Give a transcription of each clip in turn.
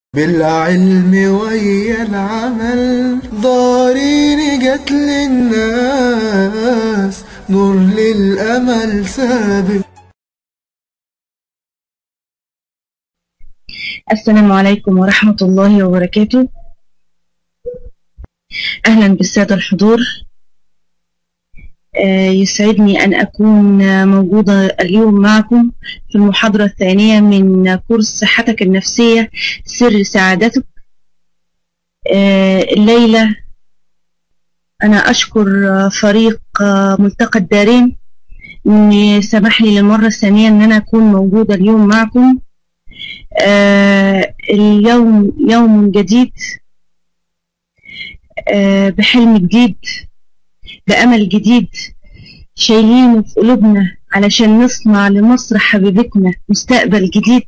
بالعلم ويا العمل ضارين جت للناس نور للأمل سابق السلام عليكم ورحمة الله وبركاته أهلا بالسادة الحضور آه، يسعدني أن أكون موجودة اليوم معكم في المحاضرة الثانية من كورس صحتك النفسية سر سعادتك آه، الليلة أنا أشكر فريق ملتقى الدارين إن سمح لي للمرة الثانية إن أنا أكون موجودة اليوم معكم آه، اليوم يوم جديد بحلم جديد بأمل جديد شايلينه في قلوبنا علشان نصنع لمصر حبيبتنا مستقبل جديد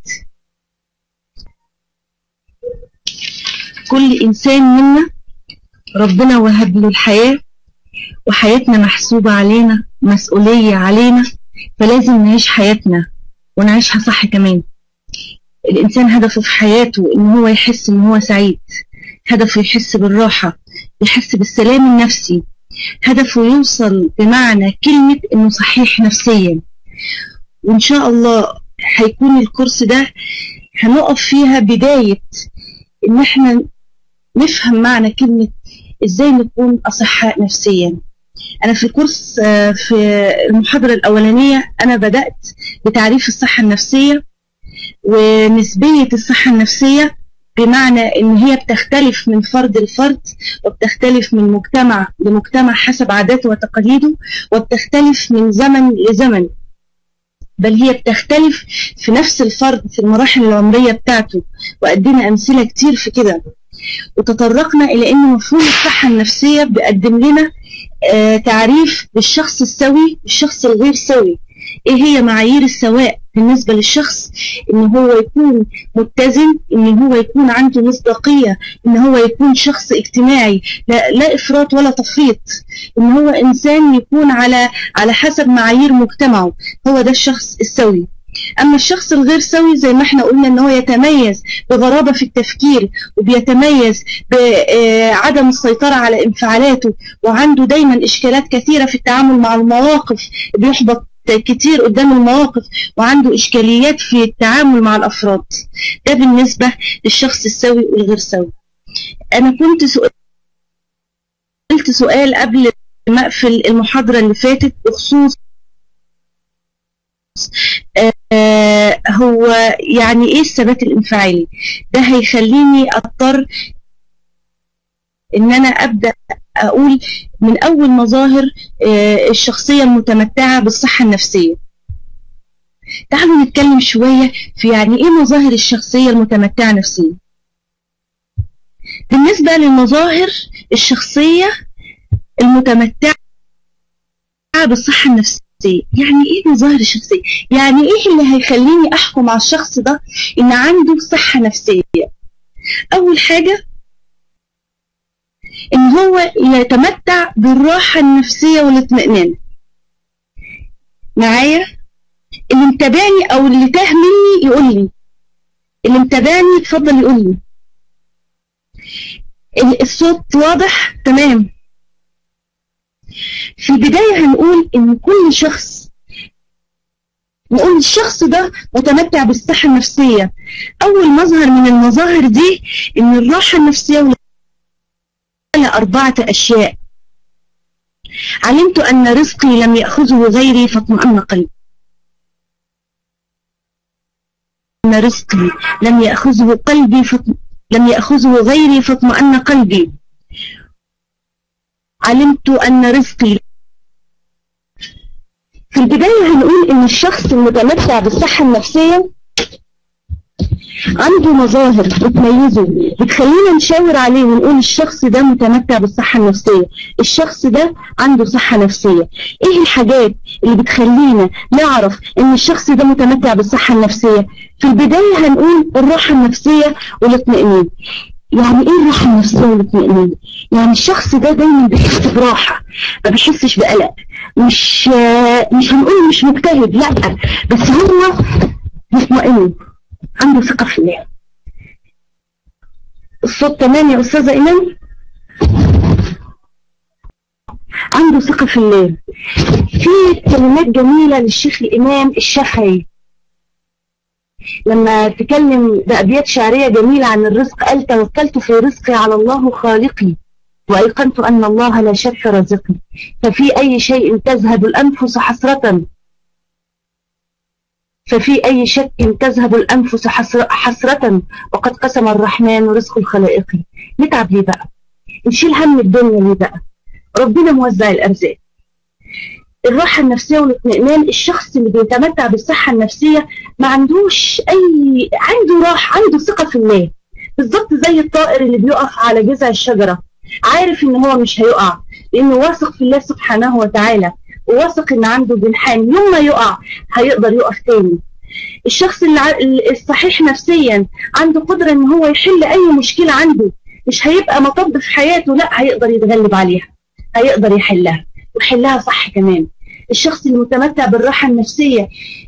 كل إنسان منا ربنا وهب له الحياة وحياتنا محسوبة علينا مسؤولية علينا فلازم نعيش حياتنا ونعيشها صح كمان الإنسان هدفه في حياته إن هو يحس إن هو سعيد هدفه يحس بالراحة يحس بالسلام النفسي هدفه يوصل بمعنى كلمة إنه صحيح نفسيا وإن شاء الله هيكون الكورس ده هنقف فيها بداية إن إحنا نفهم معنى كلمة إزاي نكون أصحاء نفسيا أنا في الكورس في المحاضرة الأولانية أنا بدأت بتعريف الصحة النفسية ونسبية الصحة النفسية بمعنى ان هي بتختلف من فرد لفرد وبتختلف من مجتمع لمجتمع حسب عاداته وتقاليده وبتختلف من زمن لزمن بل هي بتختلف في نفس الفرد في المراحل العمرية بتاعته وأدينا أمثلة كتير في كده وتطرقنا إلى أن مفهوم الصحة النفسية بيقدم لنا آه تعريف بالشخص السوي بالشخص الغير سوي ايه هي معايير السواء بالنسبة للشخص ان هو يكون متزن ان هو يكون عنده مصداقية ان هو يكون شخص اجتماعي لا, لا افراط ولا تفريط ان هو انسان يكون على على حسب معايير مجتمعه هو ده الشخص السوي أما الشخص الغير سوي زي ما احنا قلنا ان هو يتميز بغرابة في التفكير وبيتميز بعدم السيطرة على انفعالاته وعنده دايما إشكالات كثيرة في التعامل مع المواقف بيحبط كتير قدام المواقف وعنده إشكاليات في التعامل مع الأفراد ده بالنسبة للشخص السوي والغير سوي أنا كنت سؤال قلت سؤال قبل ما أقفل المحاضرة اللي فاتت بخصوص آه هو يعني ايه الثبات الانفعالي ده هيخليني اضطر ان انا ابدا اقول من اول مظاهر آه الشخصيه المتمتعه بالصحه النفسيه تعالوا نتكلم شويه في يعني ايه مظاهر الشخصيه المتمتعه نفسيا بالنسبه للمظاهر الشخصيه المتمتعه بالصحه النفسيه يعني ايه مظاهر الشخصية يعني ايه اللي هيخليني احكم على الشخص ده ان عنده صحة نفسية اول حاجة ان هو يتمتع بالراحة النفسية والاطمئنان معايا اللي متابعني او اللي تاه مني يقول لي اللي متابعني اتفضل يقول لي الصوت واضح تمام في البداية هنقول إن كل شخص نقول الشخص ده متمتع بالصحة النفسية أول مظهر من المظاهر دي إن الراحة النفسية على أربعة أشياء علمت أن رزقي لم يأخذه غيري فاطمأن قلبي أن رزقي لم يأخذه قلبي فطم... لم يأخذه غيري فاطمأن قلبي علمت أن رزقي في البداية هنقول إن الشخص المتمتع بالصحة النفسية عنده مظاهر بتميزه بتخلينا نشاور عليه ونقول الشخص ده متمتع بالصحة النفسية الشخص ده عنده صحة نفسية ايه الحاجات اللي بتخلينا نعرف ان الشخص ده متمتع بالصحة النفسية في البداية هنقول الراحة النفسية والاطمئنان يعني ايه الراحه النفسيه والاطمئنان يعني الشخص ده دايما بيحس براحه ما بيحسش بقلق مش مش هنقول مش مجتهد لا بس هو مطمئن عنده ثقه في الله الصوت تمام يا أستاذة إيمان عنده ثقة في الله في كلمات جميلة للشيخ الإمام الشافعي لما تكلم بأبيات شعرية جميلة عن الرزق قال توكلت في رزقي على الله خالقي وأيقنت أن الله لا شك رزقي ففي أي شيء تذهب الأنفس حسرة ففي أي شك تذهب الأنفس حسر- حسرة وقد قسم الرحمن رزق الخلائق نتعب ليه بقى نشيل هم الدنيا ليه بقى ربنا موزع الأرزاق الراحة النفسية والاطمئنان الشخص اللي بيتمتع بالصحة النفسية ما عندوش أي عنده راحة عنده ثقة في الله بالظبط زي الطائر اللي بيقف على جذع الشجرة عارف إن هو مش هيقع لأنه واثق في الله سبحانه وتعالى وواثق إن عنده جنحان يوم ما يقع هيقدر يقف تاني الشخص اللي ع- الصحيح نفسيا عنده قدرة إن هو يحل أي مشكلة عنده مش هيبقى مطب في حياته لا هيقدر يتغلب عليها هيقدر يحلها ويحلها صح كمان الشخص المتمتع بالراحة النفسية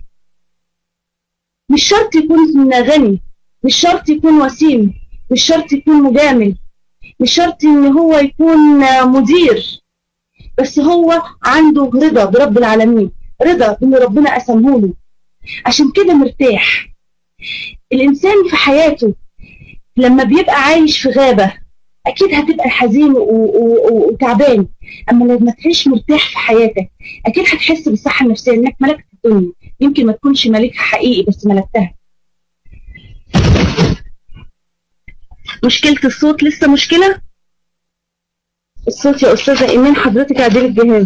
مش شرط يكون غني مش شرط يكون وسيم مش شرط يكون مجامل مش شرط ان هو يكون مدير بس هو عنده رضا برب العالمين رضا ان ربنا قسمه له عشان كده مرتاح الانسان في حياته لما بيبقى عايش في غابة اكيد هتبقى حزين و- و- و- وتعبان اما لما تعيش مرتاح في حياتك اكيد هتحس بالصحة النفسية انك ملكت الدنيا يمكن ما تكونش ملكها حقيقي بس ملكتها مشكلة الصوت لسه مشكلة الصوت يا أستاذة إيمان حضرتك عديل الجهاز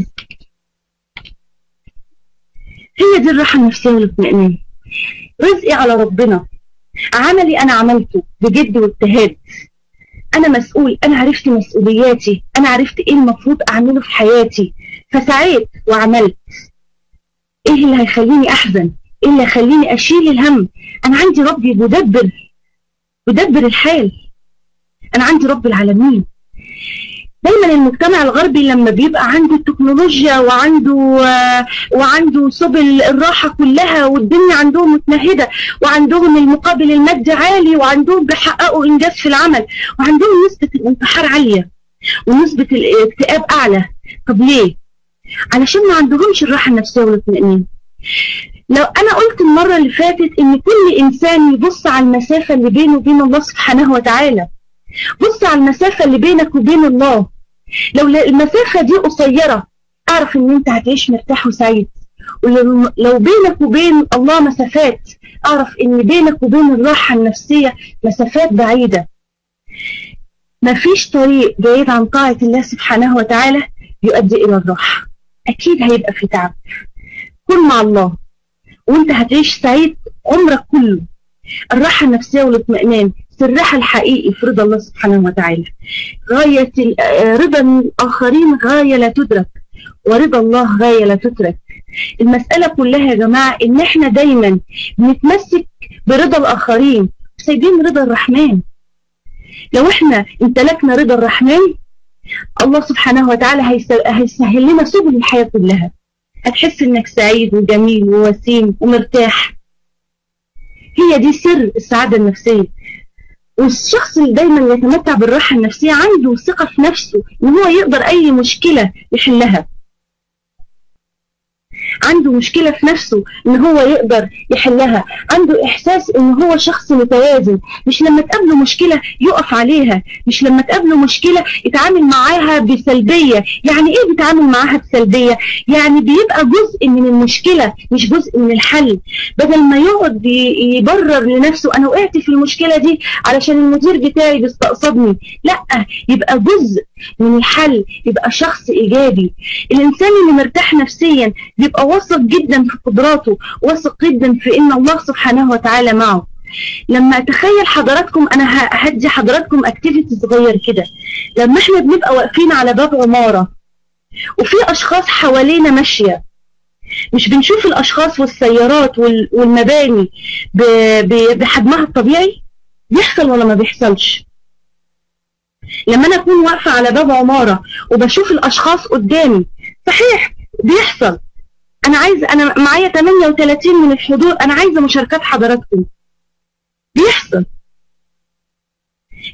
هي دي الراحة النفسية والاطمئنان رزقي على ربنا عملي أنا عملته بجد واجتهاد أنا مسؤول أنا عرفت مسؤولياتي أنا عرفت إيه المفروض أعمله في حياتي فسعيت وعملت إيه اللي هيخليني أحزن إيه اللي هيخليني أشيل الهم أنا عندي ربي مدبر يدبر الحال أنا عندي رب العالمين دايما المجتمع الغربي لما بيبقى عنده التكنولوجيا وعنده آه، وعنده سبل الراحة كلها والدنيا عندهم متمهدة وعندهم المقابل المادي عالي وعندهم بيحققوا إنجاز في العمل وعندهم نسبة الانتحار عالية ونسبة الاكتئاب أعلى طب ليه؟ علشان ما عندهمش الراحة النفسية والاطمئنان لو أنا قلت المرة اللي فاتت إن كل إنسان يبص على المسافة اللي بينه وبين الله سبحانه وتعالى بص على المسافة اللي بينك وبين الله لو المسافة دي قصيرة اعرف ان انت هتعيش مرتاح وسعيد ولو لو بينك وبين الله مسافات اعرف ان بينك وبين الراحة النفسية مسافات بعيدة مفيش طريق بعيد عن طاعة الله سبحانه وتعالى يؤدي الى الراحة اكيد هيبقى في تعب كن مع الله وانت هتعيش سعيد عمرك كله الراحة النفسية والاطمئنان سرها الحقيقي في رضا الله سبحانه وتعالى غاية ال- آه، رضا الآخرين غاية لا تدرك ورضا الله غاية لا تترك المسألة كلها يا جماعة إن إحنا دايما بنتمسك برضا الآخرين سايبين رضا الرحمن لو إحنا امتلكنا رضا الرحمن الله سبحانه وتعالى هيس- هيسهل لنا سبل الحياة كلها هتحس إنك سعيد وجميل ووسيم ومرتاح هي دي سر السعادة النفسية والشخص اللي دايما يتمتع بالراحة النفسية عنده ثقة في نفسه ان هو يقدر اي مشكلة يحلها عنده مشكلة في نفسه ان هو يقدر يحلها عنده احساس ان هو شخص متوازن مش لما تقابله مشكلة يقف عليها مش لما تقابله مشكلة يتعامل معاها بسلبية يعني ايه بيتعامل معاها بسلبية يعني بيبقى جزء من المشكلة مش جزء من الحل بدل ما يقعد ي- يبرر لنفسه انا وقعت في المشكلة دي علشان المدير بتاعي بيستقصدني لا يبقى جزء من الحل يبقى شخص ايجابي الانسان اللي مرتاح نفسيا بيبقى واثق جدا في قدراته واثق جدا في ان الله سبحانه وتعالى معه لما اتخيل حضراتكم انا ه- هدي حضراتكم اكتيفيتي صغير كده لما احنا بنبقى واقفين على باب عماره وفي اشخاص حوالينا ماشيه مش بنشوف الاشخاص والسيارات وال- والمباني ب- ب- بحجمها الطبيعي بيحصل ولا ما بيحصلش لما انا اكون واقفه على باب عماره وبشوف الاشخاص قدامي صحيح بيحصل انا عايز انا معايا 38 من الحضور انا عايزه مشاركات حضراتكم بيحصل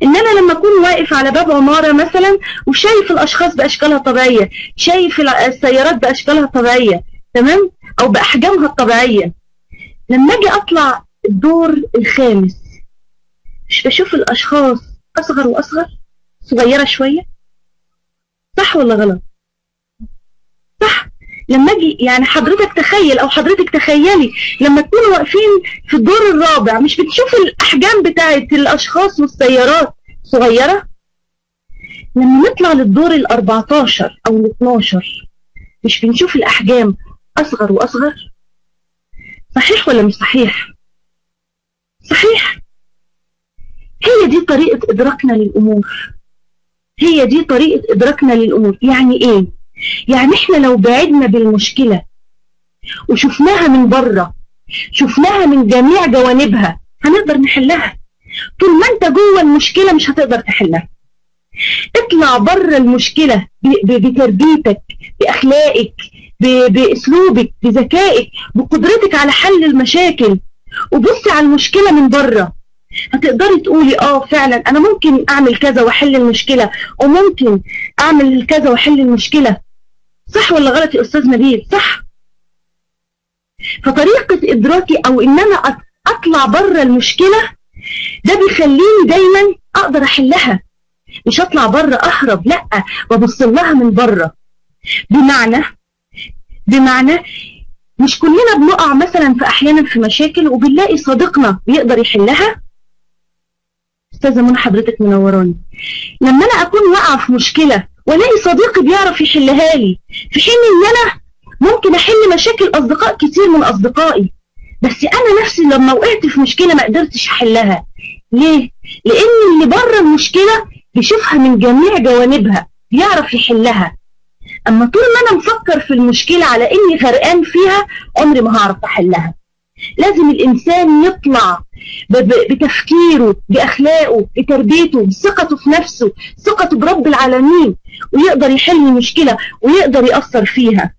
انما لما اكون واقف على باب عماره مثلا وشايف الاشخاص باشكالها الطبيعيه شايف الع- السيارات باشكالها الطبيعيه تمام او باحجامها الطبيعيه لما اجي اطلع الدور الخامس مش بشوف الاشخاص اصغر واصغر صغيره شويه صح ولا غلط صح لما اجي يعني حضرتك تخيل او حضرتك تخيلي لما تكونوا واقفين في الدور الرابع مش بتشوف الاحجام بتاعت الاشخاص والسيارات صغيره لما نطلع للدور ال 14 او ال 12 مش بنشوف الاحجام اصغر واصغر صحيح ولا مش صحيح صحيح هي دي طريقه ادراكنا للامور هي دي طريقه ادراكنا للامور يعني ايه يعني احنا لو بعدنا بالمشكله وشفناها من بره شفناها من جميع جوانبها هنقدر نحلها طول ما انت جوه المشكله مش هتقدر تحلها اطلع بره المشكله ب- ب- بتربيتك باخلاقك ب- باسلوبك بذكائك بقدرتك على حل المشاكل وبصي على المشكله من بره هتقدري تقولي اه فعلا انا ممكن اعمل كذا واحل المشكله وممكن اعمل كذا واحل المشكله صح ولا غلط يا استاذ نبيل صح فطريقه ادراكي او ان انا أط- اطلع بره المشكله ده بيخليني دايما اقدر احلها مش اطلع بره اهرب لا وابص لها من بره بمعنى بمعنى مش كلنا بنقع مثلا في احيانا في مشاكل وبنلاقي صديقنا بيقدر يحلها استاذه منى حضرتك منوراني لما انا اكون واقعه في مشكله والاقي صديقي بيعرف يحلها لي في حين ان انا ممكن احل مشاكل اصدقاء كتير من اصدقائي بس انا نفسي لما وقعت في مشكله ما قدرتش احلها ليه لان اللي بره المشكله بيشوفها من جميع جوانبها بيعرف يحلها اما طول ما انا مفكر في المشكله على اني غرقان فيها عمري ما هعرف احلها لازم الانسان يطلع ب- ب- بتفكيره باخلاقه بتربيته بثقته في نفسه ثقته برب العالمين ويقدر يحل المشكله ويقدر ياثر فيها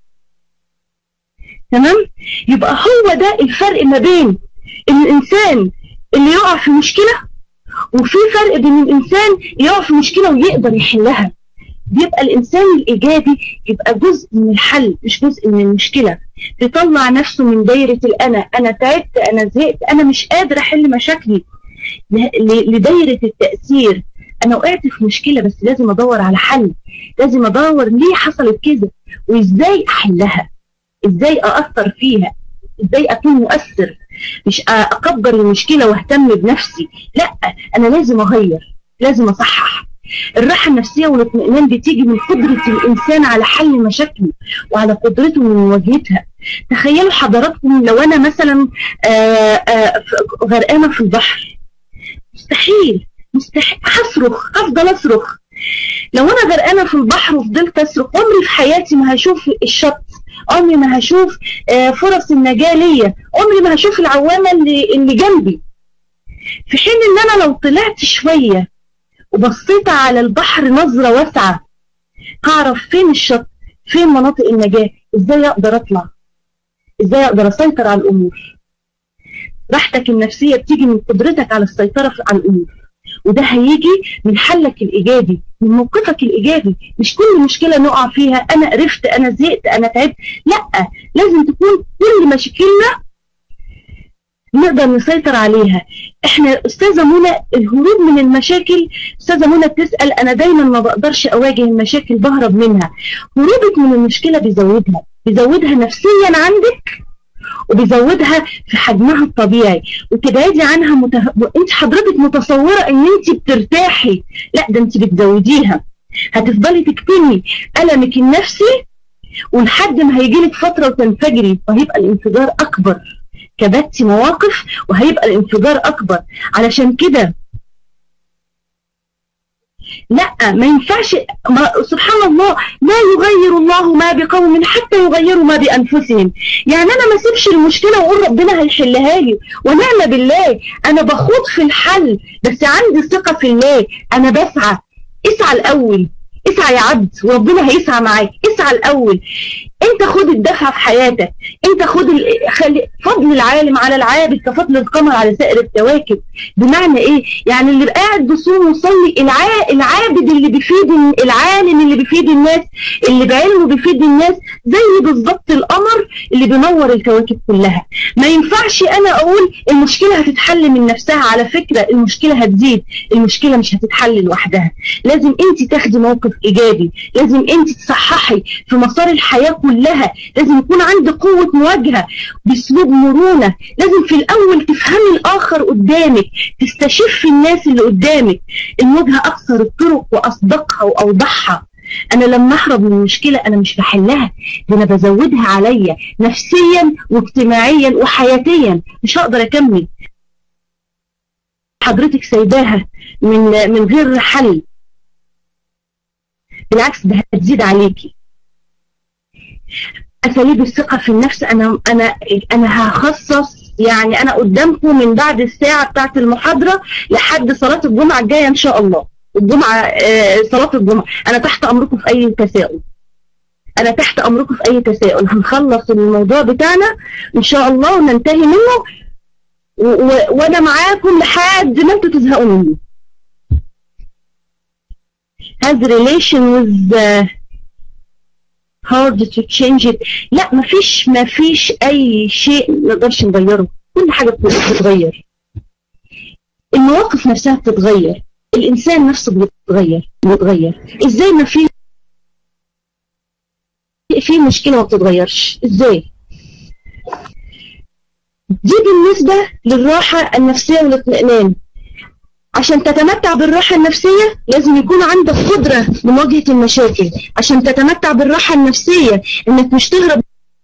تمام يبقى هو ده الفرق ما بين الانسان اللي يقع في مشكله وفي فرق بين الانسان يقع في مشكله ويقدر يحلها بيبقى الانسان الايجابي يبقى جزء من الحل مش جزء من المشكله بيطلع نفسه من دايره الانا انا تعبت انا زهقت انا مش قادر احل مشاكلي ل- ل- لدايره التاثير انا وقعت في مشكله بس لازم ادور على حل لازم ادور ليه حصلت كده وازاي احلها ازاي ااثر فيها ازاي اكون مؤثر مش أ- اكبر المشكله واهتم بنفسي لا انا لازم اغير لازم اصحح الراحه النفسيه والاطمئنان بتيجي من قدره الانسان على حل مشاكله وعلى قدرته من مواجهتها تخيلوا حضراتكم لو انا مثلا آه، آه، ف- غرقانه في البحر مستحيل مستحيل هصرخ هفضل اصرخ لو انا غرقانه في البحر وفضلت اصرخ عمري في حياتي ما هشوف الشط عمري ما هشوف آه، فرص النجاه ليا عمري ما هشوف العوامه اللي اللي جنبي في حين ان انا لو طلعت شويه وبصيت على البحر نظره واسعه هعرف فين الشط فين مناطق النجاه ازاي اقدر اطلع ازاي اقدر اسيطر على الامور راحتك النفسيه بتيجي من قدرتك على السيطره في- على الامور وده هيجي من حلك الايجابي من موقفك الايجابي مش كل مشكله نقع فيها انا قرفت انا زهقت انا تعبت لا لازم تكون كل مشاكلنا نقدر نسيطر عليها احنا استاذه منى الهروب من المشاكل استاذه منى بتسال انا دايما ما بقدرش اواجه المشاكل بهرب منها هروبك من المشكله بيزودها بيزودها نفسيا عندك وبيزودها في حجمها الطبيعي وتبعدي عنها مته... انت حضرتك متصوره ان انت بترتاحي لا ده انت بتزوديها هتفضلي تكتمي المك النفسي ولحد ما هيجيلك فتره وتنفجري وهيبقى الانفجار اكبر كبتي مواقف وهيبقى الانفجار اكبر علشان كده لا ما ينفعش ما سبحان الله لا يغير الله ما بقوم حتى يغيروا ما بانفسهم يعني انا ما اسيبش المشكله واقول ربنا هيحلها لي ونعم بالله انا بخوض في الحل بس عندي ثقه في الله انا بسعى اسعى الاول اسعى يا عبد وربنا هيسعى معاك اسعى الاول انت خد الدفعه في حياتك انت خد ال... خلي فضل العالم على العابد كفضل القمر على سائر الكواكب بمعنى ايه يعني اللي قاعد بيصوم ويصلي اللي الع- العابد اللي بيفيد العالم اللي بيفيد الناس اللي بعلمه بيفيد الناس زي بالظبط القمر اللي بينور الكواكب كلها ما ينفعش انا اقول المشكله هتتحل من نفسها على فكره المشكله هتزيد المشكله مش هتتحل لوحدها لازم انت تاخدي موقف ايجابي لازم انت تصححي في مسار الحياه كلها لازم يكون عندك قوه مواجهه باسلوب مرونه لازم في الاول تفهمي الاخر قدامك تستشفي الناس اللي قدامك المواجهه اكثر الطرق واصدقها واوضحها انا لما اهرب من المشكله انا مش بحلها ده انا بزودها عليا نفسيا واجتماعيا وحياتيا مش هقدر اكمل حضرتك سايباها من من غير حل بالعكس ده هتزيد عليكي اساليب الثقه في النفس انا انا انا هخصص يعني انا قدامكم من بعد الساعه بتاعه المحاضره لحد صلاه الجمعه الجايه ان شاء الله الجمعه آه، صلاه الجمعه انا تحت امركم في اي تساؤل انا تحت امركم في اي تساؤل هنخلص الموضوع بتاعنا ان شاء الله وننتهي منه و- و- وانا معاكم لحد ما انتوا تزهقوا مني has relation with uh, hard to change it لا مفيش مفيش اي شيء نقدرش نغيره كل حاجه بتتغير المواقف نفسها بتتغير الانسان نفسه بيتغير بيتغير ازاي ما في في مشكله ما بتتغيرش ازاي دي بالنسبه للراحه النفسيه والاطمئنان عشان تتمتع بالراحة النفسية لازم يكون عندك قدرة لمواجهة المشاكل عشان تتمتع بالراحة النفسية انك مش تهرب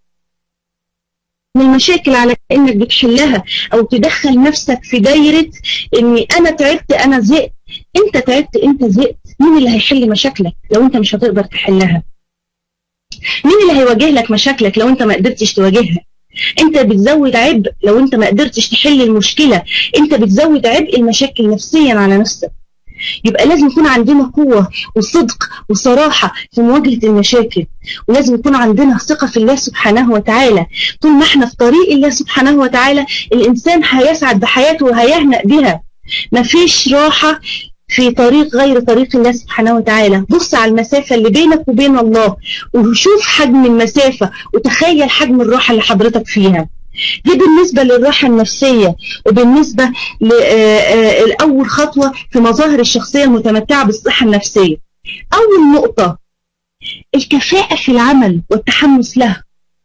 من المشاكل على انك بتحلها او تدخل نفسك في دايرة اني انا تعبت انا زهقت انت تعبت انت زهقت مين اللي هيحل مشاكلك لو انت مش هتقدر تحلها مين اللي هيواجه لك مشاكلك لو انت ما قدرتش تواجهها انت بتزود عبء لو انت ما قدرتش تحل المشكله انت بتزود عبء المشاكل نفسيا على نفسك يبقى لازم يكون عندنا قوة وصدق وصراحة في مواجهة المشاكل ولازم يكون عندنا ثقة في الله سبحانه وتعالى طول ما احنا في طريق الله سبحانه وتعالى الإنسان هيسعد بحياته وهيهنأ بها مفيش راحة في طريق غير طريق الله سبحانه وتعالى بص على المسافة اللي بينك وبين الله وشوف حجم المسافة وتخيل حجم الراحة اللي حضرتك فيها دي بالنسبة للراحة النفسية وبالنسبة لأول خطوة في مظاهر الشخصية المتمتعة بالصحة النفسية أول نقطة الكفاءة في العمل والتحمس له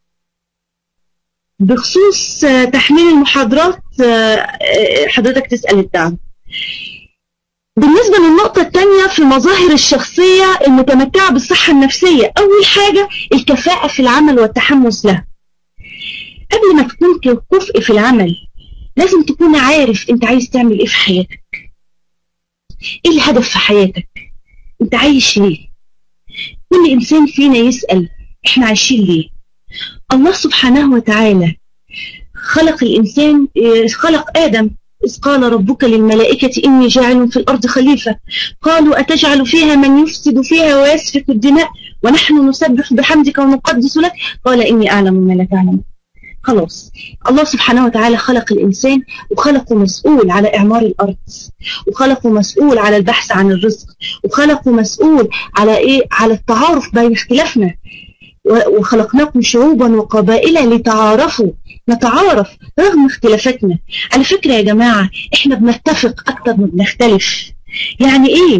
بخصوص تحميل المحاضرات حضرتك تسأل الدعم بالنسبة للنقطة الثانية في مظاهر الشخصية المتمتعة بالصحة النفسية أول حاجة الكفاءة في العمل والتحمس له قبل ما تكون كفء في العمل لازم تكون عارف انت عايز تعمل ايه في حياتك ايه الهدف في حياتك انت عايش ليه كل انسان فينا يسأل احنا عايشين ليه الله سبحانه وتعالى خلق الانسان خلق ادم إذ قال ربك للملائكة إني جاعل في الأرض خليفة قالوا أتجعل فيها من يفسد فيها ويسفك الدماء ونحن نسبح بحمدك ونقدس لك قال إني أعلم ما لا تعلم خلاص الله سبحانه وتعالى خلق الإنسان وخلقه مسؤول على إعمار الأرض وخلقه مسؤول على البحث عن الرزق وخلقه مسؤول على إيه على التعارف بين اختلافنا وخلقناكم شعوبا وقبائل لتعارفوا نتعارف رغم اختلافاتنا على فكرة يا جماعة احنا بنتفق اكتر ما بنختلف يعني ايه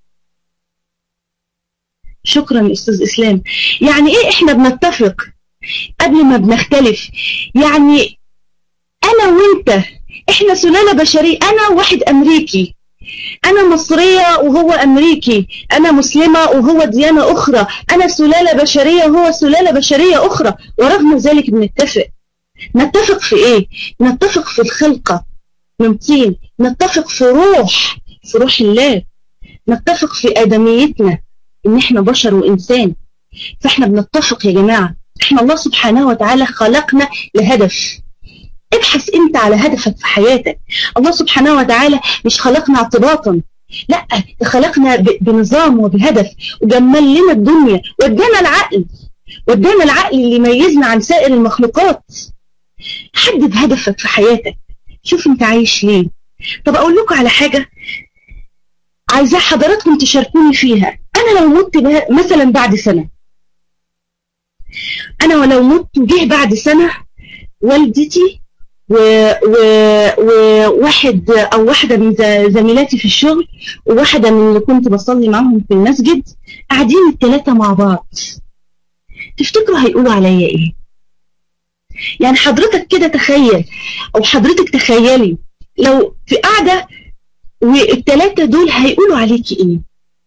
شكرا استاذ اسلام يعني ايه احنا بنتفق قبل ما بنختلف يعني انا وانت احنا سلالة بشرية انا واحد امريكي أنا مصرية وهو أمريكي أنا مسلمة وهو ديانة أخرى أنا سلالة بشرية وهو سلالة بشرية أخرى ورغم ذلك بنتفق نتفق في إيه؟ نتفق في الخلقة من طين نتفق في روح في روح الله نتفق في آدميتنا إن إحنا بشر وإنسان فإحنا بنتفق يا جماعة إحنا الله سبحانه وتعالى خلقنا لهدف ابحث انت على هدفك في حياتك الله سبحانه وتعالى مش خلقنا اعتباطا لا خلقنا بنظام وبهدف وجمل لنا الدنيا وادانا العقل وادانا العقل اللي يميزنا عن سائر المخلوقات حدد هدفك في حياتك شوف انت عايش ليه طب اقول لكم على حاجة عايزاه حضراتكم تشاركوني فيها انا لو مت بها- مثلا بعد سنه انا ولو مت وجه بعد سنه والدتي و- و- وواحد او واحده من ز- زميلاتي في الشغل وواحده من اللي كنت بصلي معاهم في المسجد قاعدين الثلاثه مع بعض تفتكروا هيقولوا عليا ايه يعني حضرتك كده تخيل او حضرتك تخيلي لو في قاعده والثلاثه دول هيقولوا عليكي ايه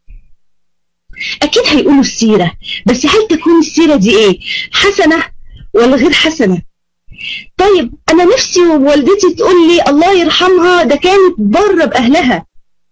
اكيد هيقولوا السيره بس هل تكون السيره دي ايه حسنه ولا غير حسنه طيب انا نفسي والدتي تقول لي الله يرحمها ده كانت بره باهلها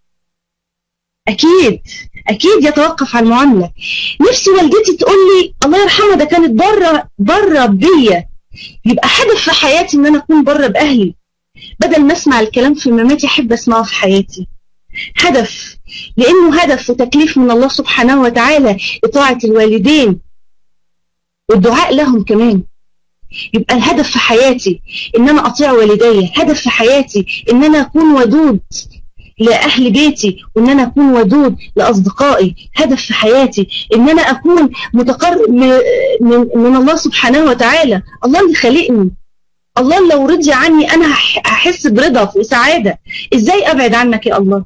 اكيد اكيد يتوقف على المعامله نفسي والدتي تقول لي الله يرحمها ده كانت بره بره بيا يبقى هدف في حياتي ان انا اكون بره باهلي بدل ما اسمع الكلام في مماتي احب اسمعه في حياتي هدف لانه هدف وتكليف من الله سبحانه وتعالى اطاعه الوالدين والدعاء لهم كمان يبقى الهدف في حياتي ان انا اطيع والدي هدف في حياتي ان انا اكون ودود لاهل بيتي وان انا اكون ودود لاصدقائي هدف في حياتي ان انا اكون متقرب من, من, من الله سبحانه وتعالى الله اللي خلقني الله لو رضي عني انا هح- هحس برضا وسعاده ازاي ابعد عنك يا الله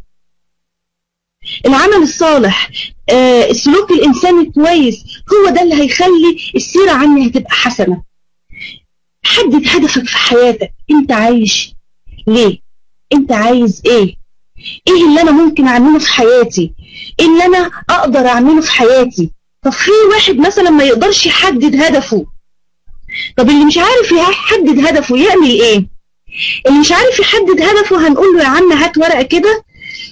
العمل الصالح آه، السلوك الانساني الكويس هو ده اللي هيخلي السيره عني هتبقى حسنه حدد هدفك في حياتك انت عايش ليه انت عايز ايه ايه اللي انا ممكن اعمله في حياتي ايه اللي انا اقدر اعمله في حياتي طب في واحد مثلا ما يقدرش يحدد هدفه طب اللي مش عارف يحدد هدفه يعمل ايه اللي مش عارف يحدد هدفه هنقول له يا عم هات ورقه كده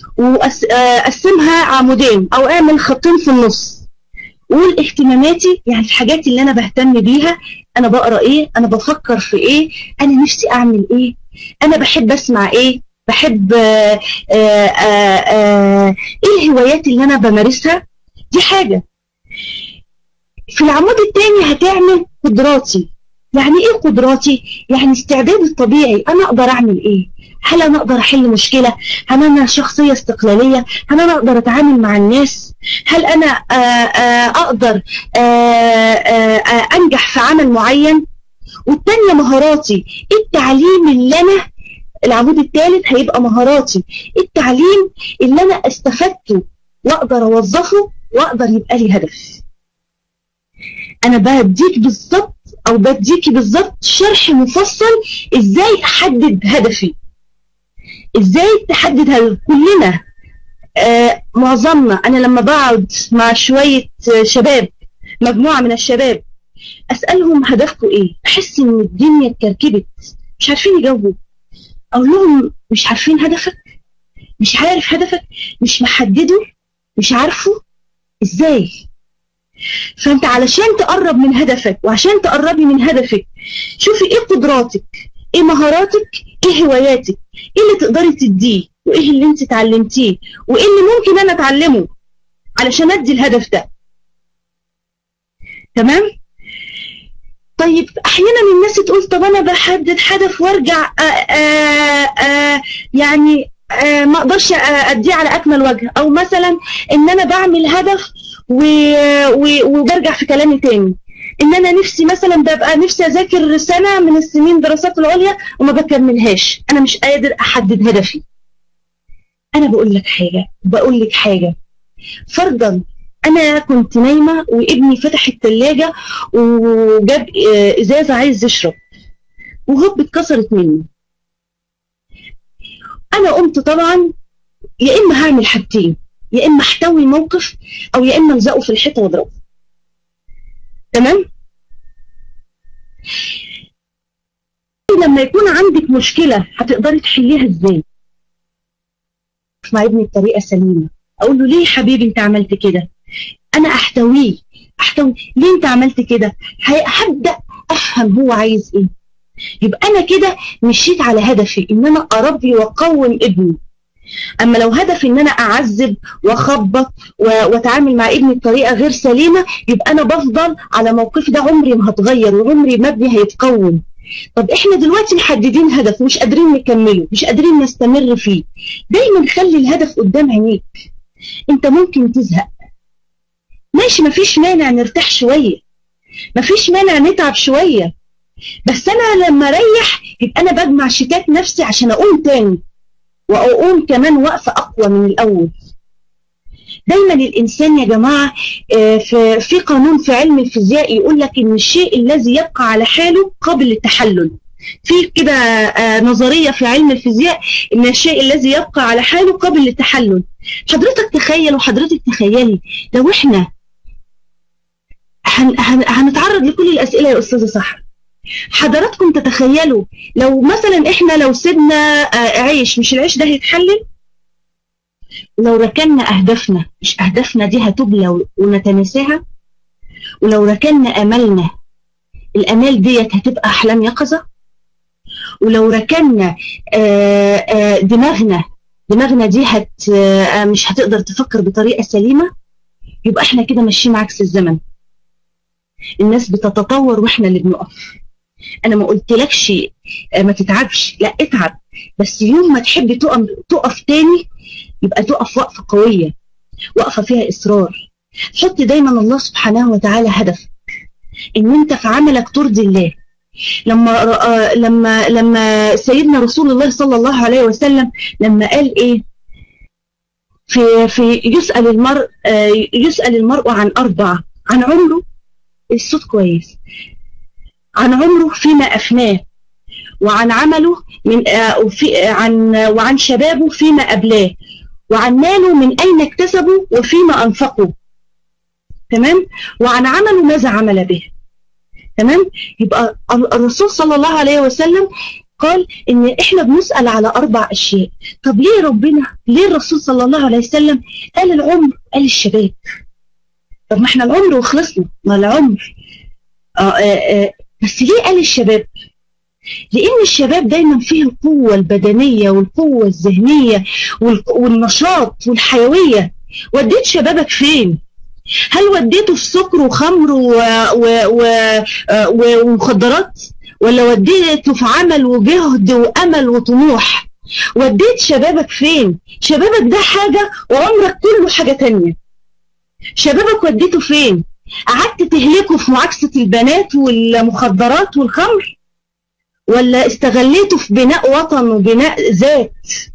وقسمها عمودين او اعمل خطين في النص وقول اهتماماتي يعني الحاجات اللي انا بهتم بيها انا بقرا ايه انا بفكر في ايه انا نفسي اعمل ايه انا بحب اسمع ايه بحب آه آه آه آه ايه الهوايات اللي انا بمارسها دي حاجه في العمود الثاني هتعمل قدراتي يعني ايه قدراتي يعني استعدادي الطبيعي انا اقدر اعمل ايه هل انا اقدر احل مشكله هل انا شخصيه استقلاليه هل انا اقدر اتعامل مع الناس هل انا آآ آآ اقدر آآ انجح في عمل معين والتانية مهاراتي ايه التعليم اللي انا العمود الثالث هيبقى مهاراتي ايه التعليم اللي انا استفدته واقدر اوظفه واقدر يبقى لي هدف انا بديك بالظبط او بديكي بالظبط شرح مفصل ازاي احدد هدفي ازاي تحدد هدف كلنا آه معظمنا انا لما بقعد مع شويه شباب مجموعه من الشباب اسالهم هدفكم ايه احس ان الدنيا اتكركبت مش عارفين يجاوبوا اقول لهم مش عارفين هدفك مش عارف هدفك مش محدده مش عارفه ازاي فانت علشان تقرب من هدفك وعشان تقربي من هدفك شوفي ايه قدراتك ايه مهاراتك ايه هواياتك ايه اللي تقدري تديه وايه اللي انت اتعلمتيه وايه اللي ممكن انا اتعلمه علشان ادي الهدف ده تمام طيب احيانا الناس تقول طب انا بحدد هدف وارجع آآ آآ يعني آآ ما اقدرش اديه على اكمل وجه او مثلا ان انا بعمل هدف وبرجع في كلامي تاني ان انا نفسي مثلا ببقى نفسي اذاكر سنه من السنين دراسات العليا وما بكملهاش انا مش قادر احدد هدفي انا بقول لك حاجه بقول لك حاجه فرضا انا كنت نايمه وابني فتح الثلاجه وجاب ازازه عايز يشرب وهوب اتكسرت مني انا قمت طبعا يا اما هعمل حاجتين يا اما احتوي موقف او يا اما الزقه في الحيطه واضربه تمام لما يكون عندك مشكله هتقدري تحليها ازاي مع ابني بطريقه سليمه اقول له ليه حبيبي انت عملت كده انا احتويه احتوي ليه انت عملت كده هبدا افهم هو عايز ايه يبقى انا كده مشيت على هدفي ان انا اربي واقوم ابني اما لو هدفي ان انا اعذب واخبط واتعامل مع ابني بطريقه غير سليمه يبقى انا بفضل على موقفي ده عمري ما هتغير وعمري ما ابني هيتقوم طب احنا دلوقتي محددين هدف مش قادرين نكمله مش قادرين نستمر فيه دايما خلي الهدف قدام عينيك انت ممكن تزهق ماشي مفيش مانع نرتاح شوية مفيش مانع نتعب شوية بس انا لما اريح يبقى انا بجمع شتات نفسي عشان اقوم تاني واقوم كمان وقفة اقوى من الاول دايما الانسان يا جماعه آه، في في قانون في علم الفيزياء يقول لك ان الشيء الذي يبقى على حاله قابل للتحلل في كده آه، نظريه في علم الفيزياء ان الشيء الذي يبقى على حاله قابل للتحلل حضرتك تخيل وحضرتك تخيلي لو احنا هن هن هنتعرض لكل الاسئله يا استاذه صح حضراتكم تتخيلوا لو مثلا احنا لو سيبنا آه، عيش مش العيش ده هيتحلل لو ركننا أهدافنا مش أهدافنا دي هتبلى ونتناساها ولو ركننا أملنا الأمال ديت هتبقى أحلام يقظة ولو ركننا آه، آه، دماغنا دماغنا دي هت آه، مش هتقدر تفكر بطريقة سليمة يبقى احنا كده ماشيين عكس الزمن الناس بتتطور واحنا اللي بنقف انا ما قلتلكش آه، ما تتعبش لا اتعب بس يوم ما تحب تقف تقف تاني يبقى تقف وقفة قوية وقفة فيها إصرار حط دايما الله سبحانه وتعالى هدف إن أنت في عملك ترضي الله لما رأى لما لما سيدنا رسول الله صلى الله عليه وسلم لما قال إيه في في يسأل المرء آه، يسأل المرء عن أربع عن عمره الصوت كويس عن عمره فيما أفناه وعن عمله من آه، وفي آه، عن وعن شبابه فيما أبلاه وعن ماله من أين اكتسبه وفيما أنفقه تمام وعن عمله ماذا عمل به تمام يبقى الرسول صلى الله عليه وسلم قال ان احنا بنسأل على اربع اشياء طب ليه ربنا ليه الرسول صلى الله عليه وسلم قال العمر قال الشباب طب ما احنا العمر وخلصنا ما العمر آه آه آه بس ليه قال الشباب لان الشباب دايما فيه القوة البدنية والقوة الذهنية والق- والنشاط والحيوية وديت شبابك فين هل وديته في سكر وخمر و... و... و... و... ومخدرات ولا وديته في عمل وجهد وامل وطموح وديت شبابك فين شبابك ده حاجة وعمرك كله حاجة تانية شبابك وديته فين قعدت تهلكه في معاكسة البنات والمخدرات والخمر ولا استغليته في بناء وطن وبناء ذات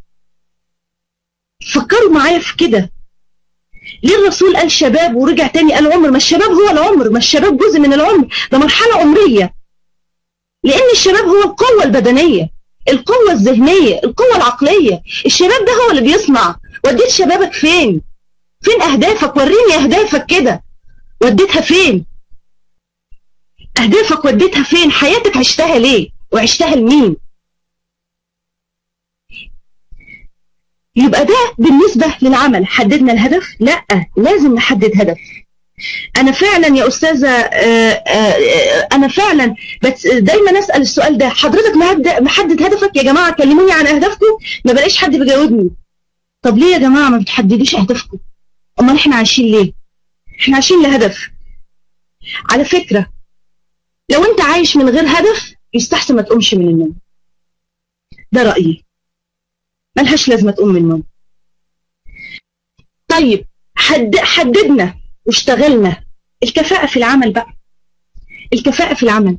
فكروا معايا في كده ليه الرسول قال شباب ورجع تاني قال عمر ما الشباب هو العمر ما الشباب جزء من العمر ده مرحلة عمرية لأن الشباب هو القوة البدنية القوة الذهنية القوة العقلية الشباب ده هو اللي بيصنع وديت شبابك فين فين أهدافك وريني أهدافك كده وديتها فين أهدافك وديتها فين حياتك عشتها ليه وعشتها لمين يبقى ده بالنسبة للعمل حددنا الهدف لا لازم نحدد هدف انا فعلا يا استاذه آه، آه، انا فعلا بس دايما اسال السؤال ده حضرتك مهد- محدد هدفك يا جماعه كلموني عن اهدافكم ما بلاقيش حد بيجاوبني طب ليه يا جماعه ما بتحددوش اهدافكم امال احنا عايشين ليه احنا عايشين لهدف على فكره لو انت عايش من غير هدف يستحسن ما تقومش من النوم ده رايي ملهاش لازمه تقوم من النوم طيب حد حددنا واشتغلنا الكفاءة في العمل بقى الكفاءة في العمل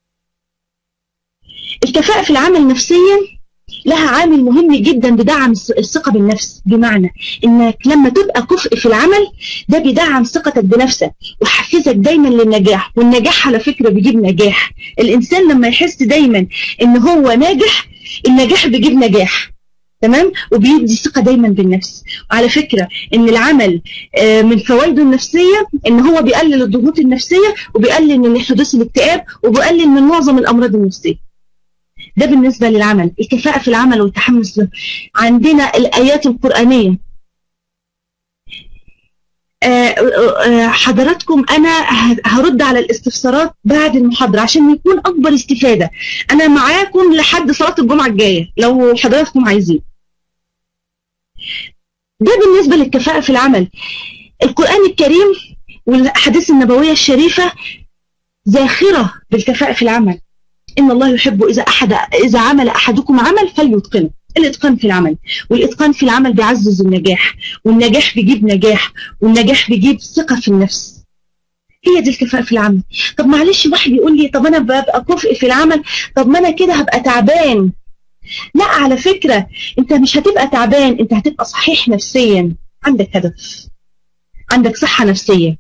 الكفاءة في العمل نفسيا لها عامل مهم جدا بدعم الث- الثقة بالنفس بمعنى انك لما تبقى كفء في العمل ده بيدعم ثقتك بنفسك ويحفزك دايما للنجاح والنجاح على فكرة بيجيب نجاح الانسان لما يحس دايما ان هو ناجح النجاح بيجيب نجاح تمام وبيدي ثقة دايما بالنفس وعلى فكرة ان العمل آه، من فوائده النفسية ان هو بيقلل الضغوط النفسية وبيقلل من حدوث الاكتئاب وبيقلل من معظم الامراض النفسية ده بالنسبة للعمل الكفاءة في العمل والتحمس له عندنا الآيات القرآنية آه، آه، حضراتكم أنا ه- هرد على الاستفسارات بعد المحاضرة عشان يكون أكبر استفادة أنا معاكم لحد صلاة الجمعة الجاية لو حضراتكم عايزين ده بالنسبة للكفاءة في العمل القرآن الكريم والأحاديث النبوية الشريفة زاخرة بالكفاءة في العمل إن الله يحب إذا أحد إذا عمل أحدكم عمل فليتقنه الاتقان في العمل والاتقان في العمل بيعزز النجاح والنجاح بيجيب نجاح والنجاح بيجيب ثقه في النفس هي دي الكفاءه في العمل طب معلش واحد يقول لي طب انا ببقى كفء في العمل طب ما انا كده هبقى تعبان لا على فكره انت مش هتبقى تعبان انت هتبقى صحيح نفسيا عندك هدف عندك صحه نفسيه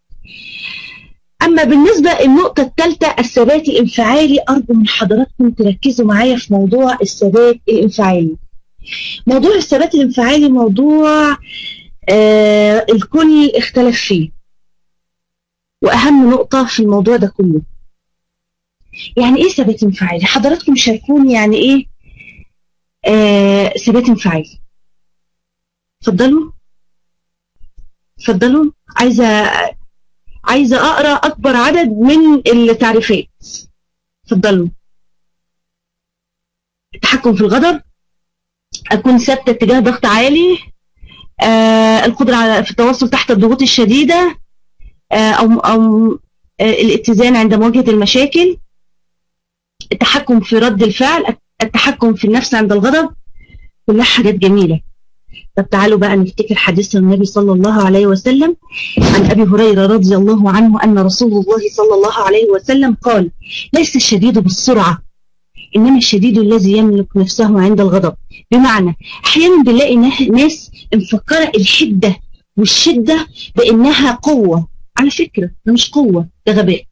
اما بالنسبه النقطه الثالثه الثبات الانفعالي ارجو من حضراتكم تركزوا معايا في موضوع الثبات الانفعالي موضوع الثبات الانفعالي موضوع آه الكل اختلف فيه واهم نقطه في الموضوع ده كله يعني ايه ثبات انفعالي حضراتكم شاركوني يعني ايه آه ثبات انفعالي اتفضلوا اتفضلوا عايزه عايزه اقرا اكبر عدد من التعريفات اتفضلوا التحكم في الغضب اكون ثابته اتجاه ضغط عالي آه القدره على في التواصل تحت الضغوط الشديده آه او او آه الاتزان عند مواجهه المشاكل التحكم في رد الفعل التحكم في النفس عند الغضب كلها حاجات جميله طب تعالوا بقى نفتكر حديث النبي صلى الله عليه وسلم عن ابي هريره رضي الله عنه ان رسول الله صلى الله عليه وسلم قال ليس الشديد بالسرعه انما الشديد الذي يملك نفسه عند الغضب بمعنى احيانا بنلاقي ناس مفكره الحده والشده بانها قوه على فكره ده مش قوه ده غباء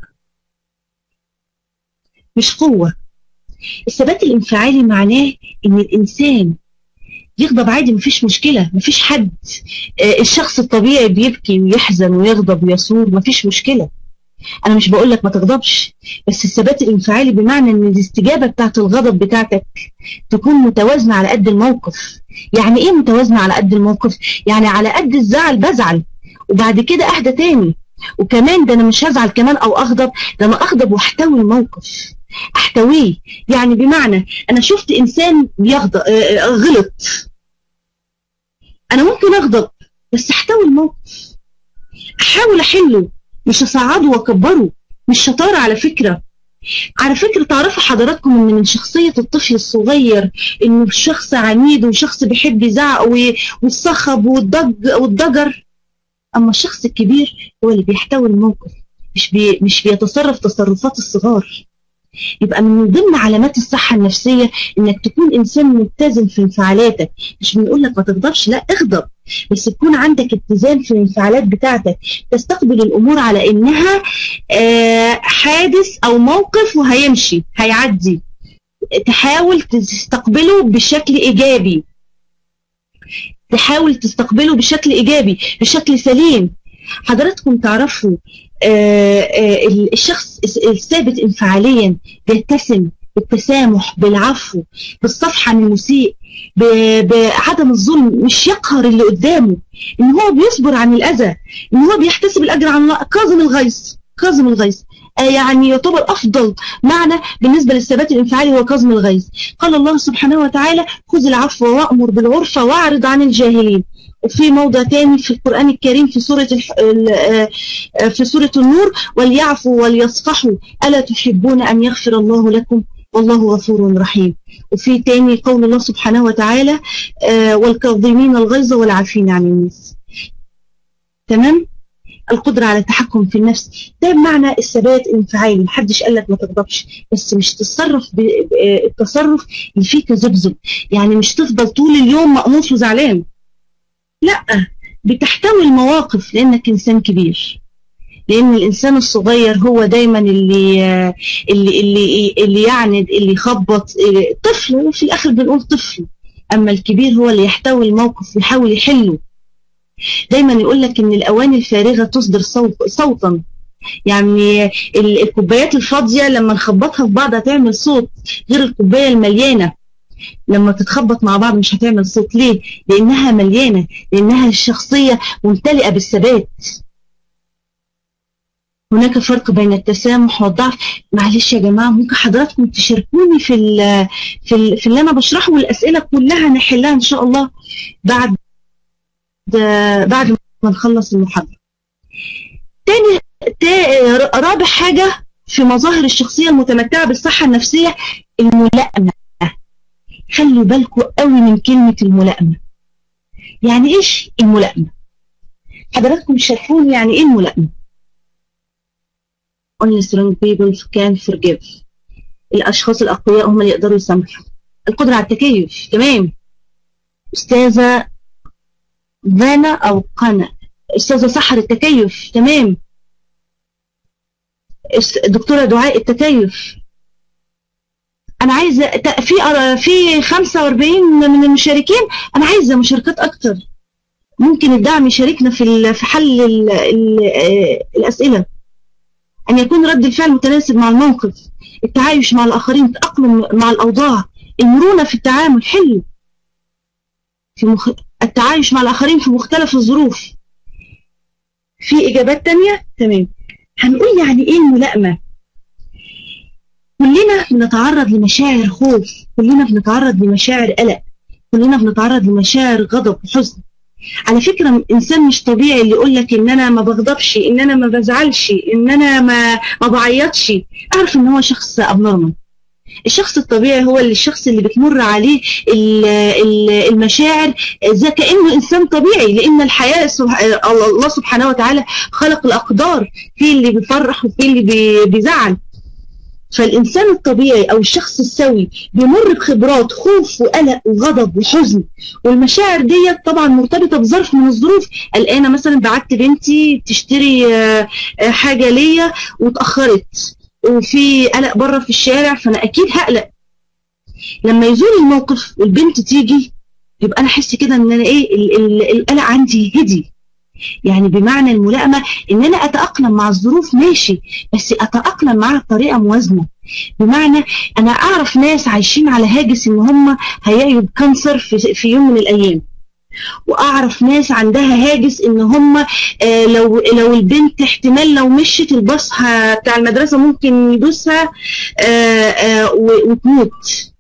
مش قوه الثبات الانفعالي معناه ان الانسان يغضب عادي مفيش مشكلة مفيش حد الشخص الطبيعي بيبكي ويحزن ويغضب ويصور مفيش مشكلة أنا مش بقول لك ما تغضبش بس الثبات الانفعالي بمعنى إن الاستجابة بتاعت الغضب بتاعتك تكون متوازنة على قد الموقف يعني إيه متوازنة على قد الموقف؟ يعني على قد الزعل بزعل وبعد كده أهدى تاني وكمان ده أنا مش هزعل كمان أو أغضب ده أنا أغضب وأحتوي الموقف احتويه يعني بمعنى انا شفت انسان بيغضب غلط انا ممكن اغضب بس احتوي الموقف احاول احله مش اصعده واكبره مش شطاره على فكره على فكرة تعرفوا حضراتكم ان من شخصية الطفل الصغير انه شخص عنيد وشخص بيحب يزعق والصخب والضج والضجر اما الشخص الكبير هو اللي بيحتوي الموقف مش بي مش بيتصرف تصرفات الصغار يبقى من ضمن علامات الصحة النفسية انك تكون انسان متزن في انفعالاتك مش بنقول لك ما تغضبش لا اغضب بس تكون عندك اتزان في الانفعالات بتاعتك تستقبل الامور على انها آه حادث او موقف وهيمشي هيعدي تحاول تستقبله بشكل ايجابي تحاول تستقبله بشكل ايجابي بشكل سليم حضراتكم تعرفوا آه آه الشخص الثابت انفعاليا بيتسم بالتسامح بالعفو بالصفحة عن المسيء بعدم الظلم مش يقهر اللي قدامه ان هو بيصبر عن الاذى ان هو بيحتسب الاجر عن الله كاظم الغيظ كاظم الغيظ آه يعني يعتبر افضل معنى بالنسبه للثبات الانفعالي هو كظم الغيظ قال الله سبحانه وتعالى خذ العفو وامر بالعرف واعرض عن الجاهلين وفي موضع تاني في القرآن الكريم في سورة في سورة النور وليعفوا وليصفحوا ألا تحبون أن يغفر الله لكم والله غفور رحيم وفي تاني قول الله سبحانه وتعالى والكاظمين الغيظ والعافين عن الناس تمام القدرة على التحكم في النفس ده بمعنى الثبات الانفعالي محدش قال لك ما تغضبش بس مش تتصرف التصرف اللي فيه تذبذب يعني مش تفضل طول اليوم مقموص وزعلان لا بتحتوي المواقف لانك انسان كبير لان الانسان الصغير هو دايما اللي اللي اللي اللي يعند اللي يخبط طفل في الاخر بنقول طفل اما الكبير هو اللي يحتوي الموقف ويحاول يحله دايما يقول لك ان الاواني الفارغه تصدر صوت صوتا يعني الكوبايات الفاضيه لما نخبطها في بعض هتعمل صوت غير الكوبايه المليانه لما تتخبط مع بعض مش هتعمل صوت ليه لانها مليانه لانها الشخصيه ممتلئه بالثبات هناك فرق بين التسامح والضعف معلش يا جماعه ممكن حضراتكم تشاركوني في ال في ال في اللي انا بشرحه والاسئله كلها نحلها ان شاء الله بعد بعد ما نخلص المحاضره تاني رابع حاجه في مظاهر الشخصيه المتمتعه بالصحه النفسيه الملائمه خلوا بالكم قوي من كلمة الملائمة يعني ايش الملائمة حضراتكم شايفون يعني ايه الملائمة only strong people can forgive الاشخاص الاقوياء هم اللي يقدروا يسامحوا القدرة على التكيف تمام استاذة فانا او قنا استاذة سحر التكيف تمام دكتورة دعاء التكيف انا عايزه في في 45 من المشاركين انا عايزه مشاركات اكتر ممكن الدعم يشاركنا في في حل ال ال الاسئله ان يكون رد الفعل متناسب مع الموقف التعايش مع الاخرين التاقلم مع الاوضاع المرونه في التعامل حلو في مخ... التعايش مع الاخرين في مختلف الظروف في اجابات تانية تمام هنقول يعني ايه الملائمه كلنا بنتعرض لمشاعر خوف كلنا بنتعرض لمشاعر قلق كلنا بنتعرض لمشاعر غضب وحزن على فكرة إنسان مش طبيعي اللي يقول لك إن أنا ما بغضبش إن أنا ما بزعلش إن أنا ما ما بعيطش أعرف إن هو شخص أبنورمال الشخص الطبيعي هو اللي الشخص اللي بتمر عليه المشاعر زي كأنه إنسان طبيعي لأن الحياة الله سبحانه وتعالى خلق الأقدار في اللي بيفرح وفي اللي بيزعل فالإنسان الطبيعي أو الشخص السوي بيمر بخبرات خوف وقلق وغضب وحزن والمشاعر دي طبعا مرتبطة بظرف من الظروف الآن مثلا بعت بنتي تشتري حاجة ليا واتأخرت وفي قلق بره في الشارع فأنا أكيد هقلق لما يزول الموقف والبنت تيجي يبقى أنا أحس كده إن أنا إيه القلق عندي هدي يعني بمعنى الملائمة ان انا اتأقلم مع الظروف ماشي بس اتأقلم معها بطريقة موازنة بمعنى انا اعرف ناس عايشين على هاجس ان هم هيعيوا بكانسر في, في يوم من الايام واعرف ناس عندها هاجس ان هم آه لو لو البنت احتمال لو مشت الباص بتاع المدرسه ممكن يدوسها آه آه وتموت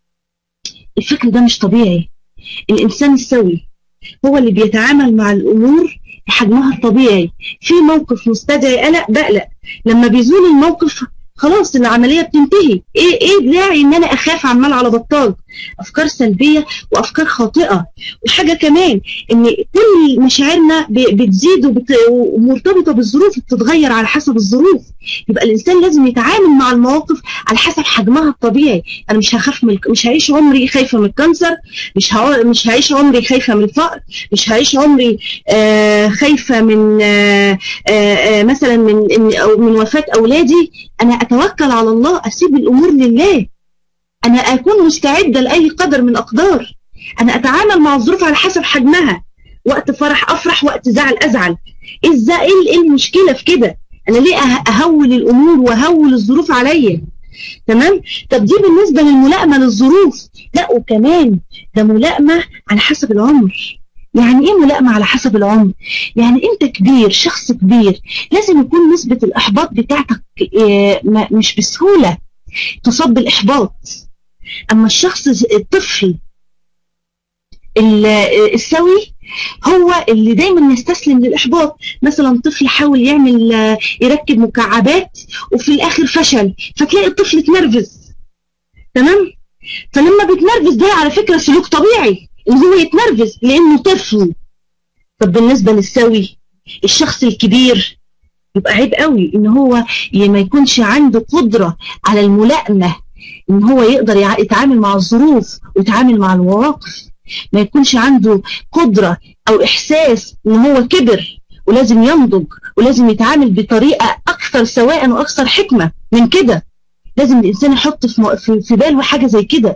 الفكر ده مش طبيعي الانسان السوي هو اللي بيتعامل مع الامور بحجمها الطبيعي في موقف مستدعي قلق بقلق لما بيزول الموقف خلاص العملية بتنتهي ايه ايه داعي ان انا اخاف عمال على بطال افكار سلبية وافكار خاطئة وحاجة كمان ان كل مشاعرنا بتزيد ومرتبطة بالظروف بتتغير على حسب الظروف يبقى الانسان لازم يتعامل مع المواقف على حسب حجمها الطبيعي انا مش هخاف من مش هعيش عمري خايفة من الكانسر مش ه... مش هعيش عمري خايفة من الفقر مش هعيش عمري آه خايفة من آه آه مثلا من أو من وفاة اولادي انا اتوكل على الله اسيب الامور لله انا اكون مستعده لاي قدر من اقدار انا اتعامل مع الظروف على حسب حجمها وقت فرح افرح وقت زعل ازعل ازاي ايه المشكله في كده انا ليه اهول الامور واهول الظروف عليا تمام طب دي بالنسبه للملائمه للظروف لا وكمان ده ملائمه على حسب العمر يعني ايه ملائمة على حسب العمر يعني انت كبير شخص كبير لازم يكون نسبة الاحباط بتاعتك مش بسهولة تصاب بالاحباط اما الشخص الطفل السوي هو اللي دايما يستسلم للاحباط مثلا طفل حاول يعمل يركب مكعبات وفي الاخر فشل فتلاقي الطفل اتنرفز تمام فلما بيتنرفز ده على فكرة سلوك طبيعي ان هو يتنرفز لانه طفل طب بالنسبه للسوي الشخص الكبير يبقى عيب قوي ان هو ما يكونش عنده قدره على الملائمه ان هو يقدر يتعامل مع الظروف ويتعامل مع المواقف ما يكونش عنده قدره او احساس ان هو كبر ولازم ينضج ولازم يتعامل بطريقه اكثر سواء واكثر حكمه من كده لازم الانسان يحط في في باله حاجه زي كده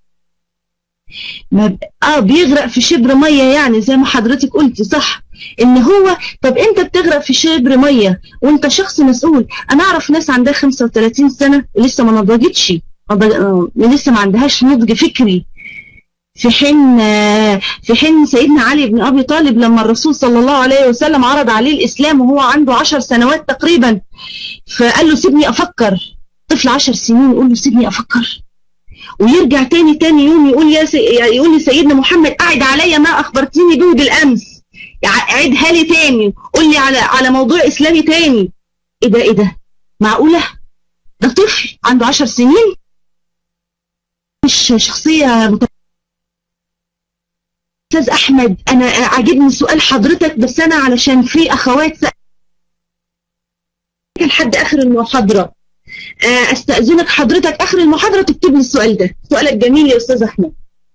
ما اه بيغرق في شبر ميه يعني زي ما حضرتك قلتي صح ان هو طب انت بتغرق في شبر ميه وانت شخص مسؤول انا اعرف ناس عندها 35 سنه ولسه ما نضجتش لسه ما عندهاش نضج فكري في حين في حين سيدنا علي بن ابي طالب لما الرسول صلى الله عليه وسلم عرض عليه الاسلام وهو عنده عشر سنوات تقريبا فقال له سيبني افكر طفل عشر سنين يقول له سيبني افكر ويرجع تاني تاني يوم يقول يا سي... يقول لسيدنا محمد قعد عليا ما اخبرتني به بالامس عيدها لي تاني قول لي على على موضوع اسلامي تاني ايه ده ايه ده معقوله ده طفل عنده عشر سنين مش شخصيه مت... استاذ احمد انا عاجبني سؤال حضرتك بس انا علشان في اخوات سأ- لحد اخر المحاضره آه، استاذنك حضرتك اخر المحاضره تكتب لي السؤال ده سؤالك جميل يا استاذ احمد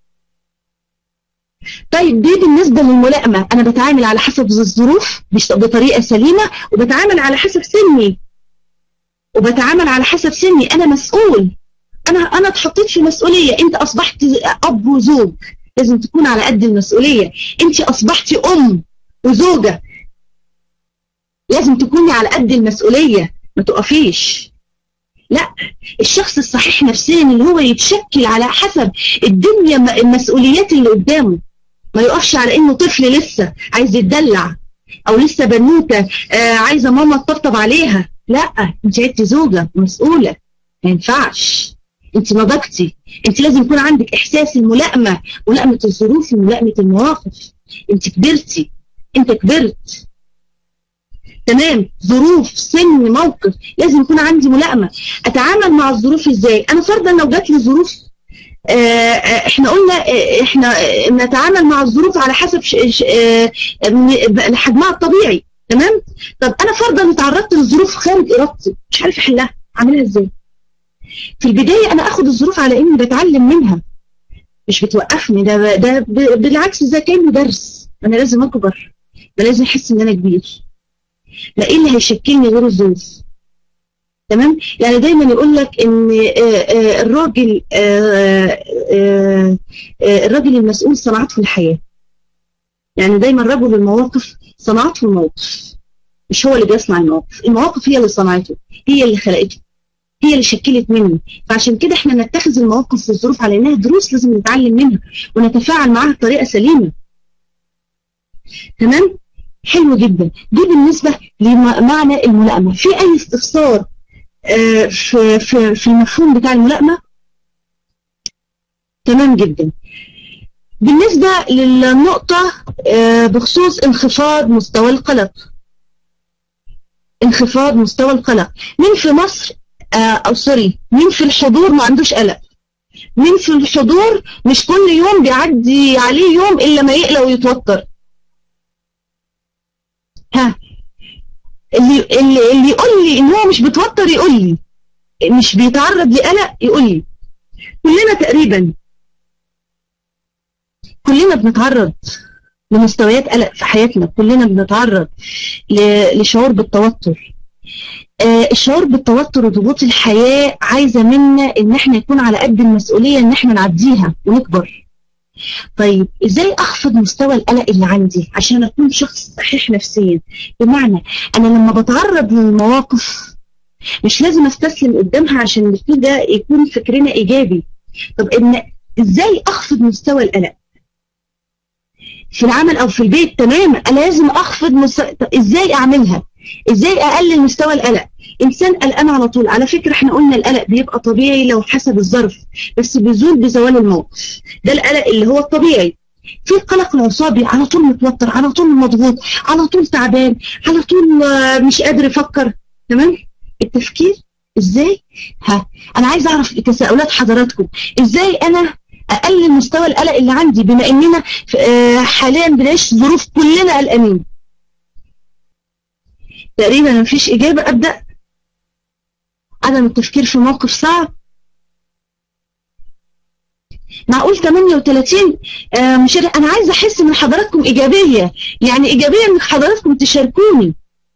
طيب دي بالنسبه للملائمه انا بتعامل على حسب الظروف بش- بطريقه سليمه وبتعامل على حسب سني وبتعامل على حسب سني انا مسؤول انا انا اتحطيت في مسؤوليه انت اصبحت اب وزوج لازم تكون على قد المسؤوليه انت اصبحتي ام وزوجه لازم تكوني على قد المسؤوليه ما تقفيش لا الشخص الصحيح نفسيا اللي هو يتشكل على حسب الدنيا م- المسؤوليات اللي قدامه ما يقفش على انه طفل لسه عايز يتدلع او لسه بنوته آه عايزه ماما تطبطب عليها لا انت عدتي زوجه مسؤوله ما ينفعش انت نضجتي انت لازم يكون عندك احساس الملائمه ملائمه الظروف وملائمه المواقف انت كبرتي انت كبرت تمام ظروف سن موقف لازم يكون عندي ملائمه اتعامل مع الظروف ازاي انا فرضا لو جات لي ظروف آه، آه، احنا قلنا آه، احنا آه، نتعامل مع الظروف على حسب ش- ش- آه، من- حجمها الطبيعي تمام طب انا فرضا تعرضت لظروف خارج ارادتي مش عارف احلها اعملها ازاي في البدايه انا اخد الظروف على اني بتعلم منها مش بتوقفني ده ده ب- بالعكس ده كانه درس انا لازم اكبر ده لازم احس ان انا كبير لا ايه اللي هيشكلني غير الظروف تمام يعني دايما يقول لك ان آه، آه، الراجل آه، آه، آه، الراجل المسؤول صنعته الحياه يعني دايما رجل المواقف صنعته الموقف مش هو اللي بيصنع المواقف المواقف هي اللي صنعته هي اللي خلقته هي اللي شكلت منه فعشان كده احنا نتخذ المواقف والظروف على انها دروس لازم نتعلم منها ونتفاعل معاها بطريقه سليمه تمام حلو جدا دي بالنسبه لمعنى الملائمه في اي استفسار آه، في في في المفهوم بتاع الملائمه تمام جدا بالنسبه للنقطه آه، بخصوص انخفاض مستوى القلق انخفاض مستوى القلق مين في مصر آه، او سوري مين في الحضور ما عندوش قلق مين في الحضور مش كل يوم بيعدي عليه يوم الا ما يقلق ويتوتر ها اللي اللي اللي يقول لي ان هو مش بيتوتر يقول لي مش بيتعرض لقلق يقول لي كلنا تقريبا كلنا بنتعرض لمستويات قلق في حياتنا كلنا بنتعرض ل- لشعور بالتوتر آه، الشعور بالتوتر وضغوط الحياة عايزة منا ان احنا يكون على قد المسؤولية ان احنا نعديها ونكبر طيب ازاي اخفض مستوى القلق اللي عندي عشان اكون شخص صحيح نفسيا بمعنى انا لما بتعرض للمواقف مش لازم استسلم قدامها عشان كده يكون فكرنا ايجابي طب ان ازاي اخفض مستوى القلق في العمل او في البيت تماما انا لازم اخفض مس... طب ازاي اعملها ازاي اقلل مستوى القلق انسان قلقان على طول على فكره احنا قلنا القلق بيبقى طبيعي لو حسب الظرف بس بيزول بزوال الموقف ده القلق اللي هو الطبيعي في قلق العصابي على طول متوتر على طول مضغوط على طول تعبان على طول آه، مش قادر يفكر تمام التفكير ازاي ها انا عايز اعرف تساؤلات حضراتكم ازاي انا اقلل مستوى القلق اللي عندي بما اننا ف- آه، حاليا بنعيش ظروف كلنا قلقانين تقريبا مفيش اجابه ابدا عدم التفكير في موقف صعب معقول 38 آه مش انا عايزه احس من حضراتكم ايجابيه يعني ايجابيه ان حضراتكم تشاركوني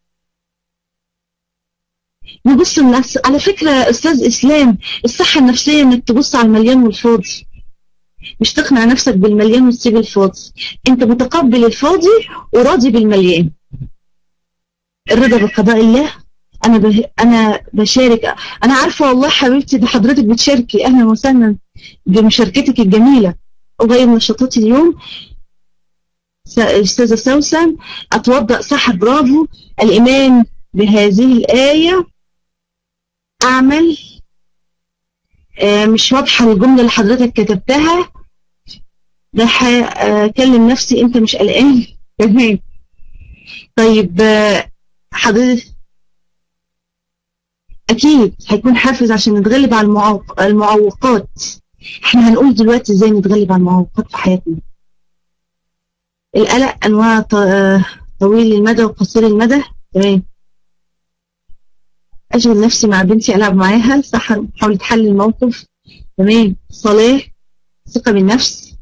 نبص للنفس على فكره استاذ اسلام الصحه النفسيه انك تبص على المليان والفاضي مش تقنع نفسك بالمليان وتسيب الفاضي انت متقبل الفاضي وراضي بالمليان الرضا بقضاء الله انا به... انا بشارك انا عارفه والله حبيبتي ده حضرتك بتشاركي اهلا وسهلا بمشاركتك الجميله وغير نشاطاتي اليوم س- استاذه سوسن اتوضا صح برافو الايمان بهذه الايه اعمل آه، مش واضحه الجمله اللي حضرتك كتبتها ده ح- آه، كلم نفسي انت مش قلقان تمام طيب آه، حضرتك اكيد هيكون حافز عشان نتغلب على المعوق- المعوقات احنا هنقول دلوقتي ازاي نتغلب على المعوقات في حياتنا القلق انواع ط- آه، طويل المدى وقصير المدى تمام اشغل نفسي مع بنتي العب معاها سحر حاول تحل الموقف تمام صلاة ثقة بالنفس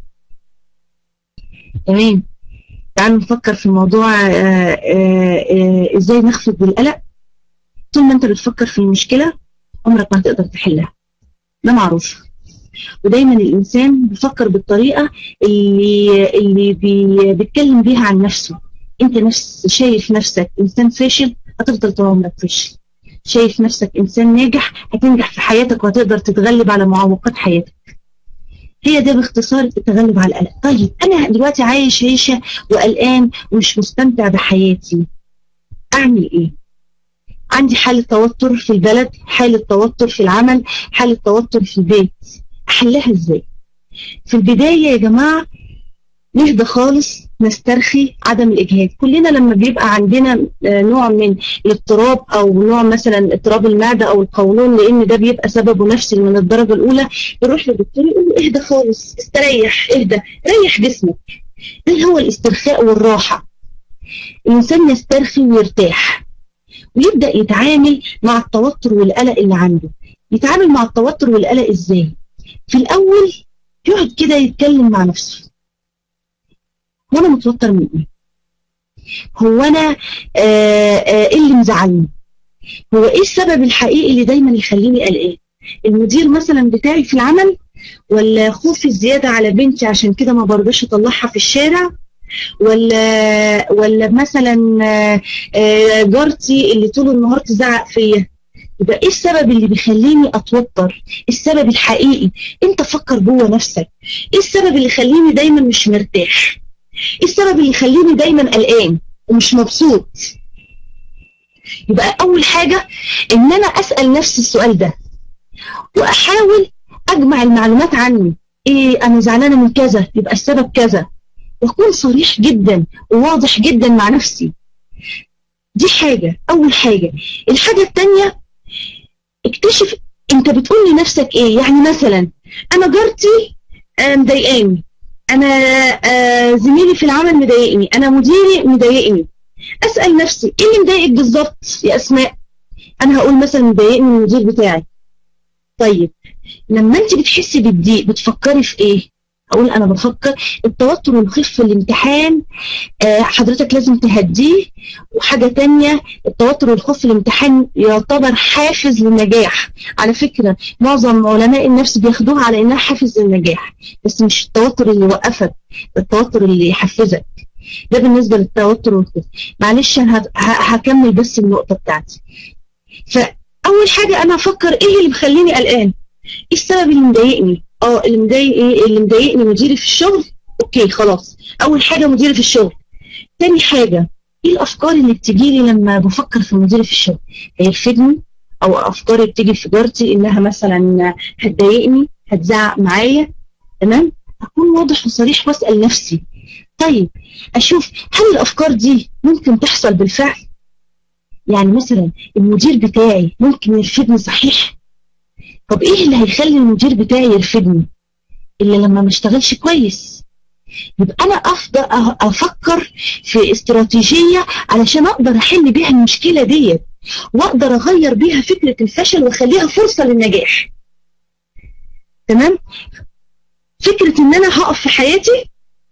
تمام تعالوا نفكر في الموضوع آه، آه، آه، ازاي نخفض بالقلق طول ما انت بتفكر في المشكلة عمرك ما هتقدر تحلها ده معروف ودايما الانسان بيفكر بالطريقة اللي اللي بي بيتكلم بيها عن نفسه انت نفس شايف نفسك انسان فاشل هتفضل طول عمرك فاشل شايف نفسك انسان ناجح هتنجح في حياتك وهتقدر تتغلب على معوقات حياتك هي ده باختصار التغلب على القلق طيب انا دلوقتي عايش عيشه وقلقان ومش مستمتع بحياتي اعمل ايه عندي حالة توتر في البلد حالة توتر في العمل حالة توتر في البيت احلها ازاي في البداية يا جماعة نهدى خالص نسترخي عدم الإجهاد كلنا لما بيبقى عندنا آه، نوع من الاضطراب أو نوع مثلا اضطراب المعدة أو القولون لأن ده بيبقى سببه نفسي من الدرجة الأولى بنروح للدكتور يقول له اهدى خالص استريح اهدى ريح جسمك ده هو الاسترخاء والراحة الإنسان يسترخي ويرتاح ويبدأ يتعامل مع التوتر والقلق اللي عنده يتعامل مع التوتر والقلق ازاي في الأول يقعد كده يتكلم مع نفسه هو انا متوتر من ايه هو انا آه آه ايه اللي مزعلني هو ايه السبب الحقيقي اللي دايما يخليني قلقان المدير مثلا بتاعي في العمل ولا خوفي الزياده على بنتي عشان كده ما برضاش اطلعها في الشارع ولا ولا مثلا آه، آه، جارتي اللي طول النهار تزعق فيا يبقى ايه السبب اللي بيخليني اتوتر السبب الحقيقي انت فكر جوه نفسك ايه السبب اللي يخليني دايما مش مرتاح ايه السبب اللي يخليني دايما قلقان ومش مبسوط يبقى اول حاجه ان انا اسال نفسي السؤال ده واحاول اجمع المعلومات عني ايه انا زعلانه من كذا يبقى السبب كذا واكون صريح جدا وواضح جدا مع نفسي دي حاجه اول حاجه الحاجه الثانيه اكتشف انت بتقول لنفسك ايه يعني مثلا انا جارتي آه، مضايقاني انا آه، زميلي في العمل مضايقني انا مديري مضايقني اسال نفسي ايه اللي مضايقك بالظبط يا اسماء انا هقول مثلا مضايقني المدير بتاعي طيب لما انت بتحسي بالضيق بتفكري في ايه اقول انا بفكر التوتر والخوف في الامتحان آه، حضرتك لازم تهديه وحاجه تانية التوتر والخوف في الامتحان يعتبر حافز للنجاح على فكره معظم علماء النفس بياخدوها على انها حافز للنجاح بس مش التوتر اللي يوقفك التوتر اللي يحفزك ده بالنسبه للتوتر والخوف معلش انا هت- ه- هكمل بس النقطه بتاعتي فاول حاجه انا افكر ايه اللي مخليني قلقان ايه السبب اللي مضايقني اه اللي مضايق ايه اللي مضايقني مديري في الشغل اوكي خلاص اول حاجه مديري في الشغل تاني حاجه ايه الافكار اللي بتجي لي لما بفكر في مديري في الشغل هيرفدني او افكاري بتيجي في جارتي انها مثلا هتضايقني هتزعق معايا تمام اكون واضح وصريح واسال نفسي طيب اشوف هل الافكار دي ممكن تحصل بالفعل يعني مثلا المدير بتاعي ممكن يرفدني صحيح طب ايه اللي هيخلي المدير بتاعي يرفدني الا لما ما اشتغلش كويس يبقى انا افضل أه- افكر في استراتيجيه علشان اقدر احل بيها المشكله ديت واقدر اغير بيها فكره الفشل واخليها فرصه للنجاح تمام فكره ان انا هقف في حياتي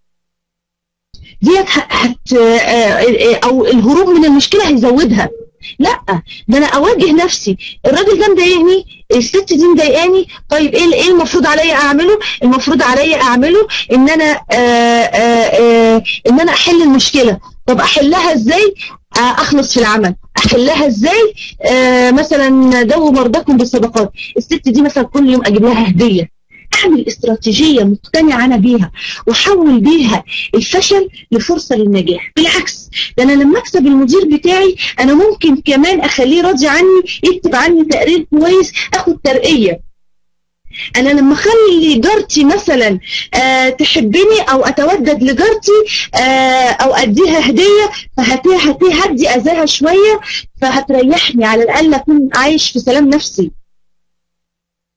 ديت ه- هت آه، آه، او الهروب من المشكله هيزودها لا ده انا اواجه نفسي الراجل ده مضايقني الست دي مضايقاني طيب ايه ايه المفروض عليا اعمله المفروض عليا اعمله ان انا آآ آآ ان انا احل المشكله طب احلها ازاي آه، اخلص في العمل احلها ازاي آه، مثلا دو مرضاكم بالصدقات الست دي مثلا كل يوم اجيب لها هديه اعمل استراتيجيه مقتنعه انا بيها واحول بيها الفشل لفرصه للنجاح بالعكس ده انا لما اكسب المدير بتاعي انا ممكن كمان اخليه راضي عني يكتب عني تقرير كويس اخد ترقيه انا لما اخلي جارتي مثلا آه تحبني او اتودد لجارتي آه او اديها هديه فهتي هتي هدي اذاها شويه فهتريحني على الاقل اكون عايش في سلام نفسي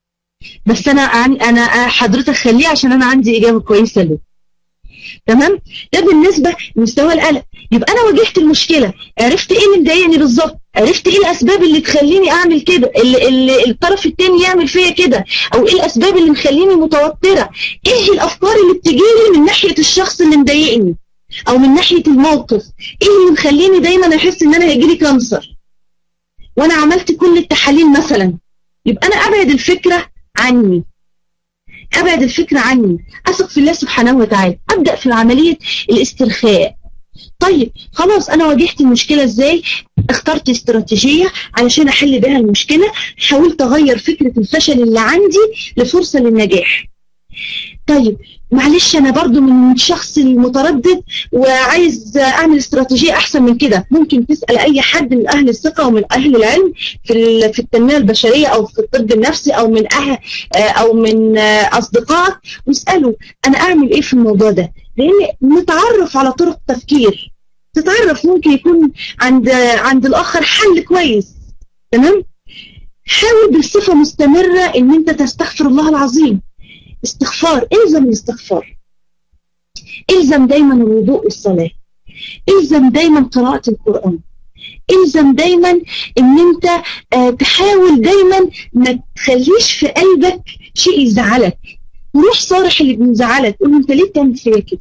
بس انا عن- انا حضرتك خليه عشان انا عندي اجابه كويسه له تمام ده بالنسبه لمستوى القلق يبقى انا واجهت المشكله عرفت ايه اللي مضايقني بالظبط عرفت ايه الاسباب اللي تخليني اعمل كده اللي, اللي الطرف التاني يعمل فيا كده او ايه الاسباب اللي مخليني متوتره ايه الافكار اللي بتجيلي من ناحيه الشخص اللي مضايقني او من ناحيه الموقف ايه اللي مخليني دايما احس ان انا هيجيلي كانسر وانا عملت كل التحاليل مثلا يبقى انا ابعد الفكره عني ابعد الفكره عني اثق في الله سبحانه وتعالى ابدا في عمليه الاسترخاء طيب خلاص انا واجهت المشكله ازاي اخترت استراتيجيه علشان احل بيها المشكله حاولت اغير فكره الفشل اللي عندي لفرصه للنجاح طيب معلش انا برضو من الشخص المتردد وعايز اعمل استراتيجيه احسن من كده ممكن تسال اي حد من اهل الثقه ومن اهل العلم في ال- في التنميه البشريه او في الطب النفسي او من اهل او من اصدقائك واساله انا اعمل ايه في الموضوع ده لان نتعرف على طرق تفكير تتعرف ممكن يكون عند عند الاخر حل كويس تمام حاول بصفه مستمره ان انت تستغفر الله العظيم استغفار الزم الاستغفار الزم دايما الوضوء والصلاة الزم دايما قراءة القرآن الزم دايما ان انت آه، تحاول دايما ما تخليش في قلبك شيء يزعلك وروح صارح اللي بيزعلك قول له انت ليه بتعمل فيا كده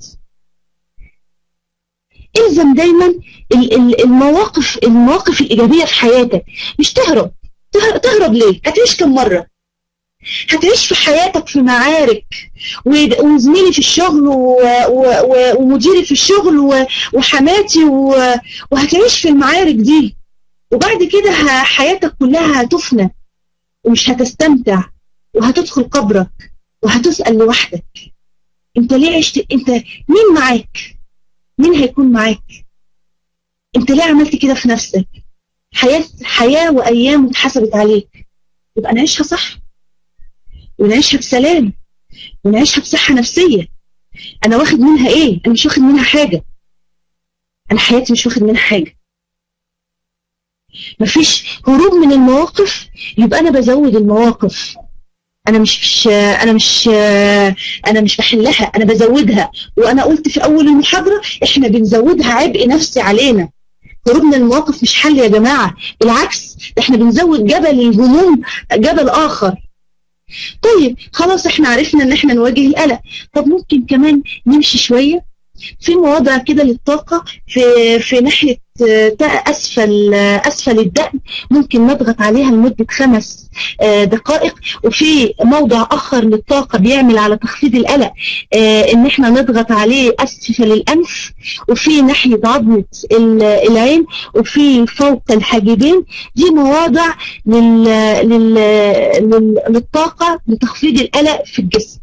الزم دايما ال- ال- المواقف المواقف الايجابيه في حياتك مش تهرب تهرب, تهرب ليه هتعيش كم مره هتعيش في حياتك في معارك و- وزميلي في الشغل و- و- و- ومديري في الشغل و- وحماتي و- وهتعيش في المعارك دي وبعد كده ه- حياتك كلها هتفنى ومش هتستمتع وهتدخل قبرك وهتسأل لوحدك انت ليه عشت انت مين معاك مين هيكون معاك انت ليه عملت كده في نفسك حياة حياة وأيام اتحسبت عليك يبقى نعيشها صح ونعيشها بسلام ونعيشها بصحة نفسية أنا واخد منها إيه؟ أنا مش واخد منها حاجة أنا حياتي مش واخد منها حاجة مفيش هروب من المواقف يبقى أنا بزود المواقف أنا مش, مش أنا مش أنا مش بحلها أنا بزودها وأنا قلت في أول المحاضرة إحنا بنزودها عبء نفسي علينا هروب من المواقف مش حل يا جماعة بالعكس ده إحنا بنزود جبل الهموم جبل آخر طيب خلاص احنا عرفنا ان احنا نواجه القلق طب ممكن كمان نمشي شوية في مواضع كده للطاقة في في ناحية آه، أسفل آه، أسفل الدقن ممكن نضغط عليها لمدة خمس آه، دقائق وفي موضع آخر للطاقة بيعمل على تخفيض القلق آه، إن إحنا نضغط عليه أسفل الأنف وفي ناحية عظمة ال- العين وفي فوق الحاجبين دي مواضع لل... لل... لل... للطاقة لتخفيض القلق في الجسم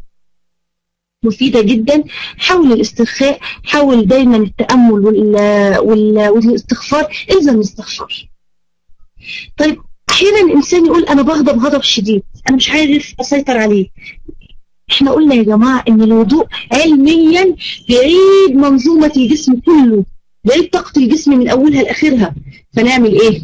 مفيدة جدا حاول الاسترخاء حاول دايما التأمل وال... وال... والاستغفار الزم الاستغفار طيب أحيانا الإنسان يقول أنا بغضب غضب شديد أنا مش عارف أسيطر عليه احنا قلنا يا جماعة ان الوضوء علميا بيعيد منظومة الجسم كله بيعيد طاقة الجسم من أولها لآخرها فنعمل إيه؟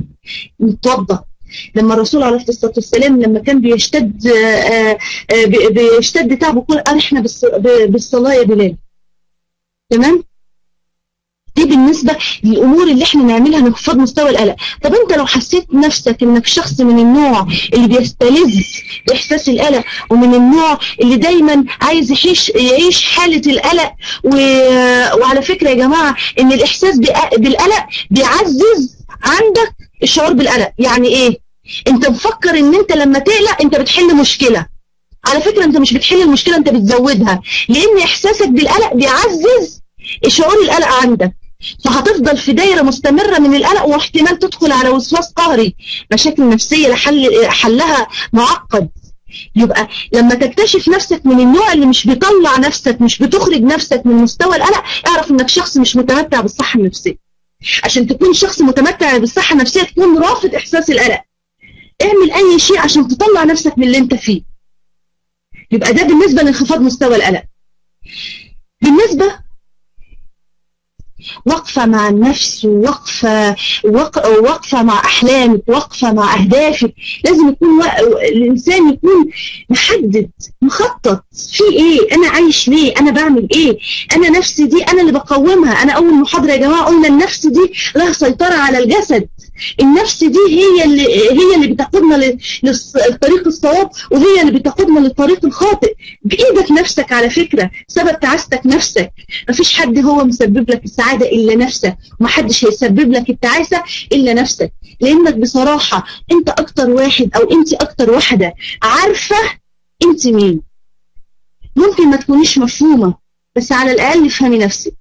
نتوضأ لما الرسول عليه الصلاة والسلام لما كان بيشتد آه، آه، بي- بيشتد تعبه يقول أرحنا بالص- ب- بالصلاة يا بلال تمام؟ دي بالنسبة للأمور اللي احنا نعملها لانخفاض مستوى القلق طب انت لو حسيت نفسك انك شخص من النوع اللي بيستلذ بإحساس القلق ومن النوع اللي دايما عايز يعيش يعيش حالة القلق و... وعلى فكرة يا جماعة ان الإحساس بق- بالقلق بيعزز عندك الشعور بالقلق يعني ايه انت مفكر ان انت لما تقلق انت بتحل مشكلة على فكرة انت مش بتحل المشكلة انت بتزودها لان احساسك بالقلق بيعزز شعور القلق عندك فهتفضل في دايرة مستمرة من القلق واحتمال تدخل على وسواس قهري مشاكل نفسية لحل حلها معقد يبقى لما تكتشف نفسك من النوع اللي مش بيطلع نفسك مش بتخرج نفسك من مستوى القلق اعرف انك شخص مش متمتع بالصحة النفسية عشان تكون شخص متمتع بالصحة النفسية تكون رافض احساس القلق اعمل اي شيء عشان تطلع نفسك من اللي انت فيه يبقى ده بالنسبة لانخفاض مستوى القلق بالنسبة واقفة مع النفس وواقفة وق- واقفة مع أحلامك واقفة مع أهدافك لازم يكون و- الإنسان يكون محدد مخطط في إيه أنا عايش ليه أنا بعمل إيه أنا نفسي دي أنا اللي بقومها أنا أول محاضرة يا جماعة قلنا النفس دي لها سيطرة على الجسد النفس دي هي اللي هي اللي بتقودنا ل- للطريق الصواب وهي اللي بتقودنا للطريق الخاطئ بإيدك نفسك على فكرة سبب تعاستك نفسك مفيش حد هو مسبب لك السعادة إلا نفسك ومحدش هيسبب لك التعاسة إلا نفسك لأنك بصراحة أنت أكتر واحد أو أنت أكتر واحدة عارفة أنت مين ممكن ما تكونيش مفهومة بس على الأقل افهمي نفسك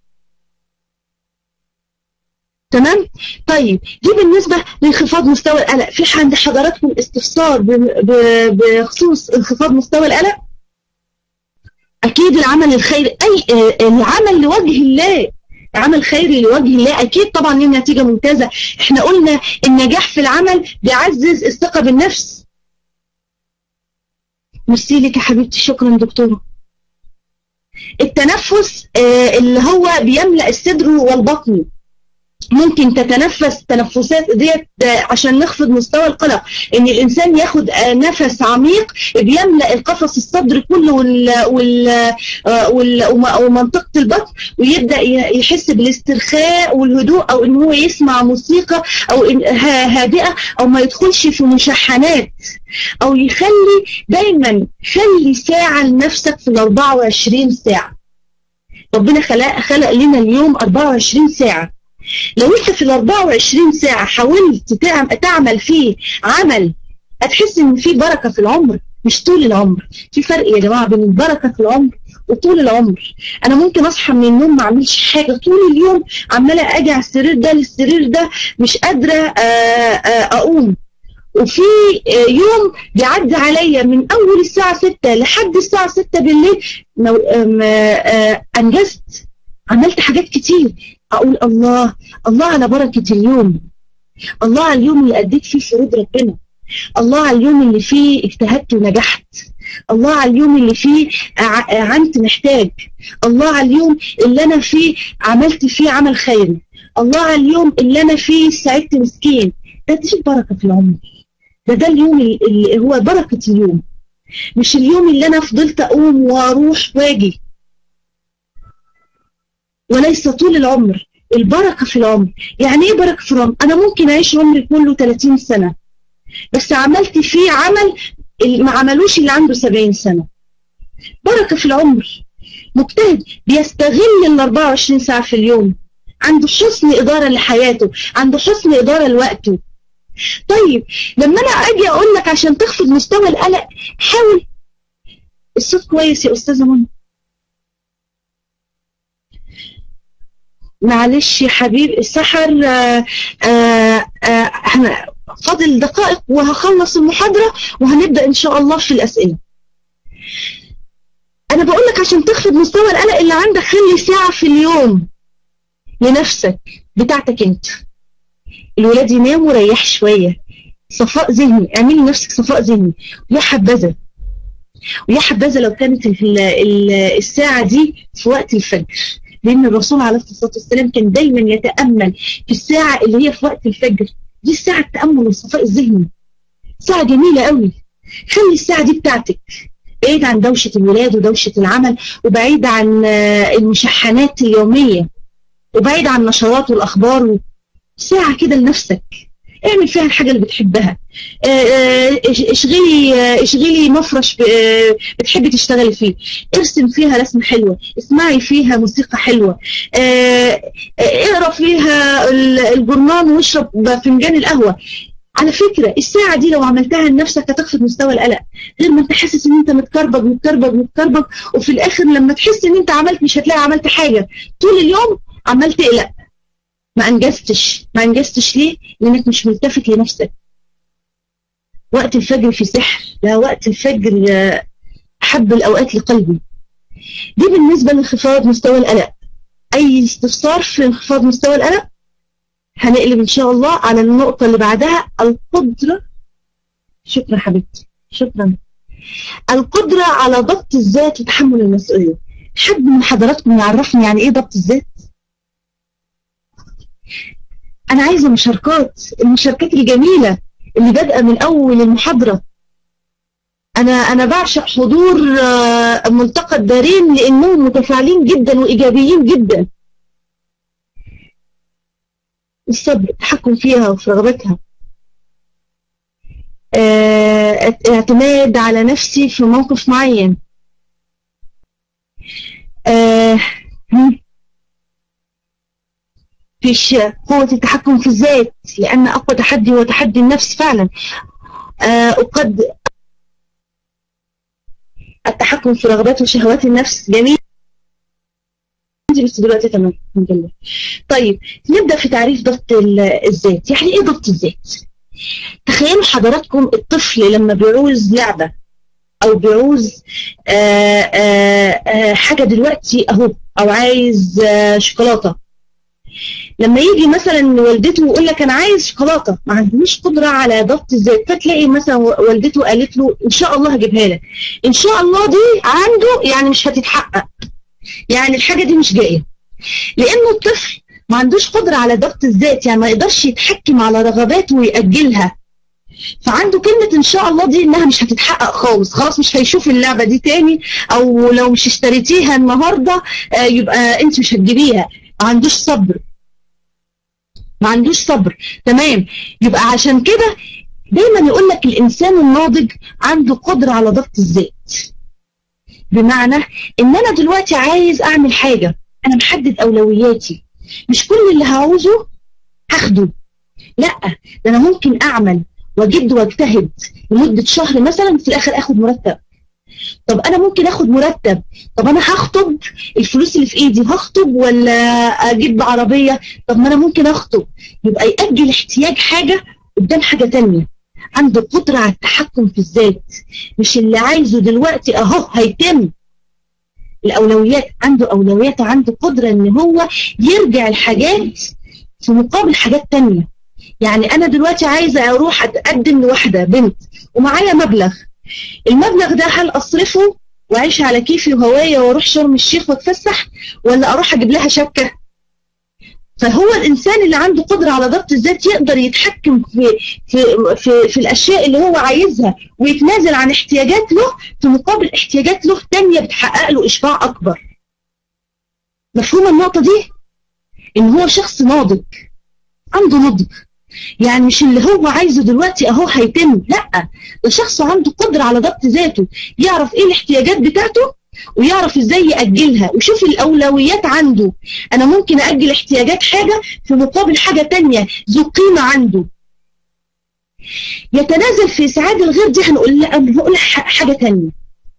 تمام طيب دي بالنسبة لانخفاض مستوى القلق في عند حضراتكم استفسار ب- ب- بخصوص انخفاض مستوى القلق اكيد العمل الخيري اي آه، العمل لوجه الله عمل خيري لوجه الله اكيد طبعا ليه نتيجه ممتازه احنا قلنا النجاح في العمل بيعزز الثقه بالنفس ميرسي لك يا حبيبتي شكرا دكتوره التنفس آه، اللي هو بيملأ الصدر والبطن ممكن تتنفس تنفسات ديت آه، عشان نخفض مستوى القلق ان الانسان ياخد آه، نفس عميق بيملأ القفص الصدر كله وال وال آه، وال وم- ومنطقة البطن ويبدأ ي- يحس بالاسترخاء والهدوء او ان هو يسمع موسيقى او إن- ها- هادئة او ما يدخلش في مشحنات او يخلي دايما خلي ساعة لنفسك في ال 24 ساعة ربنا خلق خلق لنا اليوم 24 ساعة لو انت في ال 24 ساعة حاولت تعم- تعمل فيه عمل هتحس ان في بركة في العمر مش طول العمر في فرق يا جماعة بين البركة في العمر وطول العمر انا ممكن اصحى من النوم ما اعملش حاجة طول اليوم عمالة اجي على السرير ده للسرير ده مش قادرة آه، آه، اقوم وفي آه، يوم بيعدي عليا من اول الساعة 6 لحد الساعة 6 بالليل نو- آم، آه، آه، انجزت عملت حاجات كتير اقول الله الله على بركة اليوم الله على اليوم اللي أديت فيه فروض ربنا الله على اليوم اللي فيه اجتهدت ونجحت الله على اليوم اللي فيه ع- عنت محتاج الله على اليوم اللي أنا فيه عملت فيه عمل خيري الله على اليوم اللي أنا فيه ساعدت مسكين ده دي بركة في العمر ده ده اليوم اللي- اللي هو بركة اليوم مش اليوم اللي أنا فضلت أقوم وأروح وأجي وليس طول العمر البركة في العمر يعني ايه بركة في العمر انا ممكن اعيش عمري كله 30 سنة بس عملت فيه عمل اللي ما عملوش اللي عنده 70 سنة بركة في العمر مجتهد بيستغل ال 24 ساعة في اليوم عنده حسن إدارة لحياته عنده حسن إدارة لوقته طيب لما أنا أجي أقول لك عشان تخفض مستوى القلق حاول الصوت كويس يا أستاذة منى معلش يا حبيب السحر آه، آه، آه، احنا فاضل دقائق وهخلص المحاضرة وهنبدأ إن شاء الله في الأسئلة أنا بقول لك عشان تخفض مستوى القلق اللي عندك خلي ساعة في اليوم لنفسك بتاعتك أنت الولاد يناموا ريح شوية صفاء ذهني اعملي لنفسك صفاء ذهني يا حبذا ويا حبذا لو كانت ال- ال- الساعة دي في وقت الفجر لأن الرسول عليه الصلاة والسلام كان دايما يتأمل في الساعة اللي هي في وقت الفجر دي الساعة التأمل والصفاء الذهني ساعة جميلة قوي خلي الساعة دي بتاعتك بعيد عن دوشة الولاد ودوشة العمل وبعيد عن آه، المشحنات اليومية وبعيد عن النشرات والأخبار و- ساعة كده لنفسك اعمل فيها الحاجة اللي بتحبها آه، آه، اش- اشغلي آه، اشغلي مفرش ب- آه، بتحبي تشتغلي فيه ارسم فيها رسمة حلوة اسمعي فيها موسيقى حلوة آه، آه، اقرا فيها ال- الجرنان واشرب فنجان القهوة على فكرة الساعة دي لو عملتها لنفسك هتخفض مستوى القلق غير ما انت حاسس ان انت متكربج متكربج متكربج وفي الاخر لما تحس ان انت عملت مش هتلاقي عملت حاجة طول اليوم عمال تقلق ما انجزتش ما انجزتش ليه لانك مش ملتفت لنفسك وقت الفجر في سحر لا وقت الفجر آه، احب الاوقات لقلبي دي بالنسبه لانخفاض مستوى القلق اي استفسار في انخفاض مستوى القلق هنقلب ان شاء الله على النقطه اللي بعدها القدره شكرا حبيبتي شكرا القدره على ضبط الذات وتحمل المسؤوليه حد من حضراتكم يعرفني يعني ايه ضبط الذات انا عايزه مشاركات المشاركات الجميله اللي بادئه من اول المحاضره انا انا بعشق حضور آه، ملتقى الدارين لانهم متفاعلين جدا وايجابيين جدا الصبر التحكم فيها وفي رغبتها آه، اعتماد على نفسي في موقف معين آه، هم. فيش قوة التحكم في الذات لأن أقوى تحدي هو تحدي النفس فعلا آه، وقد التحكم في رغبات وشهوات النفس جميل بس دلوقتي تمام الحمد لله طيب نبدأ في تعريف ضبط ال- الذات يعني ايه ضبط الذات تخيلوا حضراتكم الطفل لما بيعوز لعبة او بيعوز آآ آآ حاجة دلوقتي اهو او عايز آه، شوكولاتة لما يجي مثلا والدته يقول لك انا عايز شوكولاته ما عندوش قدره على ضبط الذات فتلاقي مثلا والدته قالت له ان شاء الله هجيبها لك ان شاء الله دي عنده يعني مش هتتحقق يعني الحاجه دي مش جايه لانه الطفل ما عندوش قدره على ضبط الذات يعني ما يقدرش يتحكم على رغباته ويأجلها فعنده كلمة إن شاء الله دي إنها مش هتتحقق خالص خلاص مش هيشوف اللعبة دي تاني أو لو مش اشتريتيها النهاردة آه، يبقى أنت مش هتجيبيها ما عندوش صبر ما عندوش صبر تمام يبقى عشان كده دايما يقول لك الانسان الناضج عنده قدره على ضبط الذات بمعنى ان انا دلوقتي عايز اعمل حاجه انا محدد اولوياتي مش كل اللي هعوزه هاخده لا ده انا ممكن اعمل واجد واجتهد لمده شهر مثلا في الاخر اخد مرتب طب انا ممكن اخد مرتب طب انا هخطب الفلوس اللي في ايدي هخطب ولا اجيب عربيه طب ما انا ممكن اخطب يبقى يأجل احتياج حاجه قدام حاجه تانية عنده قدره على التحكم في الذات مش اللي عايزه دلوقتي اهو هيتم الاولويات عنده اولويات وعنده قدره ان هو يرجع الحاجات في مقابل حاجات تانية يعني انا دلوقتي عايزه اروح اتقدم لواحده بنت ومعايا مبلغ المبلغ ده هل اصرفه واعيش على كيفي وهوايا واروح شرم الشيخ واتفسح ولا اروح اجيب لها شبكه فهو الانسان اللي عنده قدره على ضبط الذات يقدر يتحكم في في في, في الاشياء اللي هو عايزها ويتنازل عن احتياجات له في مقابل احتياجات له تانية بتحقق له اشباع اكبر مفهوم النقطه دي ان هو شخص ناضج عنده نضج يعني مش اللي هو عايزه دلوقتي اهو هيتم لا ده شخص عنده قدره على ضبط ذاته يعرف ايه الاحتياجات بتاعته ويعرف ازاي يأجلها وشوف الأولويات عنده أنا ممكن أجل احتياجات حاجة في مقابل حاجة تانية ذو قيمة عنده يتنازل في إسعاد الغير دي هنقول هنقول حاجة تانية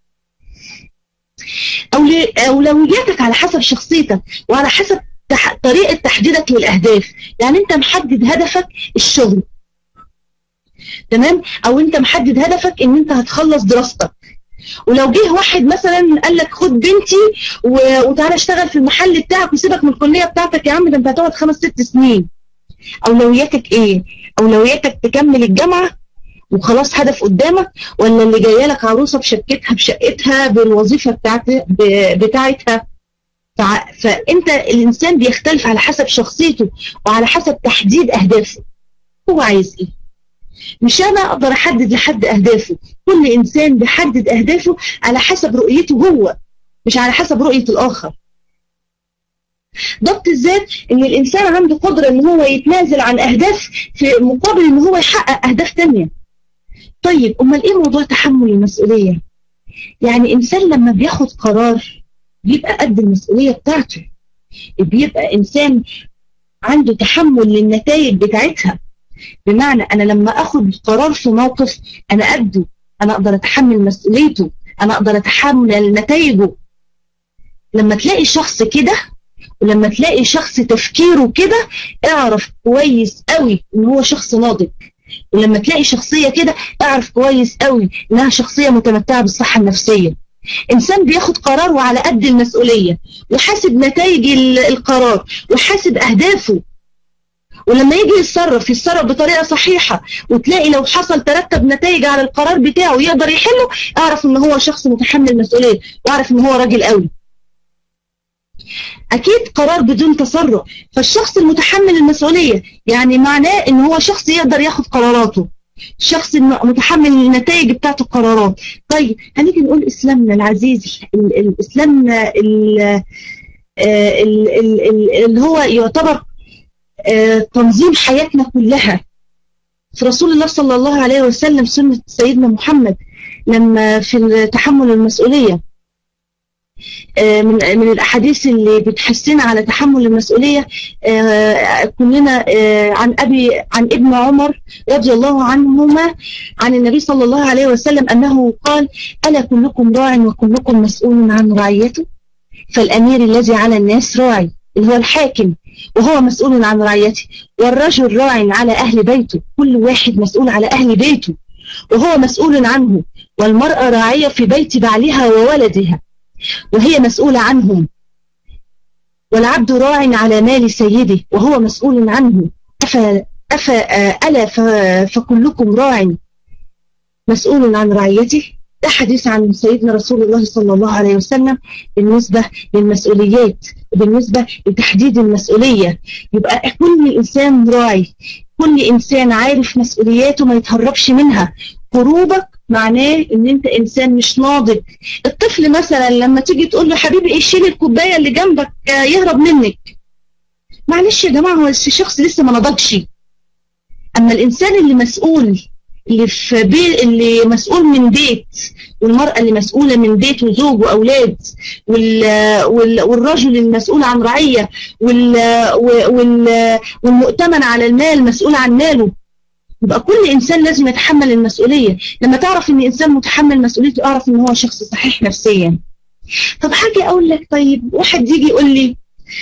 أولي- أولوياتك على حسب شخصيتك وعلى حسب تح- طريقة تحديدك للأهداف يعني أنت محدد هدفك الشغل تمام أو أنت محدد هدفك إن أنت هتخلص دراستك ولو جه واحد مثلا قال لك خد بنتي و- وتعالى اشتغل في المحل بتاعك وسيبك من الكليه بتاعتك يا عم ده انت هتقعد خمس ست سنين اولوياتك ايه؟ اولوياتك تكمل الجامعه وخلاص هدف قدامك ولا اللي جايه لك عروسه بشقتها بشقتها بالوظيفه بتاعت ب- بتاعتها فع- فانت الانسان بيختلف على حسب شخصيته وعلى حسب تحديد اهدافه هو عايز ايه مش انا اقدر احدد لحد اهدافه كل انسان بيحدد اهدافه على حسب رؤيته هو مش على حسب رؤية الاخر ضبط الذات ان الانسان عنده قدرة ان هو يتنازل عن اهداف في مقابل ان هو يحقق اهداف تانية طيب امال ايه موضوع تحمل المسؤولية يعني انسان لما بياخد قرار بيبقى قد المسؤولية بتاعته بيبقى انسان عنده تحمل للنتائج بتاعتها بمعنى انا لما اخد قرار في موقف انا قده انا اقدر اتحمل مسؤوليته انا اقدر اتحمل نتائجه لما تلاقي شخص كده ولما تلاقي شخص تفكيره كده اعرف كويس قوي ان هو شخص ناضج ولما تلاقي شخصية كده اعرف كويس قوي انها شخصية متمتعة بالصحة النفسية انسان بياخد قرار وعلى قد المسؤولية وحاسب نتائج ال- القرار وحاسب اهدافه ولما يجي يتصرف يتصرف بطريقه صحيحه وتلاقي لو حصل ترتب نتائج على القرار بتاعه يقدر يحله اعرف ان هو شخص متحمل مسؤوليه واعرف ان هو راجل قوي اكيد قرار بدون تسرع فالشخص المتحمل المسؤوليه يعني معناه ان هو شخص يقدر ياخد قراراته الشخص المتحمل النتائج بتاعت القرارات طيب هنيجي نقول اسلامنا العزيز ال- ال- اسلامنا ال- آه، ال- ال- ال- اللي هو يعتبر آه، تنظيم حياتنا كلها في رسول الله صلى الله عليه وسلم سنة سيدنا محمد لما في تحمل المسؤولية آه، من من الاحاديث اللي بتحسنا على تحمل المسؤوليه آه، كلنا آه، عن ابي عن ابن عمر رضي الله عنهما عن النبي صلى الله عليه وسلم انه قال الا كلكم راع وكلكم مسؤول عن رعيته فالامير الذي على الناس راعي اللي هو الحاكم وهو مسؤول عن رعيته والرجل راع على اهل بيته كل واحد مسؤول على اهل بيته وهو مسؤول عنه والمراه راعيه في بيت بعلها وولدها وهي مسؤولة عنهم والعبد راع على مال سيده وهو مسؤول عنه أفا أفا ألا ف- فكلكم راع مسؤول عن رعيته ده حديث عن سيدنا رسول الله صلى الله عليه وسلم بالنسبة للمسؤوليات وبالنسبة لتحديد المسؤولية يبقى كل إنسان راعي كل إنسان عارف مسؤولياته ما يتهربش منها هروبك معناه ان انت انسان مش ناضج الطفل مثلا لما تيجي تقول له حبيبي ايه شيل الكوبايه اللي جنبك آه، يهرب منك معلش يا جماعه هو الشخص لسه ما نضجش اما الانسان اللي مسؤول اللي في بي اللي مسؤول من بيت والمرأة اللي مسؤولة من بيت وزوج وأولاد وال... وال... والرجل المسؤول عن رعية وال... وال... والمؤتمن على المال مسؤول عن ماله يبقى كل إنسان لازم يتحمل المسؤولية لما تعرف إن إنسان متحمل مسؤوليته أعرف إن هو شخص صحيح نفسيا طب حاجة أقول لك طيب واحد يجي يقول لي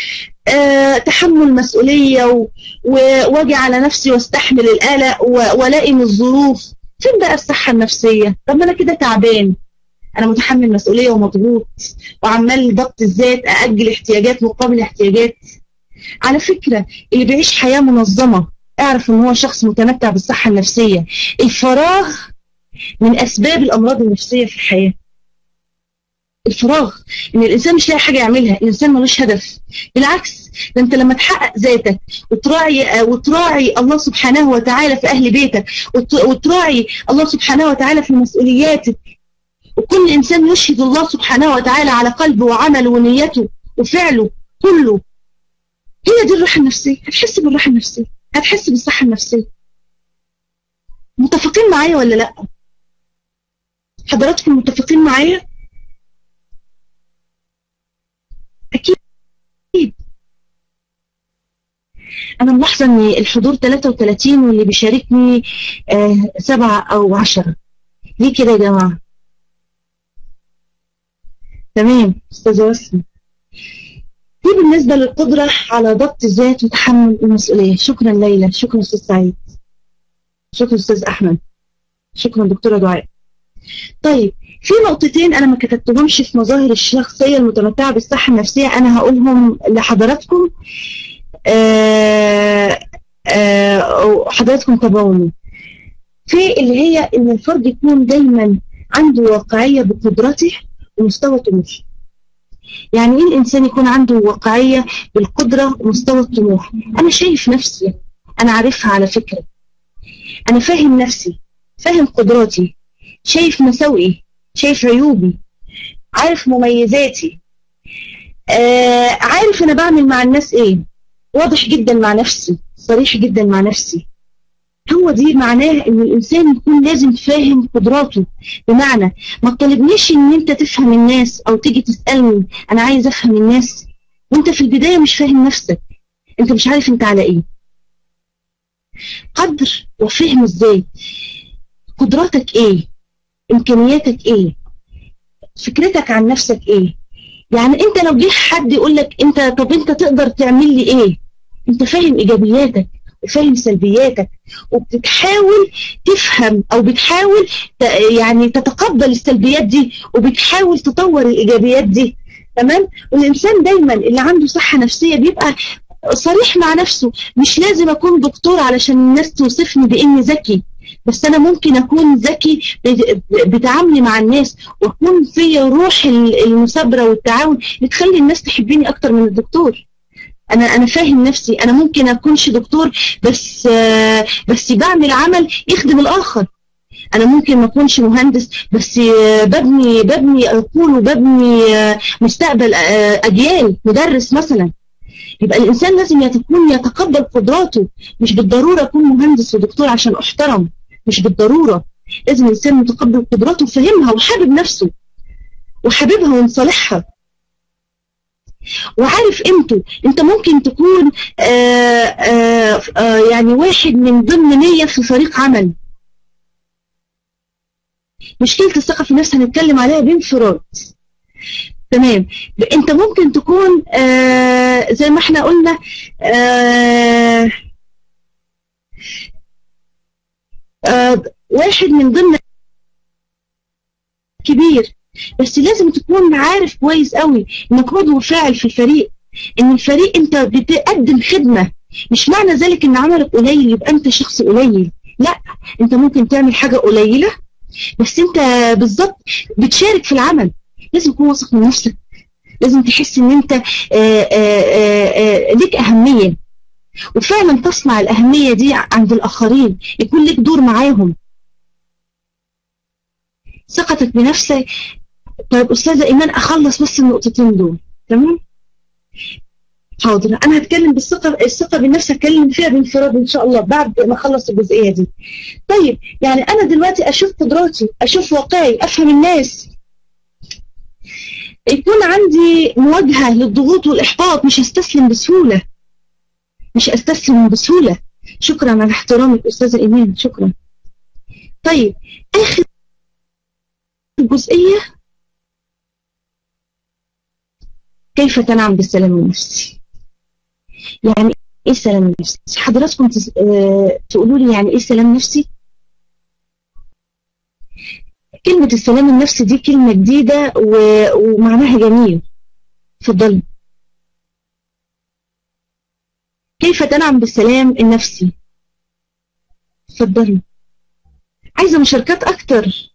آه تحمل مسؤولية و- و- واجي على نفسي واستحمل القلق و- والاقي من الظروف فين بقى الصحة النفسية طب ما أنا كده تعبان أنا متحمل مسؤولية ومضغوط وعمال ضبط الذات أأجل احتياجات مقابل احتياجات على فكرة اللي بيعيش حياة منظمة اعرف ان هو شخص متمتع بالصحة النفسية الفراغ من اسباب الامراض النفسية في الحياة الفراغ ان الانسان مش لاقي حاجة يعملها الانسان ملوش هدف بالعكس ده انت لما تحقق ذاتك وتراعي وتراعي الله سبحانه وتعالى في اهل بيتك وت- وتراعي الله سبحانه وتعالى في مسؤولياتك وكل انسان يشهد الله سبحانه وتعالى على قلبه وعمله ونيته وفعله كله هي دي الراحة النفسية هتحس بالراحة النفسية هتحس بالصحة النفسية متفقين معايا ولا لا حضراتكم متفقين معايا أكيد أنا ملاحظة إن الحضور 33 واللي بيشاركني آه سبعة أو عشرة ليه كده يا جماعة تمام أستاذة وسمة دي بالنسبة للقدرة على ضبط الذات وتحمل المسؤولية شكرا ليلى شكرا أستاذ سعيد شكرا أستاذ أحمد شكرا دكتورة دعاء طيب في نقطتين أنا ما كتبتهمش في مظاهر الشخصية المتمتعة بالصحة النفسية أنا هقولهم لحضراتكم آه آه حضراتكم تابعوني في اللي هي إن الفرد يكون دايما عنده واقعية بقدرته ومستوى طموحه يعني ايه الانسان يكون عنده واقعيه بالقدره ومستوى الطموح انا شايف نفسي انا عارفها على فكره انا فاهم نفسي فاهم قدراتي شايف مساوئي شايف عيوبي عارف مميزاتي آه عارف انا بعمل مع الناس ايه واضح جدا مع نفسي صريح جدا مع نفسي هو دي معناه ان الانسان يكون لازم فاهم قدراته بمعنى ما تطالبنيش ان انت تفهم الناس او تيجي تسالني انا عايز افهم الناس وانت في البدايه مش فاهم نفسك انت مش عارف انت على ايه قدر وفهم ازاي قدراتك ايه امكانياتك ايه فكرتك عن نفسك ايه يعني انت لو جه حد يقول لك انت طب انت تقدر تعمل لي ايه انت فاهم ايجابياتك وفاهم سلبياتك وبتحاول تفهم او بتحاول يعني تتقبل السلبيات دي وبتحاول تطور الايجابيات دي تمام والانسان دايما اللي عنده صحه نفسيه بيبقى صريح مع نفسه مش لازم اكون دكتور علشان الناس توصفني باني ذكي بس انا ممكن اكون ذكي ب- ب- بتعاملي مع الناس واكون فيا روح ال- المثابره والتعاون اللي تخلي الناس تحبني اكتر من الدكتور انا انا فاهم نفسي انا ممكن اكونش دكتور بس آه، بس بعمل عمل يخدم الاخر انا ممكن ما اكونش مهندس بس آه، ببني ببني عقول وببني آه، مستقبل آه، اجيال مدرس مثلا يبقى الانسان لازم يكون يتقبل قدراته مش بالضروره اكون مهندس ودكتور عشان احترم مش بالضروره لازم الانسان متقبل قدراته وفهمها وحابب نفسه وحاببها ومصالحها وعارف قيمته انت ممكن تكون آآ آآ آآ يعني واحد من ضمن مية في فريق عمل مشكلة الثقة في النفس هنتكلم عليها بانفراد تمام انت ممكن تكون آه زي ما احنا قلنا آه آه واحد من ضمن كبير بس لازم تكون عارف كويس قوي انك عضو فاعل في الفريق ان الفريق انت بتقدم خدمة مش معنى ذلك ان عملك قليل يبقى انت شخص قليل لا انت ممكن تعمل حاجة قليلة بس انت بالظبط بتشارك في العمل لازم تكون واثق من نفسك لازم تحس ان انت آآ آآ آآ ليك اهمية وفعلا تصنع الاهمية دي عند الاخرين يكون لك دور معاهم ثقتك بنفسك طيب استاذة ايمان اخلص بس النقطتين دول تمام حاضر انا هتكلم بالثقه الثقه بالنفس هتكلم فيها بانفراد ان شاء الله بعد ما اخلص الجزئيه دي طيب يعني انا دلوقتي اشوف قدراتي اشوف واقعي افهم الناس يكون عندي مواجهه للضغوط والاحباط مش هستسلم بسهوله مش استسلم بسهوله شكرا على احترامك استاذه ايمان شكرا طيب اخر جزئيه كيف تنعم بالسلام النفسي يعني ايه السلام النفسي حضراتكم تس... آه... تقولوا لي يعني ايه سلام نفسي كلمة السلام النفسي دي كلمة جديدة و... ومعناها جميل اتفضلي كيف تنعم بالسلام النفسي اتفضلي عايزة مشاركات أكتر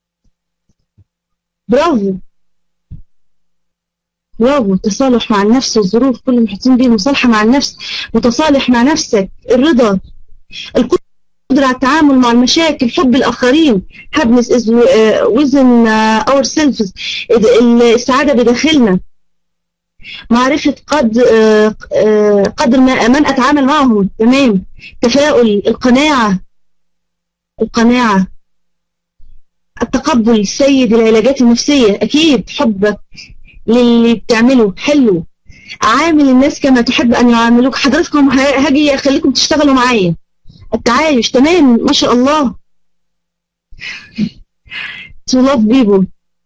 برافو برافو التصالح مع النفس والظروف كل محيطين بيه مصالحة مع النفس متصالح مع نفسك الرضا القدرة على التعامل مع المشاكل حب الآخرين happiness is within ourselves السعادة بداخلنا معرفة قد قدر ما من أتعامل معهم تمام تفاؤل القناعة القناعة التقبل السيد العلاجات النفسية أكيد حبك للي بتعمله حلو عامل الناس كما تحب أن يعاملوك حضراتكم هاجي أخليكم تشتغلوا معايا التعايش تمام ما شاء الله to love people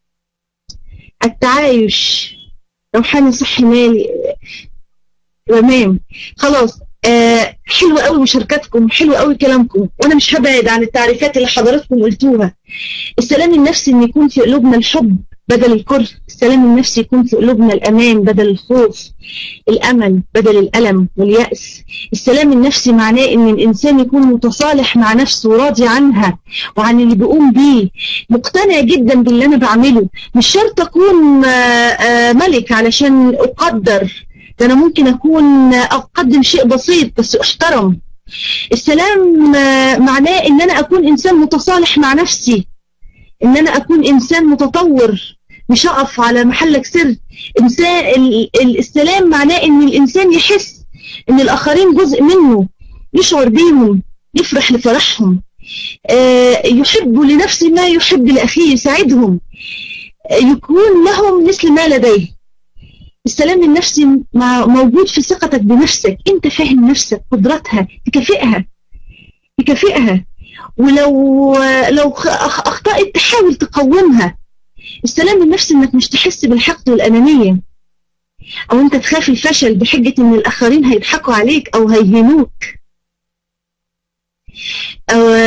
التعايش روحاني صحي مالي تمام خلاص آه حلو قوي مشاركاتكم حلو قوي كلامكم وانا مش هبعد عن التعريفات اللي حضراتكم قلتوها السلام النفسي ان يكون في قلوبنا الحب بدل الكره السلام النفسي يكون في قلوبنا الأمان بدل الخوف الأمل بدل الألم واليأس السلام النفسي معناه أن الإنسان يكون متصالح مع نفسه وراضي عنها وعن اللي بيقوم بيه مقتنع جدا باللي أنا بعمله مش شرط أكون ملك علشان أقدر ده أنا ممكن أكون أقدم شيء بسيط بس أحترم السلام معناه أن أنا أكون إنسان متصالح مع نفسي ان انا اكون انسان متطور مش اقف على محلك سر انسان السلام معناه ان الانسان يحس ان الاخرين جزء منه يشعر بيهم يفرح لفرحهم آه يحب لنفسه ما يحب لاخيه يساعدهم آه يكون لهم مثل ما لديه السلام النفسي موجود في ثقتك بنفسك انت فاهم نفسك قدراتها تكافئها تكافئها ولو لو اخطأت تحاول تقومها السلام النفسي انك مش تحس بالحقد والانانيه او انت تخاف الفشل بحجه ان الاخرين هيضحكوا عليك او هيهينوك أو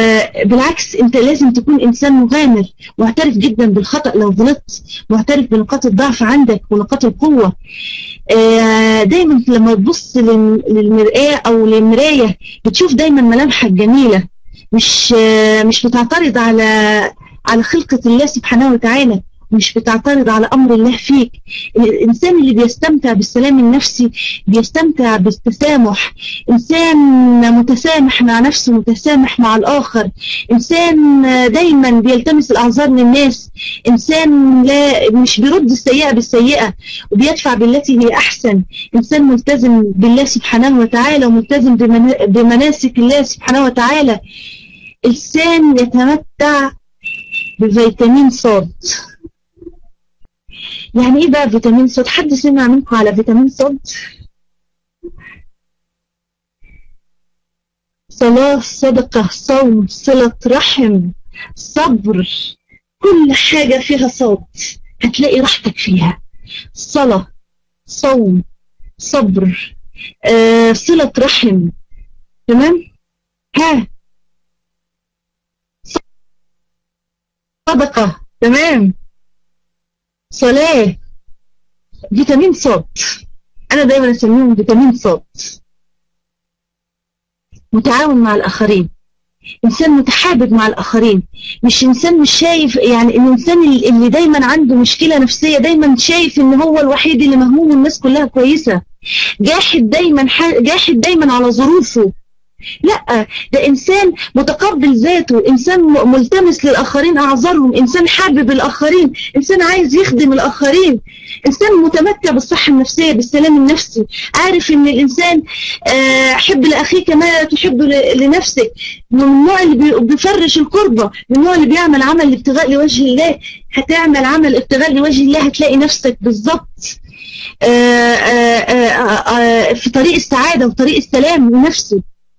بالعكس انت لازم تكون انسان مغامر معترف جدا بالخطأ لو غلطت معترف بنقاط الضعف عندك ونقاط القوة آه، دايما لما تبص لل- للمرآة او للمراية بتشوف دايما ملامحك جميلة مش آه، مش بتعترض على على خلقة الله سبحانه وتعالى مش بتعترض على امر الله فيك الانسان اللي بيستمتع بالسلام النفسي بيستمتع بالتسامح انسان متسامح مع نفسه متسامح مع الاخر انسان دايما بيلتمس الاعذار للناس انسان لا مش بيرد السيئه بالسيئه وبيدفع بالتي هي احسن انسان ملتزم بالله سبحانه وتعالى وملتزم بمنا- بمناسك الله سبحانه وتعالى انسان يتمتع بفيتامين صاد يعني ايه بقى فيتامين صاد حد سمع منكم على فيتامين صاد صلاة صدقة صوم صلة رحم صبر كل حاجة فيها صوت هتلاقي راحتك فيها صلاة صوم صبر آه، صلة رحم تمام ها صدقة تمام صلاة فيتامين صاد أنا دايما أسميهم فيتامين صاد متعاون مع الآخرين إنسان متحابب مع الآخرين مش إنسان مش شايف يعني الإنسان اللي اللي دايما عنده مشكلة نفسية دايما شايف إن هو الوحيد اللي مهموم الناس كلها كويسة جاحد دايما ح- جاحد دايما على ظروفه لا ده انسان متقبل ذاته انسان م- ملتمس للاخرين اعذارهم انسان حابب الاخرين انسان عايز يخدم الاخرين انسان متمتع بالصحه النفسيه بالسلام النفسي عارف ان الانسان آه، حب لاخيك ما تحب ل- لنفسك من النوع اللي بي- بيفرش القربة من النوع اللي بيعمل عمل ابتغاء لوجه الله هتعمل عمل ابتغاء لوجه الله هتلاقي نفسك بالظبط آه، آه، آه، آه، في طريق السعادة وطريق السلام النفسي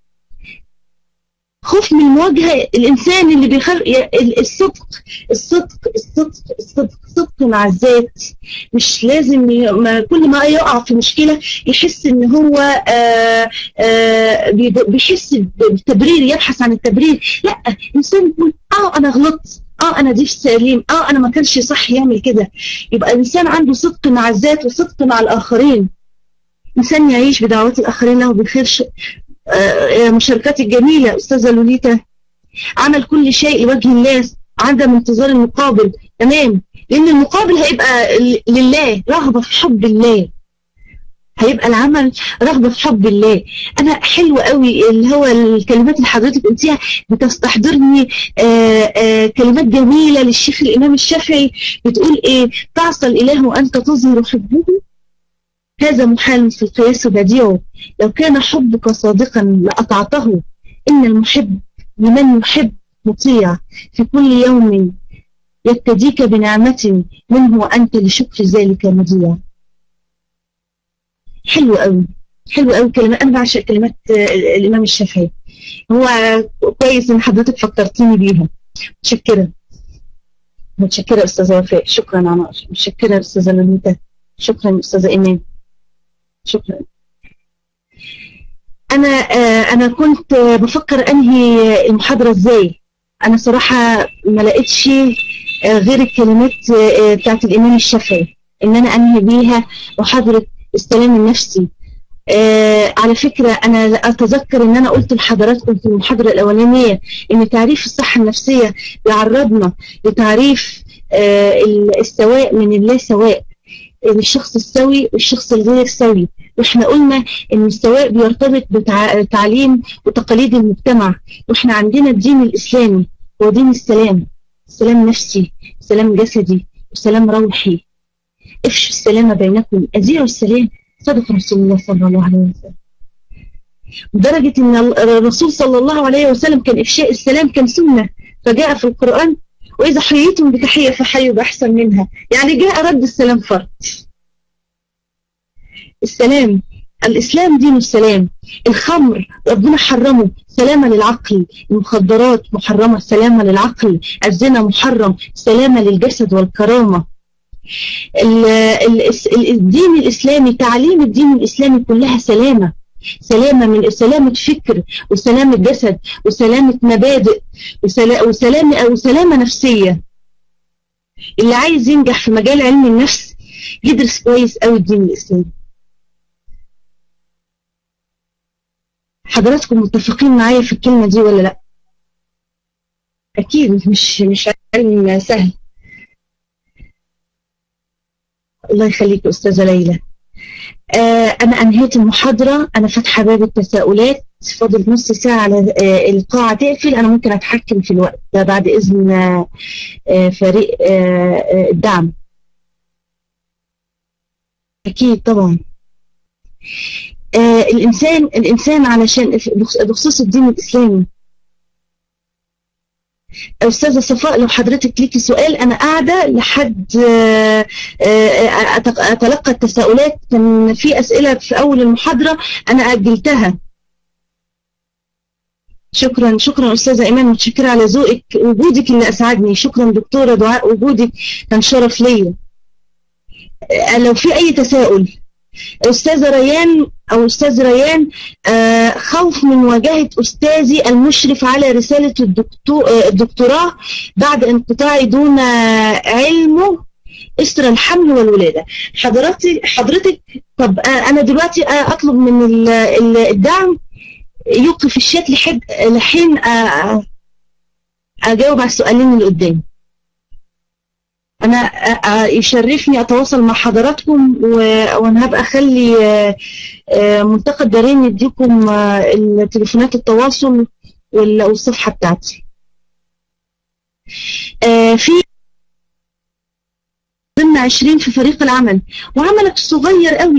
خوف من المواجهة الإنسان اللي بيخل ال- الصدق الصدق الصدق الصدق صدق مع الذات مش لازم ي... ما كل ما يقع في مشكلة يحس إن هو آه آه بي- بيحس بالتبرير يبحث عن التبرير لا إنسان يقول آه أنا غلطت اه انا دي سليم اه انا ما كانش صح يعمل كده يبقى الانسان عنده صدق مع الذات وصدق مع الاخرين انسان يعيش بدعوات الاخرين له بالخير ش... آه، مشاركات الجميلة أستاذة لوليتا عمل كل شيء لوجه الله عدم انتظار المقابل تمام لأن المقابل هيبقى ل- لله رغبة في حب الله هيبقى العمل رغبة في حب الله أنا حلو قوي اللي هو الكلمات اللي حضرتك قلتيها بتستحضرني آه، آه، كلمات جميلة للشيخ الإمام الشافعي بتقول إيه تعصى الإله وأنت تظهر حبه هذا محال في القياس بديع لو كان حبك صادقا لأطعته إن المحب لمن يحب مطيع في كل يوم يبتديك بنعمة منه وأنت لشكر ذلك مضيع حلو قوي حلو قوي كلمات أنا بعشق كلمات آه، الإمام الشافعي هو كويس إن حضرتك فكرتيني بيها متشكرة متشكرة أستاذة وفاء شكرا أنا متشكرة أستاذة لوليتا شكرا أستاذة إيمان شكرا انا آه، انا كنت آه، بفكر انهي المحاضره ازاي انا صراحه ما لقيتش آه، غير الكلمات آه، آه، بتاعت الامام الشافعي ان انا انهي بيها محاضره السلام النفسي آه على فكرة أنا أتذكر إن أنا قلت لحضراتكم في المحاضرة الأولانية إن تعريف الصحة النفسية بيعرضنا لتعريف آه السواء من اللا سواء الشخص السوي والشخص الغير سوي واحنا قلنا ان السواء بيرتبط بتعليم وتقاليد المجتمع واحنا عندنا الدين الاسلامي هو دين السلام سلام نفسي سلام جسدي وسلام روحي افشوا السلام بينكم اذيعوا السلام صدق رسول الله صلى الله عليه وسلم لدرجة ان الرسول صلى الله عليه وسلم كان افشاء السلام كان سنة فجاء في القرآن وإذا حييتم بتحية فحيوا بأحسن منها يعني جاء رد السلام فرض السلام الإسلام دين السلام الخمر ربنا حرمه سلامة للعقل المخدرات محرمة سلامة للعقل الزنا محرم سلامة للجسد والكرامة ال ال الدين الإسلامي تعليم الدين الإسلامي كلها سلامة سلامة من سلامة فكر وسلامة جسد وسلامة مبادئ وسلا- وسلامة وسلامة نفسية اللي عايز ينجح في مجال علم النفس يدرس كويس قوي الدين الإسلامي حضراتكم متفقين معايا في الكلمة دي ولا لا أكيد مش مش علم سهل الله يخليك أستاذة ليلى آه أنا أنهيت المحاضرة أنا فاتحة باب التساؤلات فاضل نص ساعة على آه القاعة تقفل أنا ممكن أتحكم في الوقت ده بعد إذن آه آه فريق آه آه الدعم أكيد طبعا آه الإنسان الإنسان علشان بخصوص الدين الإسلامي أستاذة صفاء لو حضرتك ليكي سؤال أنا قاعدة لحد آه، آه، أتق- أتلقى التساؤلات كان في أسئلة في أول المحاضرة أنا أجلتها شكرا شكرا أستاذة إيمان متشكرة على ذوقك وجودك اللي أسعدني شكرا دكتورة دعاء وجودك كان شرف ليا آه، لو في أي تساؤل أستاذة ريان أو أستاذ ريان آه، خوف من مواجهة أستاذي المشرف على رسالة الدكتو- آه، الدكتوراه بعد انقطاعي دون آه، علمه إثر الحمل والولادة حضرتك حضرتك طب آه، أنا دلوقتي آه، أطلب من ال- ال- الدعم يوقف الشات لحد لحين آه، أجاوب على السؤالين اللي قدامي أنا آه، آه، يشرفني أتواصل مع حضراتكم و- وأنا هبقى أخلي آه، آه، منتقد دارين يديكم آه، التليفونات التواصل وال- والصفحة بتاعتي آه، في ضمن 20 في فريق العمل وعملك صغير قوي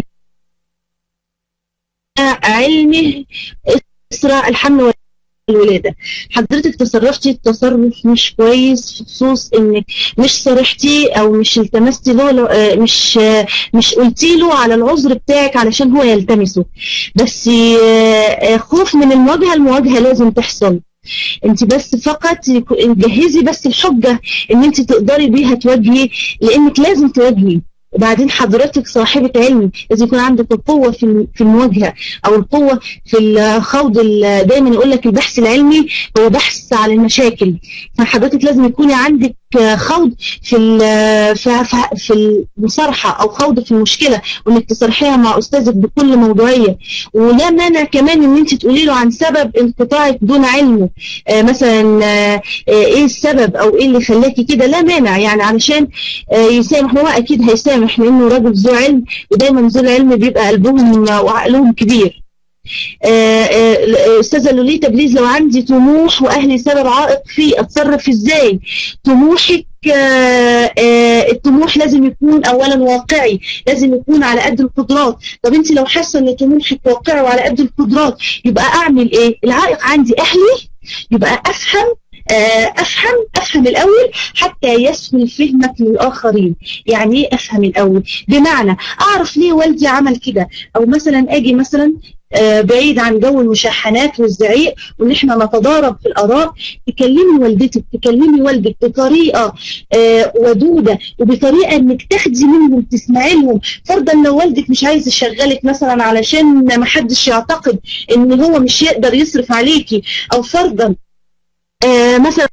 علمه إسراء الحمل والولادة حضرتك تصرفتي تصرف مش كويس في خصوص انك مش صرحتي او مش التمستي له آه، مش آه، مش قلتي له على العذر بتاعك علشان هو يلتمسه بس آه، آه، خوف من المواجهة المواجهة لازم تحصل انت بس فقط يكو- جهزي بس الحجة ان انت تقدري بيها تواجهي لانك لازم تواجهي وبعدين حضرتك صاحبة علم لازم يكون عندك القوة في الم- في المواجهة أو القوة في الخوض ال- دايما يقول لك البحث العلمي هو بحث على المشاكل فحضرتك لازم يكون عندك آه، خوض في ال- في في- في المصارحة أو خوض في المشكلة وإنك تصرحيها مع أستاذك بكل موضوعية ولا مانع كمان إن أنت تقولي له عن سبب انقطاعك دون علمه آه، مثلا آه، آه، إيه السبب أو إيه اللي خلاكي كده لا مانع يعني علشان آه، يسامح هو أكيد هيسامح لأنه راجل ذو علم ودايما ذو العلم بيبقى قلبهم وعقلهم كبير آه، آه، استاذه لوليتا بليز لو عندي طموح واهلي سبب عائق فيه اتصرف ازاي طموحك آه، آه، الطموح لازم يكون اولا واقعي لازم يكون على قد القدرات طب انت لو حاسه ان طموحك واقعي وعلى قد القدرات يبقى اعمل ايه العائق عندي اهلي يبقى افهم آه، افهم افهم الاول حتى يسهل فهمك للاخرين يعني ايه افهم الاول بمعنى اعرف ليه والدي عمل كده او مثلا اجي مثلا آه، بعيد عن جو المشاحنات والزعيق وان احنا نتضارب في الاراء تكلمي والدتك تكلمي والدك بطريقه آه، ودوده وبطريقه انك تاخدي منهم تسمعي لهم فرضا لو والدك مش عايز يشغلك مثلا علشان ما حدش يعتقد ان هو مش يقدر يصرف عليكي او فرضا آه، مثلا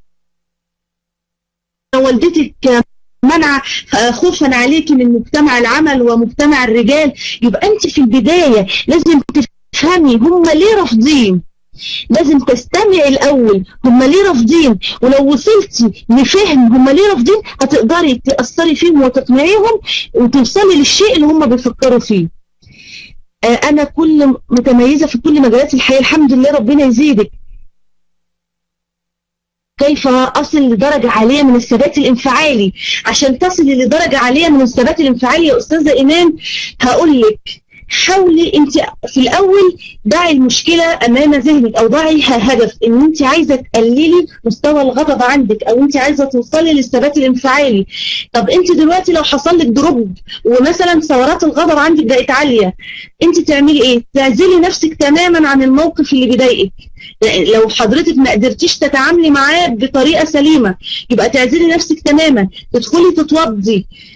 والدتك منع خوفا عليك من مجتمع العمل ومجتمع الرجال يبقى انت في البدايه لازم تفهمي هم ليه رافضين لازم تستمعي الاول هم ليه رافضين ولو وصلتي لفهم هم ليه رافضين هتقدري تاثري فيهم وتقنعيهم وتوصلي للشيء اللي هم بيفكروا فيه آه، انا كل متميزه في كل مجالات الحياه الحمد لله ربنا يزيدك كيف أصل لدرجة عالية من الثبات الانفعالي عشان تصلي لدرجة عالية من الثبات الانفعالي يا أستاذة إيمان هقول لك حاولي انت في الاول ضعي المشكله امام ذهنك او ضعيها هدف ان انت عايزه تقللي مستوى الغضب عندك او انت عايزه توصلي للثبات الانفعالي طب انت دلوقتي لو حصل لك دروب ومثلا ثورات الغضب عندك بقت عاليه انت تعملي ايه تعزلي نفسك تماما عن الموقف اللي بيضايقك لو حضرتك ما قدرتيش تتعاملي معاه بطريقه سليمه يبقى تعزلي نفسك تماما تدخلي تتوضي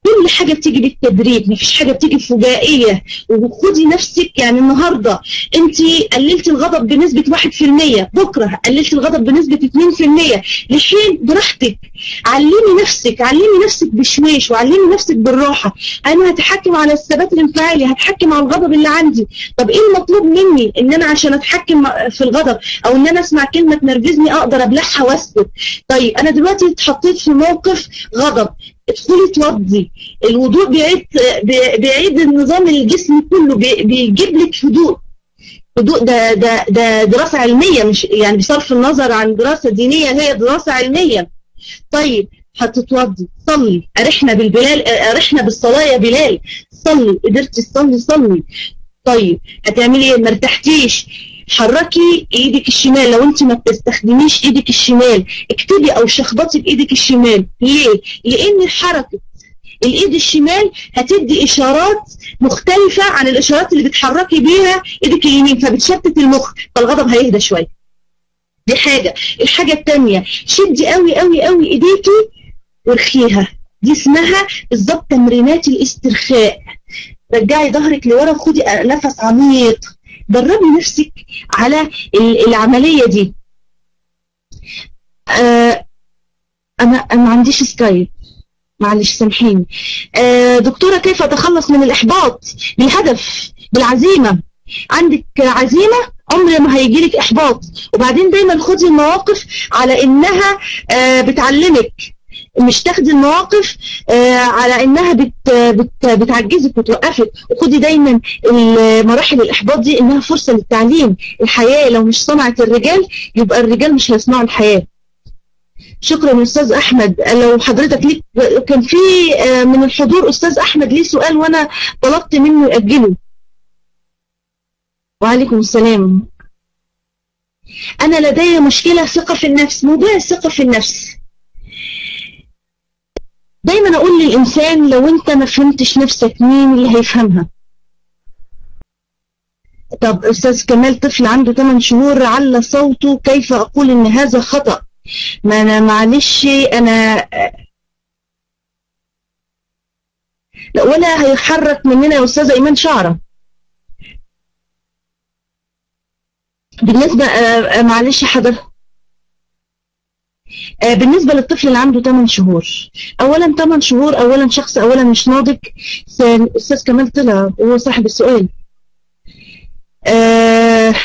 كل حاجه بتيجي بالتدريج مفيش حاجه بتيجي فجائيه وخدي نفسك يعني النهارده انت قللتي الغضب بنسبه 1% بكره قللتي الغضب بنسبه 2% لحين براحتك علمي نفسك علمي نفسك بشويش وعلمي نفسك بالراحه انا هتحكم على الثبات الانفعالي هتحكم على الغضب اللي عندي طب ايه المطلوب مني ان انا عشان اتحكم في الغضب او ان انا اسمع كلمه تنرفزني اقدر ابلعها واسكت طيب انا دلوقتي اتحطيت في موقف غضب ادخلي توضي الوضوء بيعيد بيعيد النظام الجسم كله بيجيب لك هدوء هدوء ده ده ده دراسه علميه مش يعني بصرف النظر عن دراسه دينيه هي دراسه علميه طيب هتتوضي صلي ارحنا بالبلال ارحنا بالصلاه يا بلال صلي قدرتي تصلي صلي طيب هتعملي ايه ما ارتحتيش حركي ايدك الشمال لو انت ما بتستخدميش ايدك الشمال اكتبي او شخبطي بايدك الشمال ليه لان حركه الايد الشمال هتدي اشارات مختلفه عن الاشارات اللي بتحركي بيها ايدك اليمين فبتشتت المخ فالغضب هيهدى شويه دي حاجه الحاجه الثانيه شدي قوي قوي قوي ايديكي وارخيها دي اسمها بالظبط تمرينات الاسترخاء رجعي ظهرك لورا وخدي نفس عميق دربي نفسك على العملية دي آه أنا ما عنديش سكايب معلش سامحيني آه دكتورة كيف أتخلص من الإحباط بالهدف بالعزيمة عندك عزيمة عمر ما هيجيلك إحباط وبعدين دايما خدي المواقف على إنها آه بتعلمك مش تاخدي المواقف آه على انها بت بت بتعجزك وتوقفك وخدي دايما مراحل الاحباط دي انها فرصه للتعليم الحياه لو مش صنعت الرجال يبقى الرجال مش هيصنعوا الحياه شكرا يا استاذ احمد لو حضرتك ليك كان في آه من الحضور استاذ احمد ليه سؤال وانا طلبت منه ياجله وعليكم السلام انا لدي مشكله ثقه في النفس موضوع الثقه في النفس دايما اقول للانسان لو انت ما فهمتش نفسك مين اللي هيفهمها طب استاذ كمال طفل عنده 8 شهور على صوته كيف اقول ان هذا خطأ ما انا معلش انا لا ولا هيحرك مننا يا استاذه ايمان شعره بالنسبه معلش حضرتك بالنسبة للطفل اللي عنده 8 شهور أولا 8 شهور أولا شخص أولا مش ناضج أستاذ كمال طلع وهو صاحب السؤال آآ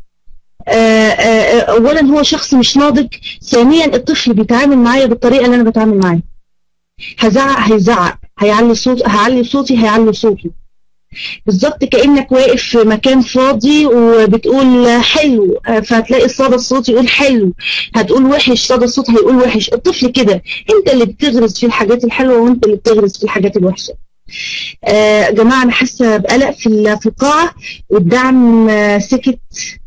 آآ أولا هو شخص مش ناضج ثانيا الطفل بيتعامل معايا بالطريقة اللي أنا بتعامل معاه هزعق هيزعق هيعلي صوت هعلي صوتي هيعلي صوتي بالظبط كانك واقف في مكان فاضي وبتقول حلو فهتلاقي الصدى الصوت يقول حلو هتقول وحش صدى الصوت هيقول وحش الطفل كده انت اللي بتغرس في الحاجات الحلوه وانت اللي بتغرس في الحاجات الوحشه آه جماعه انا حاسه بقلق في في القاعه والدعم آه سكت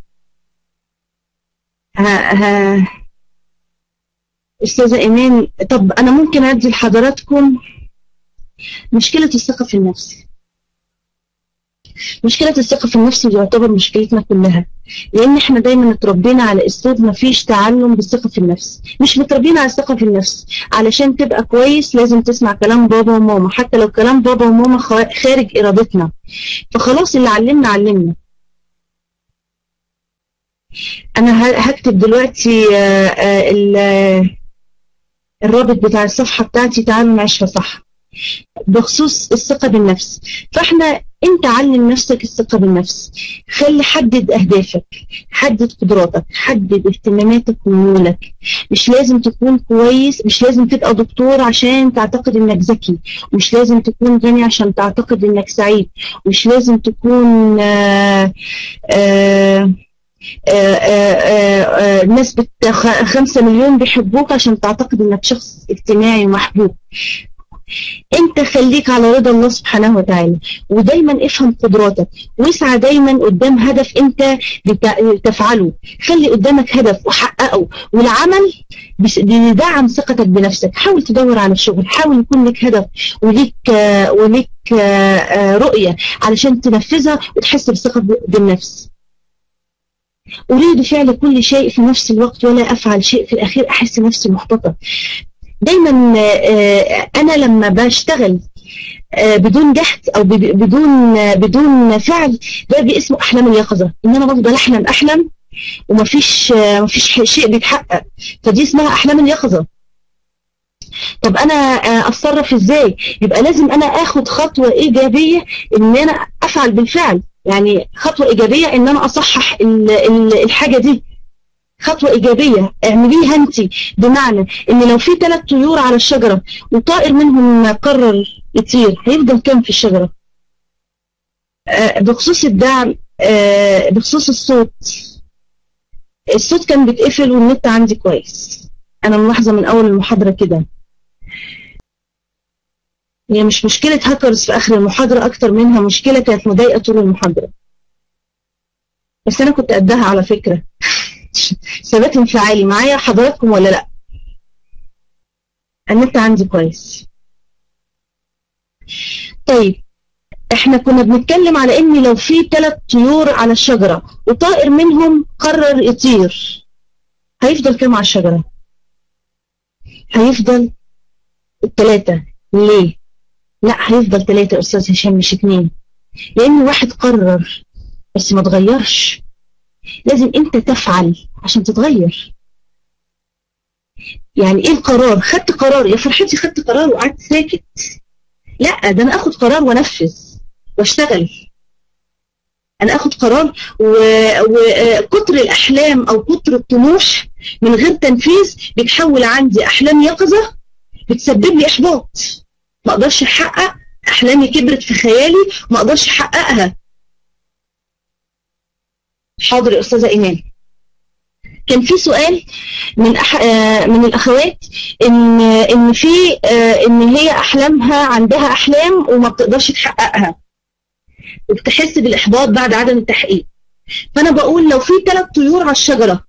ها ها استاذه ايمان طب انا ممكن ادي لحضراتكم مشكله الثقه في النفس مشكلة الثقة في النفس دي يعتبر مشكلتنا كلها لأن احنا دايما اتربينا على أسلوب مفيش تعلم بالثقة في النفس مش متربيين على الثقة في النفس علشان تبقى كويس لازم تسمع كلام بابا وماما حتى لو كلام بابا وماما خارج إرادتنا فخلاص اللي علمنا علمنا أنا هكتب دلوقتي الرابط بتاع الصفحة بتاعتي تعالوا نعيشها صح بخصوص الثقة بالنفس فاحنا انت علم نفسك الثقة بالنفس خلي حدد اهدافك حدد قدراتك حدد اهتماماتك وميولك مش لازم تكون كويس مش لازم تبقى دكتور عشان تعتقد انك ذكي مش لازم تكون غني عشان تعتقد انك سعيد مش لازم تكون آآ آآ ناس خمسة مليون بيحبوك عشان تعتقد انك شخص اجتماعي ومحبوب انت خليك على رضا الله سبحانه وتعالى ودايما افهم قدراتك واسعى دايما قدام هدف انت بتفعله خلي قدامك هدف وحققه والعمل بيدعم ثقتك بنفسك حاول تدور على الشغل حاول يكون لك هدف وليك وليك رؤية علشان تنفذها وتحس بثقة بالنفس أريد فعل كل شيء في نفس الوقت ولا أفعل شيء في الأخير أحس نفسي محبطة دايما انا لما بشتغل آه، بدون جهد او بد- بدون آه، بدون فعل ده بي اسمه احلام اليقظه ان انا بفضل احلم احلم ومفيش آه، مفيش ح- شيء بيتحقق فدي اسمها احلام اليقظه طب انا آه، اتصرف ازاي يبقى لازم انا اخد خطوه ايجابيه ان انا افعل بالفعل يعني خطوه ايجابيه ان انا اصحح ال- ال- الحاجه دي خطوه ايجابيه اعمليها انت بمعنى ان لو في ثلاث طيور على الشجره وطائر منهم قرر يطير هيفضل كام في الشجره آه، بخصوص الدعم آه، بخصوص الصوت الصوت كان بيتقفل والنت عندي كويس انا ملاحظه من اول المحاضره كده هي مش مشكله هاكرز في اخر المحاضره اكتر منها مشكله كانت مضايقه طول المحاضره بس انا كنت قدها على فكره ثبات انفعالي معايا حضراتكم ولا لا النت عندي كويس طيب احنا كنا بنتكلم على ان لو في ثلاث طيور على الشجرة وطائر منهم قرر يطير هيفضل كام على الشجرة هيفضل الثلاثة ليه لا هيفضل ثلاثة يا استاذ هشام مش اتنين لان واحد قرر بس ما تغيرش لازم انت تفعل عشان تتغير يعني ايه القرار خدت قرار يا فرحتي خدت قرار وقعدت ساكت لا ده انا اخد قرار وانفذ واشتغل انا اخد قرار وكتر الاحلام او كتر الطموح من غير تنفيذ بتحول عندي احلام يقظه بتسبب لي احباط ما اقدرش احقق احلامي كبرت في خيالي ما اقدرش احققها حاضر يا استاذه ايمان كان في سؤال من أح... آه، من الاخوات ان ان في آه، ان هي احلامها عندها احلام وما بتقدرش تحققها وبتحس بالاحباط بعد عدم التحقيق فانا بقول لو في ثلاث طيور على الشجره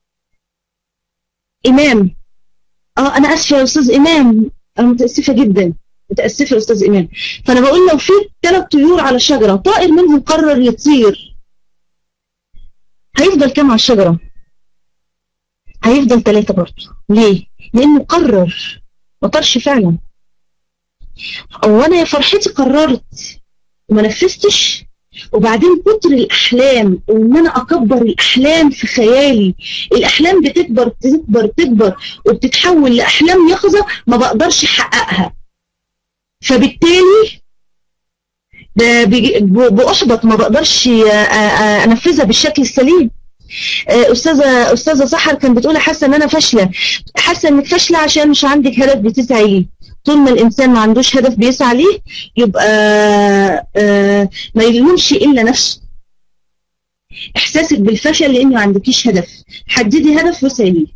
امام اه انا اسفه يا استاذ امام انا متاسفه جدا متاسفه يا استاذ امام فانا بقول لو في ثلاث طيور على شجره طائر منهم قرر يطير هيفضل كام على الشجره هيفضل ثلاثة برضه ليه؟ لأنه قرر ما طرش فعلا أو أنا يا فرحتي قررت وما نفذتش وبعدين كتر الأحلام وإن أنا أكبر الأحلام في خيالي الأحلام بتكبر تكبر تكبر وبتتحول لأحلام يقظة ما بقدرش أحققها فبالتالي ب- بيجي- ب- بأحبط ما بقدرش آه، آه، أنفذها بالشكل السليم آه، استاذه استاذه سحر كان بتقول حاسه ان انا فاشله حاسه انك فاشله عشان مش عندك هدف بتسعي ليه طول ما الانسان ما عندوش هدف بيسعى ليه يبقى آه، ما يلومش الا نفسه احساسك بالفشل لان ما عندكيش هدف حددي هدف واسعي ليه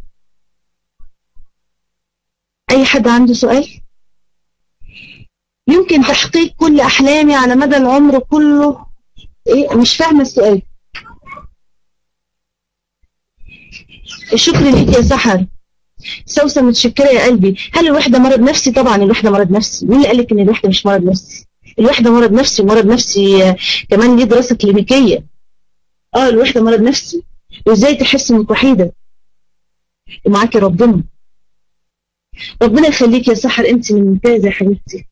اي حد عنده سؤال يمكن تحقيق كل احلامي على مدى العمر كله ايه مش فاهمه السؤال الشكر ليك يا سحر سوسة متشكرة يا قلبي هل الوحدة مرض نفسي طبعا الوحدة مرض نفسي مين اللي قال لك ان الوحدة مش مرض نفسي الوحدة مرض نفسي ومرض نفسي آه، كمان ليه دراسة كلينيكية اه الوحدة مرض نفسي وازاي تحس انك وحيدة معاكي ربنا ربنا يخليك يا سحر انت من ممتازة يا حبيبتي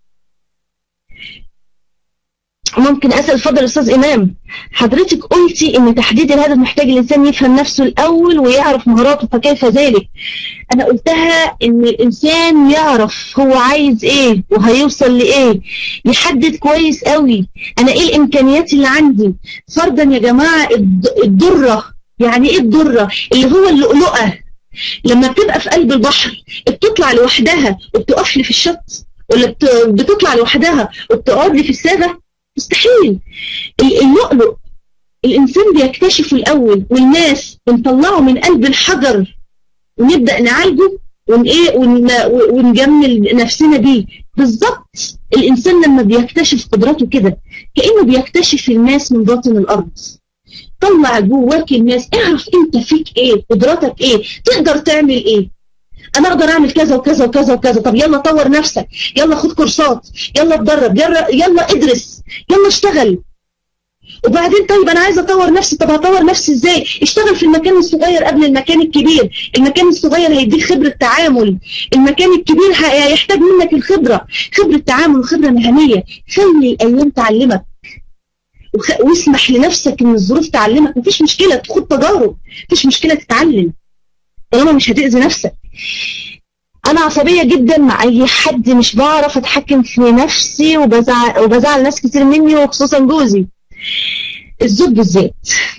ممكن اسال اتفضل استاذ امام حضرتك قلتي ان تحديد الهدف محتاج الانسان يفهم نفسه الاول ويعرف مهاراته فكيف ذلك انا قلتها ان الانسان يعرف هو عايز ايه وهيوصل لايه يحدد كويس قوي انا ايه الامكانيات اللي عندي فرضا يا جماعه الد- الدره يعني ايه الدره اللي هو اللؤلؤه لما بتبقى في قلب البحر بتطلع لوحدها وبتقف لي في الشط ولا بت- بتطلع لوحدها وبتقعد لي في السابه مستحيل ال- اللؤلؤ الانسان بيكتشفه الاول والناس بنطلعه من قلب الحجر ونبدا نعالجه ون ايه ون ونجمل نفسنا بيه بالظبط الانسان لما بيكتشف قدراته كده كانه بيكتشف الناس من باطن الارض طلع جواك الناس اعرف انت فيك ايه قدراتك ايه تقدر تعمل ايه انا اقدر اعمل كذا وكذا وكذا وكذا طب يلا طور نفسك يلا خد كورسات يلا اتدرب يلا يلا ادرس يلا اشتغل وبعدين طيب انا عايزه اطور نفسي طب هطور نفسي ازاي اشتغل في المكان الصغير قبل المكان الكبير المكان الصغير هيديك خبره تعامل المكان الكبير هيحتاج منك الخبره خبره تعامل وخبره مهنيه خلي الايام تعلمك وخ... واسمح لنفسك ان الظروف تعلمك مفيش مشكله تخوض تجارب مفيش مشكله تتعلم طالما مش هتاذي نفسك انا عصبيه جدا مع اي حد مش بعرف اتحكم في نفسي وبزعل وبزعل ناس كتير مني وخصوصا جوزي الزوج بالذات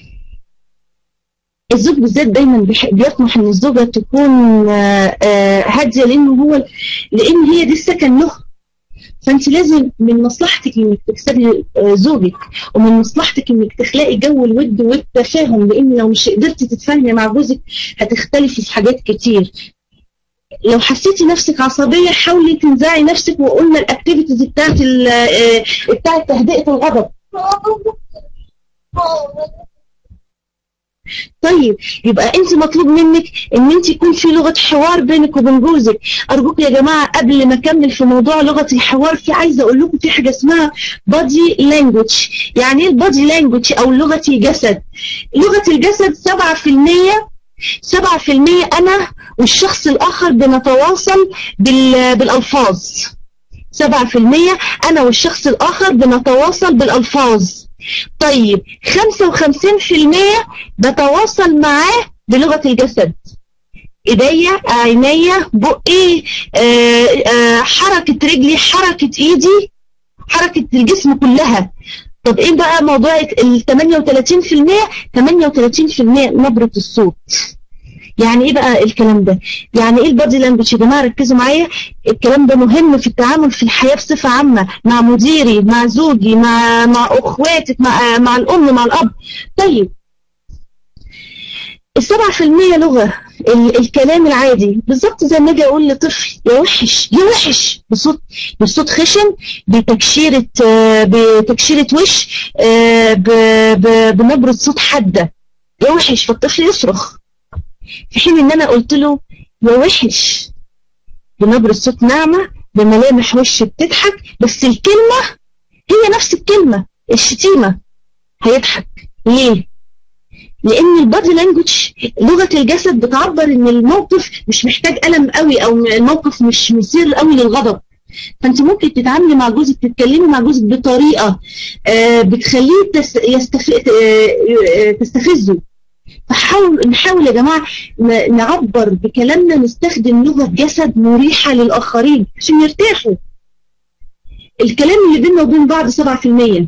الزوج بالذات دايما بيطمح ان الزوجه تكون هاديه لانه هو لان هي دي السكن له فانت لازم من مصلحتك انك تكسبي زوجك ومن مصلحتك انك تخلقي جو الود والتفاهم لان لو مش قدرتي تتفاهمي مع جوزك هتختلفي في حاجات كتير لو حسيتي نفسك عصبيه حاولي تنزعي نفسك وقلنا الاكتيفيتيز بتاعت بتاعت تهدئه الغضب طيب يبقى انت مطلوب منك ان انت يكون في لغه حوار بينك وبين جوزك ارجوك يا جماعه قبل ما اكمل في موضوع لغه الحوار في عايزه اقول لكم في حاجه اسمها بادي لانجوج يعني ايه البادي لانجوج او لغه الجسد لغه الجسد 7% 7% انا والشخص الاخر بنتواصل بالالفاظ 7% انا والشخص الاخر بنتواصل بالالفاظ طيب 55% بتواصل معاه بلغة الجسد ايديا عينيا بقي آآ آآ حركة رجلي حركة ايدي حركة الجسم كلها طب ايه بقى موضوع ال 38% 38% نبرة الصوت يعني ايه بقى الكلام ده يعني ايه البادي لانجوج يا جماعه ركزوا معايا الكلام ده مهم في التعامل في الحياه بصفه عامه مع مديري مع زوجي مع مع اخواتك مع مع الام مع الاب طيب السبعة في المية لغة الكلام العادي بالظبط زي ما اجي اقول لطفل يا وحش يا وحش بصوت بصوت خشن بتكشيرة بتكشيرة وش بنبرة صوت حادة يا وحش فالطفل يصرخ في حين ان انا قلت له يا وحش بنبرة صوت ناعمة بملامح وش بتضحك بس الكلمة هي نفس الكلمة الشتيمة هيضحك ليه؟ لان البادي لانجوج لغه الجسد بتعبر ان الموقف مش محتاج الم قوي او الموقف مش مثير قوي للغضب فانت ممكن تتعاملي مع جوزك تتكلمي مع جوزك بطريقه آه بتخليه تس يستف... آه تستفزه فحاول نحاول يا جماعه نعبر بكلامنا نستخدم لغه جسد مريحه للاخرين عشان يرتاحوا الكلام اللي بيننا وبين بعض 7%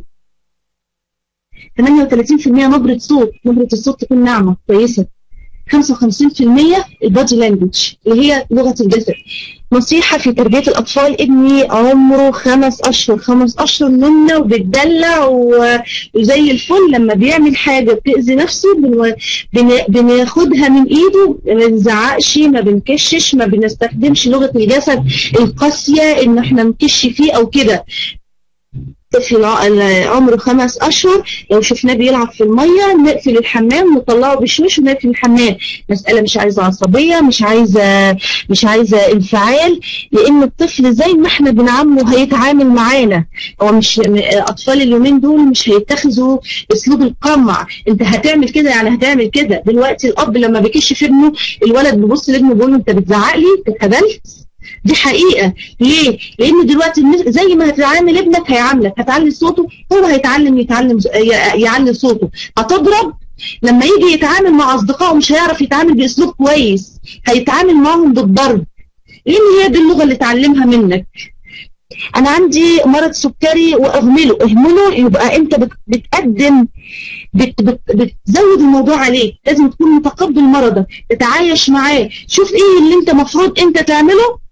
38% نبرة صوت نبرة الصوت تكون ناعمة كويسة 55% البادي لانجوج اللي هي لغة الجسد نصيحة في تربية الأطفال ابني عمره خمس أشهر خمس أشهر منا وبتدلع وزي الفل لما بيعمل حاجة بتأذي نفسه بن... بن... بناخدها من إيده ما بنزعقش ما بنكشش ما بنستخدمش لغة الجسد القاسية إن إحنا نكش فيه أو كده طفل عمره خمس أشهر لو شفناه بيلعب في المية نقفل الحمام نطلعه بشويش ونقفل الحمام مسألة مش عايزة عصبية مش عايزة مش عايزة انفعال لأن الطفل زي ما احنا بنعامله هيتعامل معانا هو مش أطفال اليومين دول مش هيتخذوا أسلوب القمع أنت هتعمل كده يعني هتعمل كده دلوقتي الأب لما بيكش في ابنه الولد بيبص لابنه بيقول له أنت بتزعق لي أنت اتهبلت دي حقيقة ليه؟ لأن دلوقتي زي ما هتعامل ابنك هيعاملك هتعلي صوته هو هيتعلم يتعلم يعلي صوته هتضرب لما يجي يتعامل مع أصدقائه مش هيعرف يتعامل بأسلوب كويس هيتعامل معهم بالضرب لأن هي دي اللغة اللي اتعلمها منك أنا عندي مرض سكري وأهمله اهمله يبقى أنت بتقدم بت بت بتزود الموضوع عليك لازم تكون متقبل مرضك تتعايش معاه شوف ايه اللي انت مفروض انت تعمله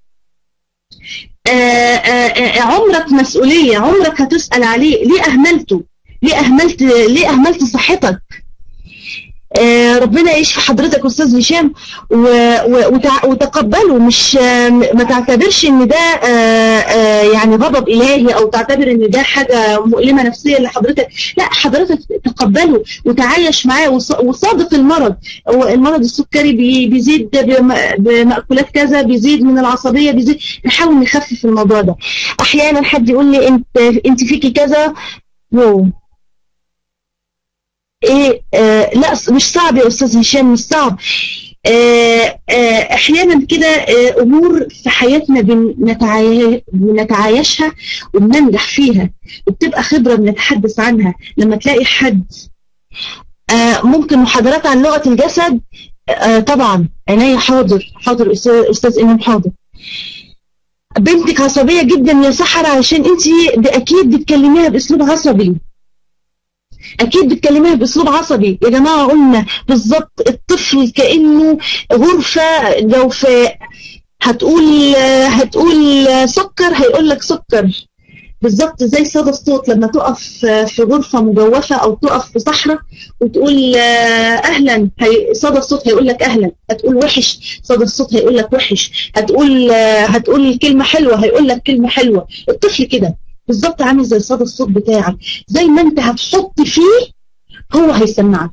آآ آآ عمرك مسؤولية عمرك هتسأل عليه ليه أهملته ليه أهملت ليه أهملت صحتك ربنا يشفي حضرتك استاذ هشام وتقبله مش ما تعتبرش ان ده يعني غضب الهي او تعتبر ان ده حاجه مؤلمه نفسيا لحضرتك لا حضرتك تقبله وتعايش معاه وصادق المرض المرض السكري بيزيد بمأكولات كذا بيزيد من العصبيه بيزيد نحاول نخفف الموضوع ده احيانا حد يقول لي انت انت فيكي كذا واو ايه آه لا مش صعب يا استاذ هشام مش صعب آه آه احيانا كده آه امور في حياتنا بنتعاي- بنتعايشها وبننجح فيها وبتبقى خبره بنتحدث عنها لما تلاقي حد آه ممكن محاضرات عن لغه الجسد آه طبعا عينيا حاضر حاضر استاذ استاذ امام حاضر بنتك عصبيه جدا يا سحر عشان انت اكيد بتكلميها باسلوب عصبي اكيد بتكلميها باسلوب عصبي يا جماعه قلنا بالظبط الطفل كانه غرفه جوفاء هتقول هتقول سكر هيقول لك سكر بالظبط زي صدى الصوت لما تقف في غرفة مجوفة أو تقف في صحراء وتقول أهلا هي صدى الصوت هيقول لك أهلا هتقول وحش صدى الصوت هيقول لك وحش هتقول هتقول كلمة حلوة هيقول لك كلمة حلوة الطفل كده بالظبط عامل زي صدى الصوت بتاعك زي ما أنت هتحط فيه هو هيسمعك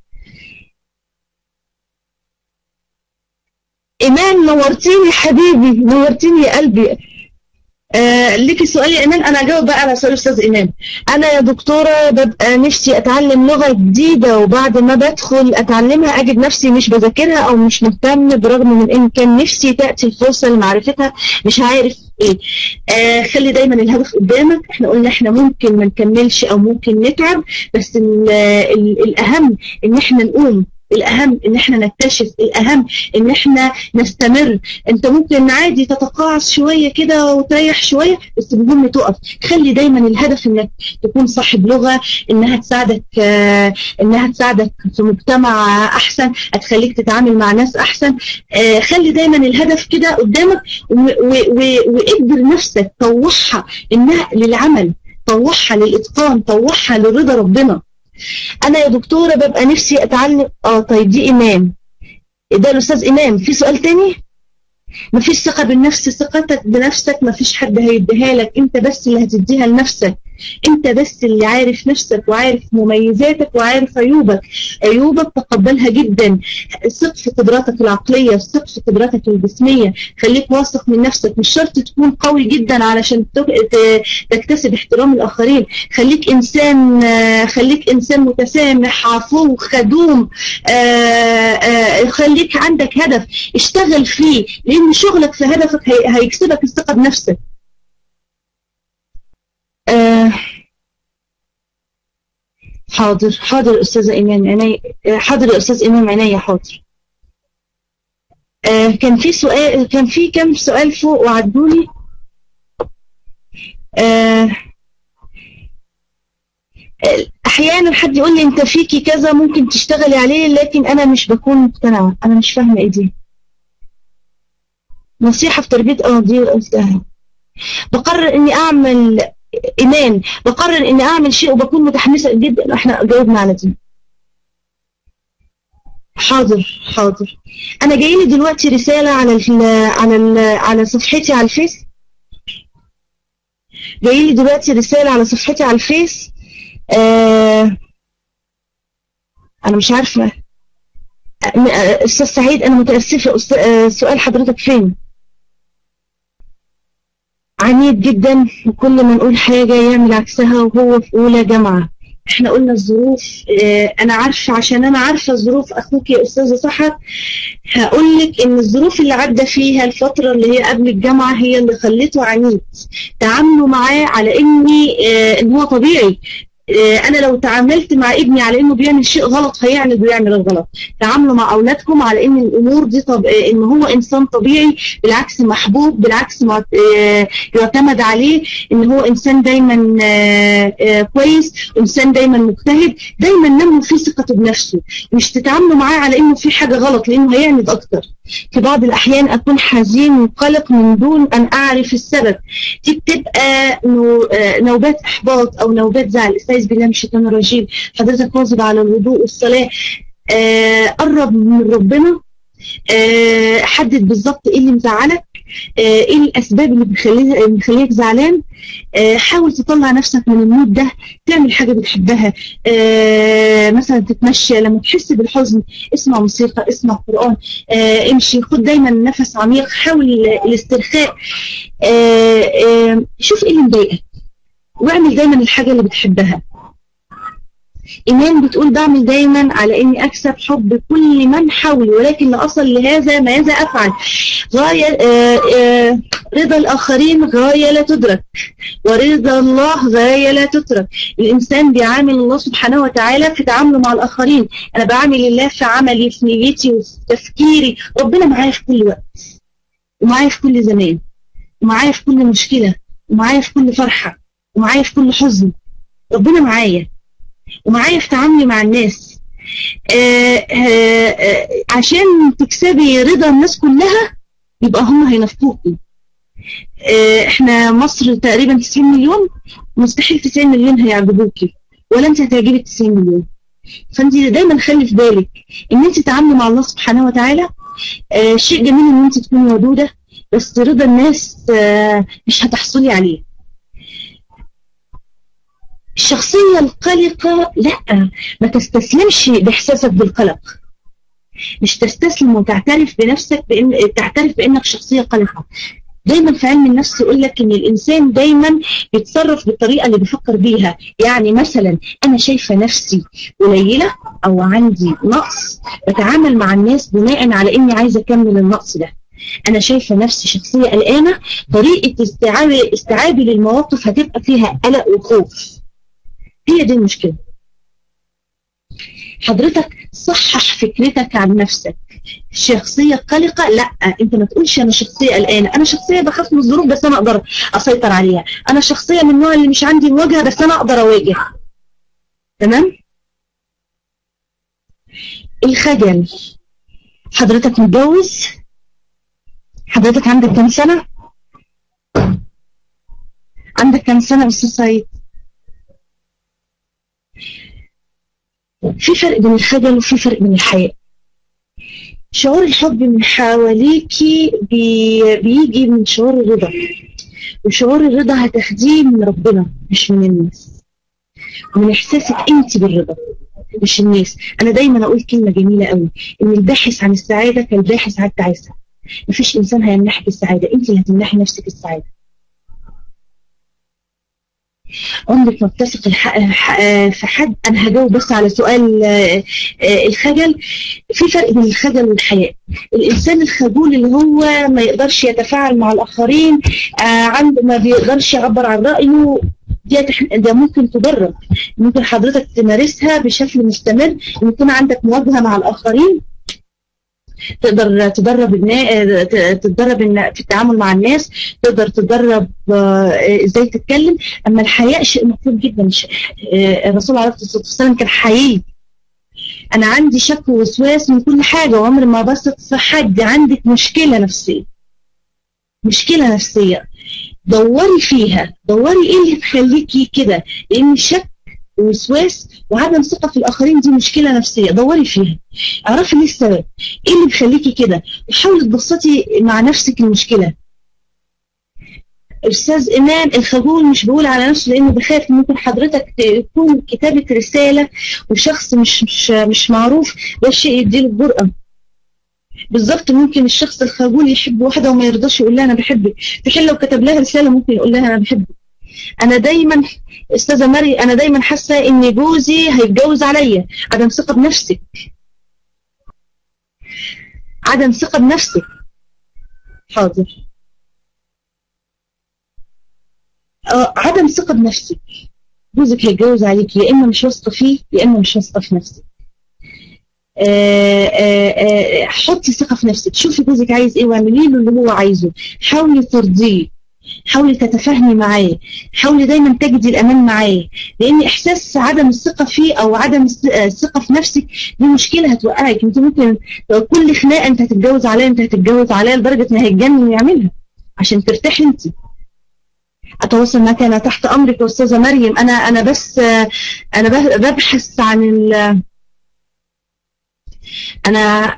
إيمان نورتيني حبيبي نورتيني يا قلبي آه ليكي سؤال يا ايمان انا هجاوب بقى على سؤال استاذ ايمان انا يا دكتوره ببقى نفسي اتعلم لغه جديده وبعد ما بدخل اتعلمها اجد نفسي مش بذاكرها او مش مهتم برغم من ان كان نفسي تاتي الفرصه لمعرفتها مش عارف ايه آه خلي دايما الهدف قدامك احنا قلنا احنا ممكن ما نكملش او ممكن نتعب بس ال ال الاهم ان احنا نقوم الأهم إن إحنا نكتشف الأهم إن إحنا نستمر أنت ممكن عادي تتقاعس شوية كده وتريح شوية بس المهم تقف خلي دايما الهدف إنك تكون صاحب لغة إنها تساعدك آه إنها تساعدك في مجتمع أحسن هتخليك تتعامل مع ناس أحسن آه خلي دايما الهدف كده قدامك واجبر نفسك طوحها إنها للعمل طوحها للإتقان طوحها لرضا ربنا انا يا دكتوره ببقى نفسي اتعلم اه طيب دي ايمان ده الاستاذ امام في سؤال تاني مفيش ثقه بالنفس ثقتك بنفسك مفيش حد هيديها لك انت بس اللي هتديها لنفسك انت بس اللي عارف نفسك وعارف مميزاتك وعارف عيوبك عيوبك تقبلها جدا ثق في قدراتك العقليه ثق في قدراتك الجسميه خليك واثق من نفسك مش شرط تكون قوي جدا علشان تكتسب احترام الاخرين خليك انسان خليك انسان متسامح عفو خدوم خليك عندك هدف اشتغل فيه لان شغلك في هدفك هيكسبك الثقه بنفسك آه حاضر حاضر أستاذة إيمان عيني حاضر يا أستاذ إمام عينيا حاضر آه كان في سؤال كان في كم سؤال فوق وعدوني آه أحيانا حد يقول لي أنت فيكي كذا ممكن تشتغلي عليه لكن أنا مش بكون مقتنعة أنا مش فاهمة إيه دي نصيحة في تربية اه دي قلتها بقرر إني أعمل ايمان بقرر اني اعمل شيء وبكون متحمسه جدا احنا جاوبنا على دي حاضر حاضر انا جاي لي دلوقتي رساله على ال على ال على صفحتي على الفيس جاي لي دلوقتي رساله على صفحتي على الفيس آه انا مش عارفه استاذ سعيد انا متاسفه سؤال حضرتك فين عنيد جدا وكل ما نقول حاجة يعمل عكسها وهو في أولى جامعة احنا قلنا الظروف اه انا عارفة عشان انا عارفة ظروف اخوك يا استاذة سحر هقول لك ان الظروف اللي عدى فيها الفترة اللي هي قبل الجامعة هي اللي خلته عنيد تعاملوا معاه على اني اه ان هو طبيعي انا لو تعاملت مع ابني على انه بيعمل شيء غلط هيعند ويعمل الغلط تعاملوا مع اولادكم على ان الامور دي طب ان هو انسان طبيعي بالعكس محبوب بالعكس يعتمد عليه ان هو انسان دايما كويس انسان دايما مجتهد دايما نموا فيه ثقته بنفسه مش تتعاملوا معاه على انه في حاجه غلط لانه هيعند اكتر في بعض الاحيان اكون حزين وقلق من دون ان اعرف السبب دي بتبقى نوبات احباط او نوبات زعل استعيذ بالله من الشيطان الرجيم حضرتك واظب على الوضوء والصلاه آه قرب من ربنا آه حدد بالظبط ايه اللي مزعلك آه ايه الاسباب اللي بتخليك زعلان آه حاول تطلع نفسك من المود ده تعمل حاجه بتحبها آه مثلا تتمشى لما تحس بالحزن اسمع موسيقى اسمع قران آه امشي خد دايما نفس عميق حاول الاسترخاء آه آه شوف ايه اللي مضايقك واعمل دايما الحاجه اللي بتحبها إيمان بتقول بعمل دايما على إني أكسب حب كل من حولي ولكن لا أصل لهذا ماذا أفعل غاية آه آه رضا الآخرين غاية لا تدرك ورضا الله غاية لا تترك الإنسان بيعامل الله سبحانه وتعالى في تعامله مع الآخرين أنا بعامل الله في عملي في نيتي وفي تفكيري ربنا معايا في كل وقت ومعايا في كل زمان ومعايا في كل مشكلة ومعايا في كل فرحة ومعايا في كل حزن ربنا معايا ومعايا في تعاملي مع الناس آآ آآ عشان تكسبي رضا الناس كلها يبقى هم هينافقوكي احنا مصر تقريبا 90 مليون مستحيل 90 مليون هيعجبوكي ولا انت هتعجبي 90 مليون فانت دايما خلي في بالك ان انت تتعاملي مع الله سبحانه وتعالى آه شيء جميل ان انت تكوني ودوده بس رضا الناس آه مش هتحصلي عليه الشخصية القلقة لا ما تستسلمش بإحساسك بالقلق مش تستسلم وتعترف بنفسك بإن تعترف بأنك شخصية قلقة دايما في علم النفس يقول لك ان الانسان دايما بيتصرف بالطريقه اللي بيفكر بيها يعني مثلا انا شايفه نفسي قليله او عندي نقص بتعامل مع الناس بناء على اني عايزه اكمل النقص ده انا شايفه نفسي شخصيه قلقانه طريقه استيعابي استيعابي للمواقف هتبقى فيها قلق وخوف هي دي المشكله حضرتك صحح فكرتك عن نفسك شخصية قلقة لا انت ما تقولش انا شخصية قلقانة انا شخصية بخاف من الظروف بس انا اقدر اسيطر عليها انا شخصية من النوع اللي مش عندي مواجهة بس انا اقدر اواجه تمام الخجل حضرتك متجوز حضرتك عندك كام سنة عندك كام سنة استاذ سعيد في فرق بين الخجل وفي فرق بين الحياء شعور الحب من حواليكي بي بيجي من شعور الرضا وشعور الرضا هتاخديه من ربنا مش من الناس ومن احساسك انت بالرضا مش الناس انا دايما اقول كلمه جميله قوي ان الباحث عن السعاده كالباحث عن التعاسه مفيش انسان هيمنحك السعاده انت اللي هتمنحي نفسك السعاده عمرك ما بتثق في حد انا هجاوب بس على سؤال الخجل في فرق بين الخجل والحياء الانسان الخجول اللي هو ما يقدرش يتفاعل مع الاخرين عنده ما بيقدرش يعبر عن رايه دي ده ممكن تدرب ممكن حضرتك تمارسها بشكل مستمر يكون عندك مواجهه مع الاخرين تقدر تدرب الناس تتدرب في التعامل مع الناس تقدر تدرب ازاي تتكلم اما الحياء شيء مطلوب جدا الرسول عليه الصلاه والسلام كان حقيقي انا عندي شك ووسواس من كل حاجه وعمري ما بثق في حد عندك مشكله نفسيه مشكله نفسيه دوري فيها دوري ايه اللي تخليكي كده لان الشك ووسواس وعدم ثقه في الاخرين دي مشكله نفسيه دوري فيها اعرفي ليه السبب ايه اللي بيخليكي كده وحاولي تبسطي مع نفسك المشكله استاذ ايمان الخجول مش بيقول على نفسه لانه بخاف ممكن حضرتك تكون كتابه رساله وشخص مش مش مش معروف ده الشيء يديله الجرأه بالظبط ممكن الشخص الخجول يحب واحده وما يرضاش يقول لها انا بحبك في حين لو كتب لها رساله ممكن يقول لها انا بحبك انا دايما استاذه مري انا دايما حاسه ان جوزي هيتجوز عليا عدم ثقه بنفسك عدم ثقه بنفسك حاضر آه عدم ثقه بنفسك جوزك هيتجوز عليك يا اما مش واثقه فيه يا اما مش واثقه في نفسك آآ آآ حطي ثقه في نفسك شوفي جوزك عايز ايه واعملي له اللي هو عايزه حاولي ترضيه حاولي تتفاهمي معاه حاولي دايما تجدي الامان معاه لان احساس عدم الثقه فيه او عدم الثقه في نفسك دي مشكله هتوقعك انت ممكن كل خناقه انت هتتجوز عليها انت هتتجوز عليها لدرجه ان هيتجنن ويعملها عشان ترتاحي انت اتواصل معك انا تحت امرك يا استاذه مريم انا انا بس انا ببحث عن ال انا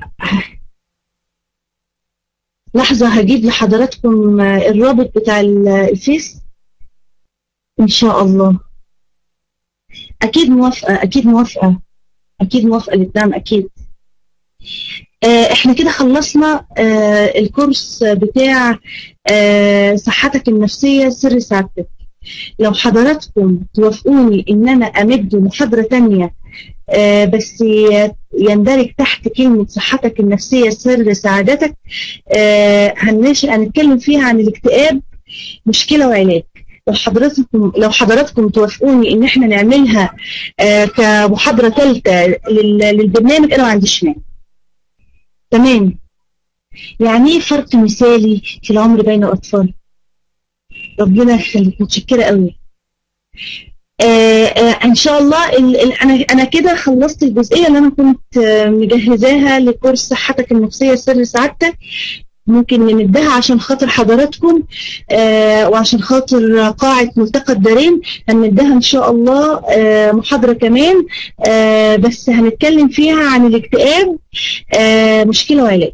لحظة هجيب لحضراتكم الرابط بتاع الفيس إن شاء الله أكيد موافقة أكيد موافقة أكيد موافقة للدعم أكيد احنا كده خلصنا اه الكورس بتاع اه صحتك النفسية سر سعادتك لو حضراتكم توافقوني ان انا امد محاضرة تانية آه، بس ي- يندرج تحت كلمة صحتك النفسية سر سعادتك آه، هنش- هنتكلم فيها عن الاكتئاب مشكلة وعلاج لو حضراتكم لو حضراتكم توافقوني ان احنا نعملها آه، كمحاضرة ثالثة لل- للبرنامج انا ما عنديش مانع تمام يعني ايه فرق مثالي في العمر بين الاطفال ربنا يخليك متشكرة قوي آه آه ان شاء الله ال ال انا انا كده خلصت الجزئيه اللي انا كنت آه مجهزاها لكورس صحتك النفسيه سر سعادتك ممكن نمدها عشان خاطر حضراتكم آه وعشان خاطر قاعة ملتقى الدارين هنمدها ان شاء الله آه محاضرة كمان آه بس هنتكلم فيها عن الاكتئاب آه مشكلة وعلاج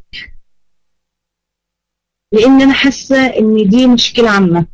لان انا حاسة ان دي مشكلة عامة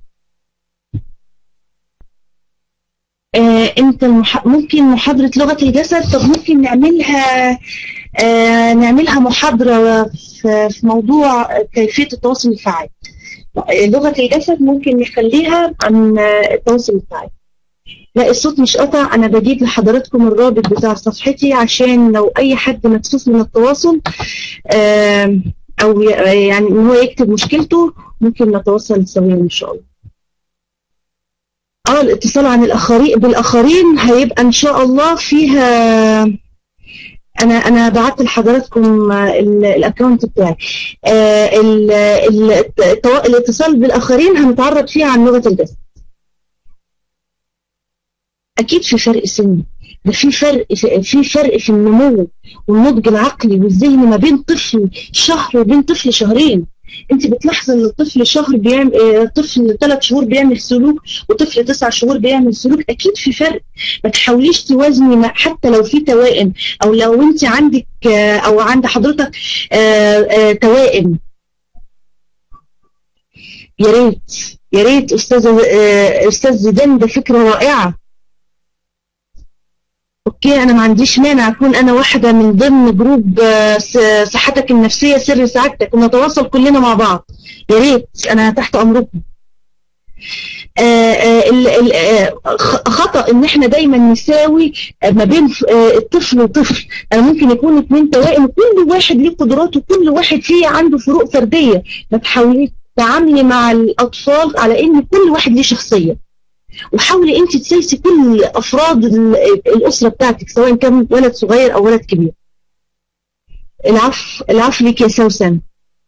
آه انت المح... ممكن محاضرة لغة الجسد طب ممكن نعملها آه نعملها محاضرة في, في موضوع كيفية التواصل الفعال لغة الجسد ممكن نخليها عن آه، التواصل الفعال لا الصوت مش قطع انا بجيب لحضراتكم الرابط بتاع صفحتي عشان لو اي حد مكسوف من التواصل آه او ي- يعني ان هو يكتب مشكلته ممكن نتواصل سويا ان شاء الله اه الاتصال عن الاخرين بالاخرين هيبقى ان شاء الله فيها انا انا بعت لحضراتكم آه، ال- الاكونت بتاعي آه، ال- ال- التوا- الاتصال بالاخرين هنتعرض فيه عن لغه الجسد اكيد في فرق سن ده في فرق في في فرق في النمو والنضج العقلي والذهني ما بين طفل شهر وبين طفل شهرين انت بتلاحظي ان الطفل شهر بيعمل آه، طفل ثلاث شهور بيعمل سلوك وطفل تسع شهور بيعمل سلوك اكيد في فرق ما تحاوليش توازني مع- حتى لو في توائم او لو انت عندك آه، او عند حضرتك آه، آه، توائم يا ريت يا ريت استاذه آه، استاذ زيدان ده فكره رائعه اوكي انا ما عنديش مانع اكون انا واحده من ضمن جروب آه، س- صحتك النفسيه سر سعادتك ونتواصل كلنا مع بعض يا ريت انا تحت امركم آه، آه، ال- ال- آه، خ- خطأ ان احنا دايما نساوي ما بين آه، الطفل وطفل انا ممكن يكون اتنين توائم كل واحد ليه قدراته كل واحد فيه عنده فروق فرديه ما تحاولي تعاملي مع الاطفال على ان كل واحد ليه شخصيه وحاولي انت تسايسي كل افراد ال- الاسره بتاعتك سواء كان ولد صغير او ولد كبير العفو العفو ليك يا سوسن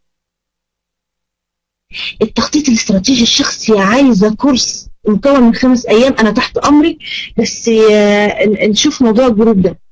التخطيط الاستراتيجي الشخصي عايزه كورس مكون من خمس ايام انا تحت امرك بس آه، ن- نشوف موضوع الجروب ده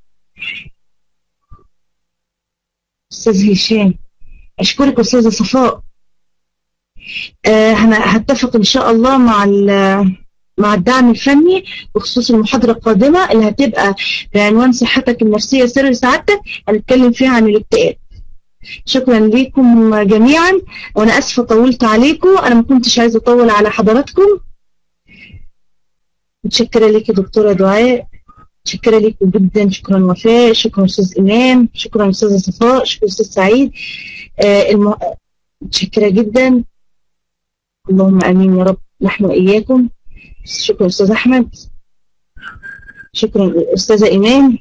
استاذ هشام اشكرك استاذه صفاء آه، انا هتفق ان شاء الله مع ال- مع الدعم الفني بخصوص المحاضره القادمه اللي هتبقى بعنوان صحتك النفسيه سر سعادتك هنتكلم فيها عن الاكتئاب شكرا لكم جميعا وانا اسفه طولت عليكم انا ما كنتش عايزه اطول على حضراتكم متشكره ليكي دكتوره دعاء متشكره ليكم جدا شكرا وفاء شكرا استاذ امام شكرا استاذه صفاء شكرا استاذ سعيد آه الم... متشكره جدا اللهم امين يا رب نحن واياكم شكرا استاذ احمد شكرا استاذه ايمان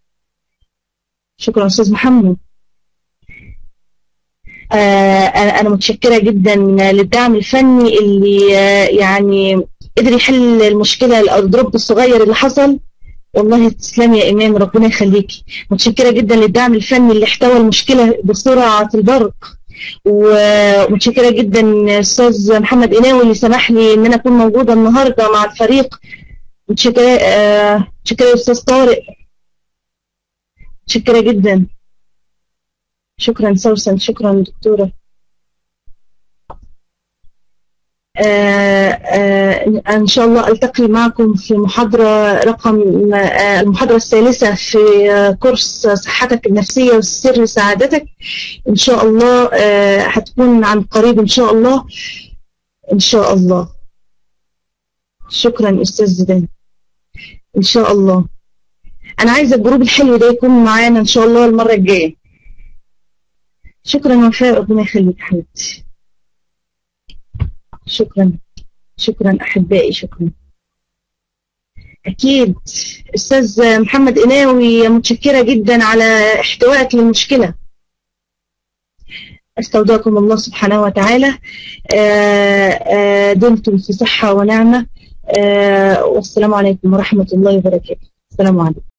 شكرا استاذ محمد آه انا أنا متشكره جدا للدعم الفني اللي آه يعني قدر يحل المشكله الدروب الصغير اللي حصل والله تسلمي يا ايمان ربنا يخليكي متشكره جدا للدعم الفني اللي احتوى المشكله بسرعه البرق ومتشكره جدا استاذ محمد قناوي اللي سمح لي ان انا اكون موجوده النهارده مع الفريق متشكره آه، متشكره يا استاذ طارق متشكره جدا شكرا سوسن شكرا دكتوره آه آه ان شاء الله التقي معكم في محاضره رقم آه المحاضره الثالثه في آه كورس صحتك النفسيه وسر سعادتك ان شاء الله آه هتكون عن قريب ان شاء الله ان شاء الله شكرا استاذ زيدان ان شاء الله انا عايزه الجروب الحلو ده يكون معانا ان شاء الله المره الجايه شكرا وفاء ربنا يخليك حبيبتي شكرا شكرا احبائي شكرا أكيد أستاذ محمد قناوي متشكرة جدا على احتوائك للمشكلة استودعكم الله سبحانه وتعالى آه، آه، دمتم في صحة ونعمة آه، والسلام عليكم ورحمة الله وبركاته السلام عليكم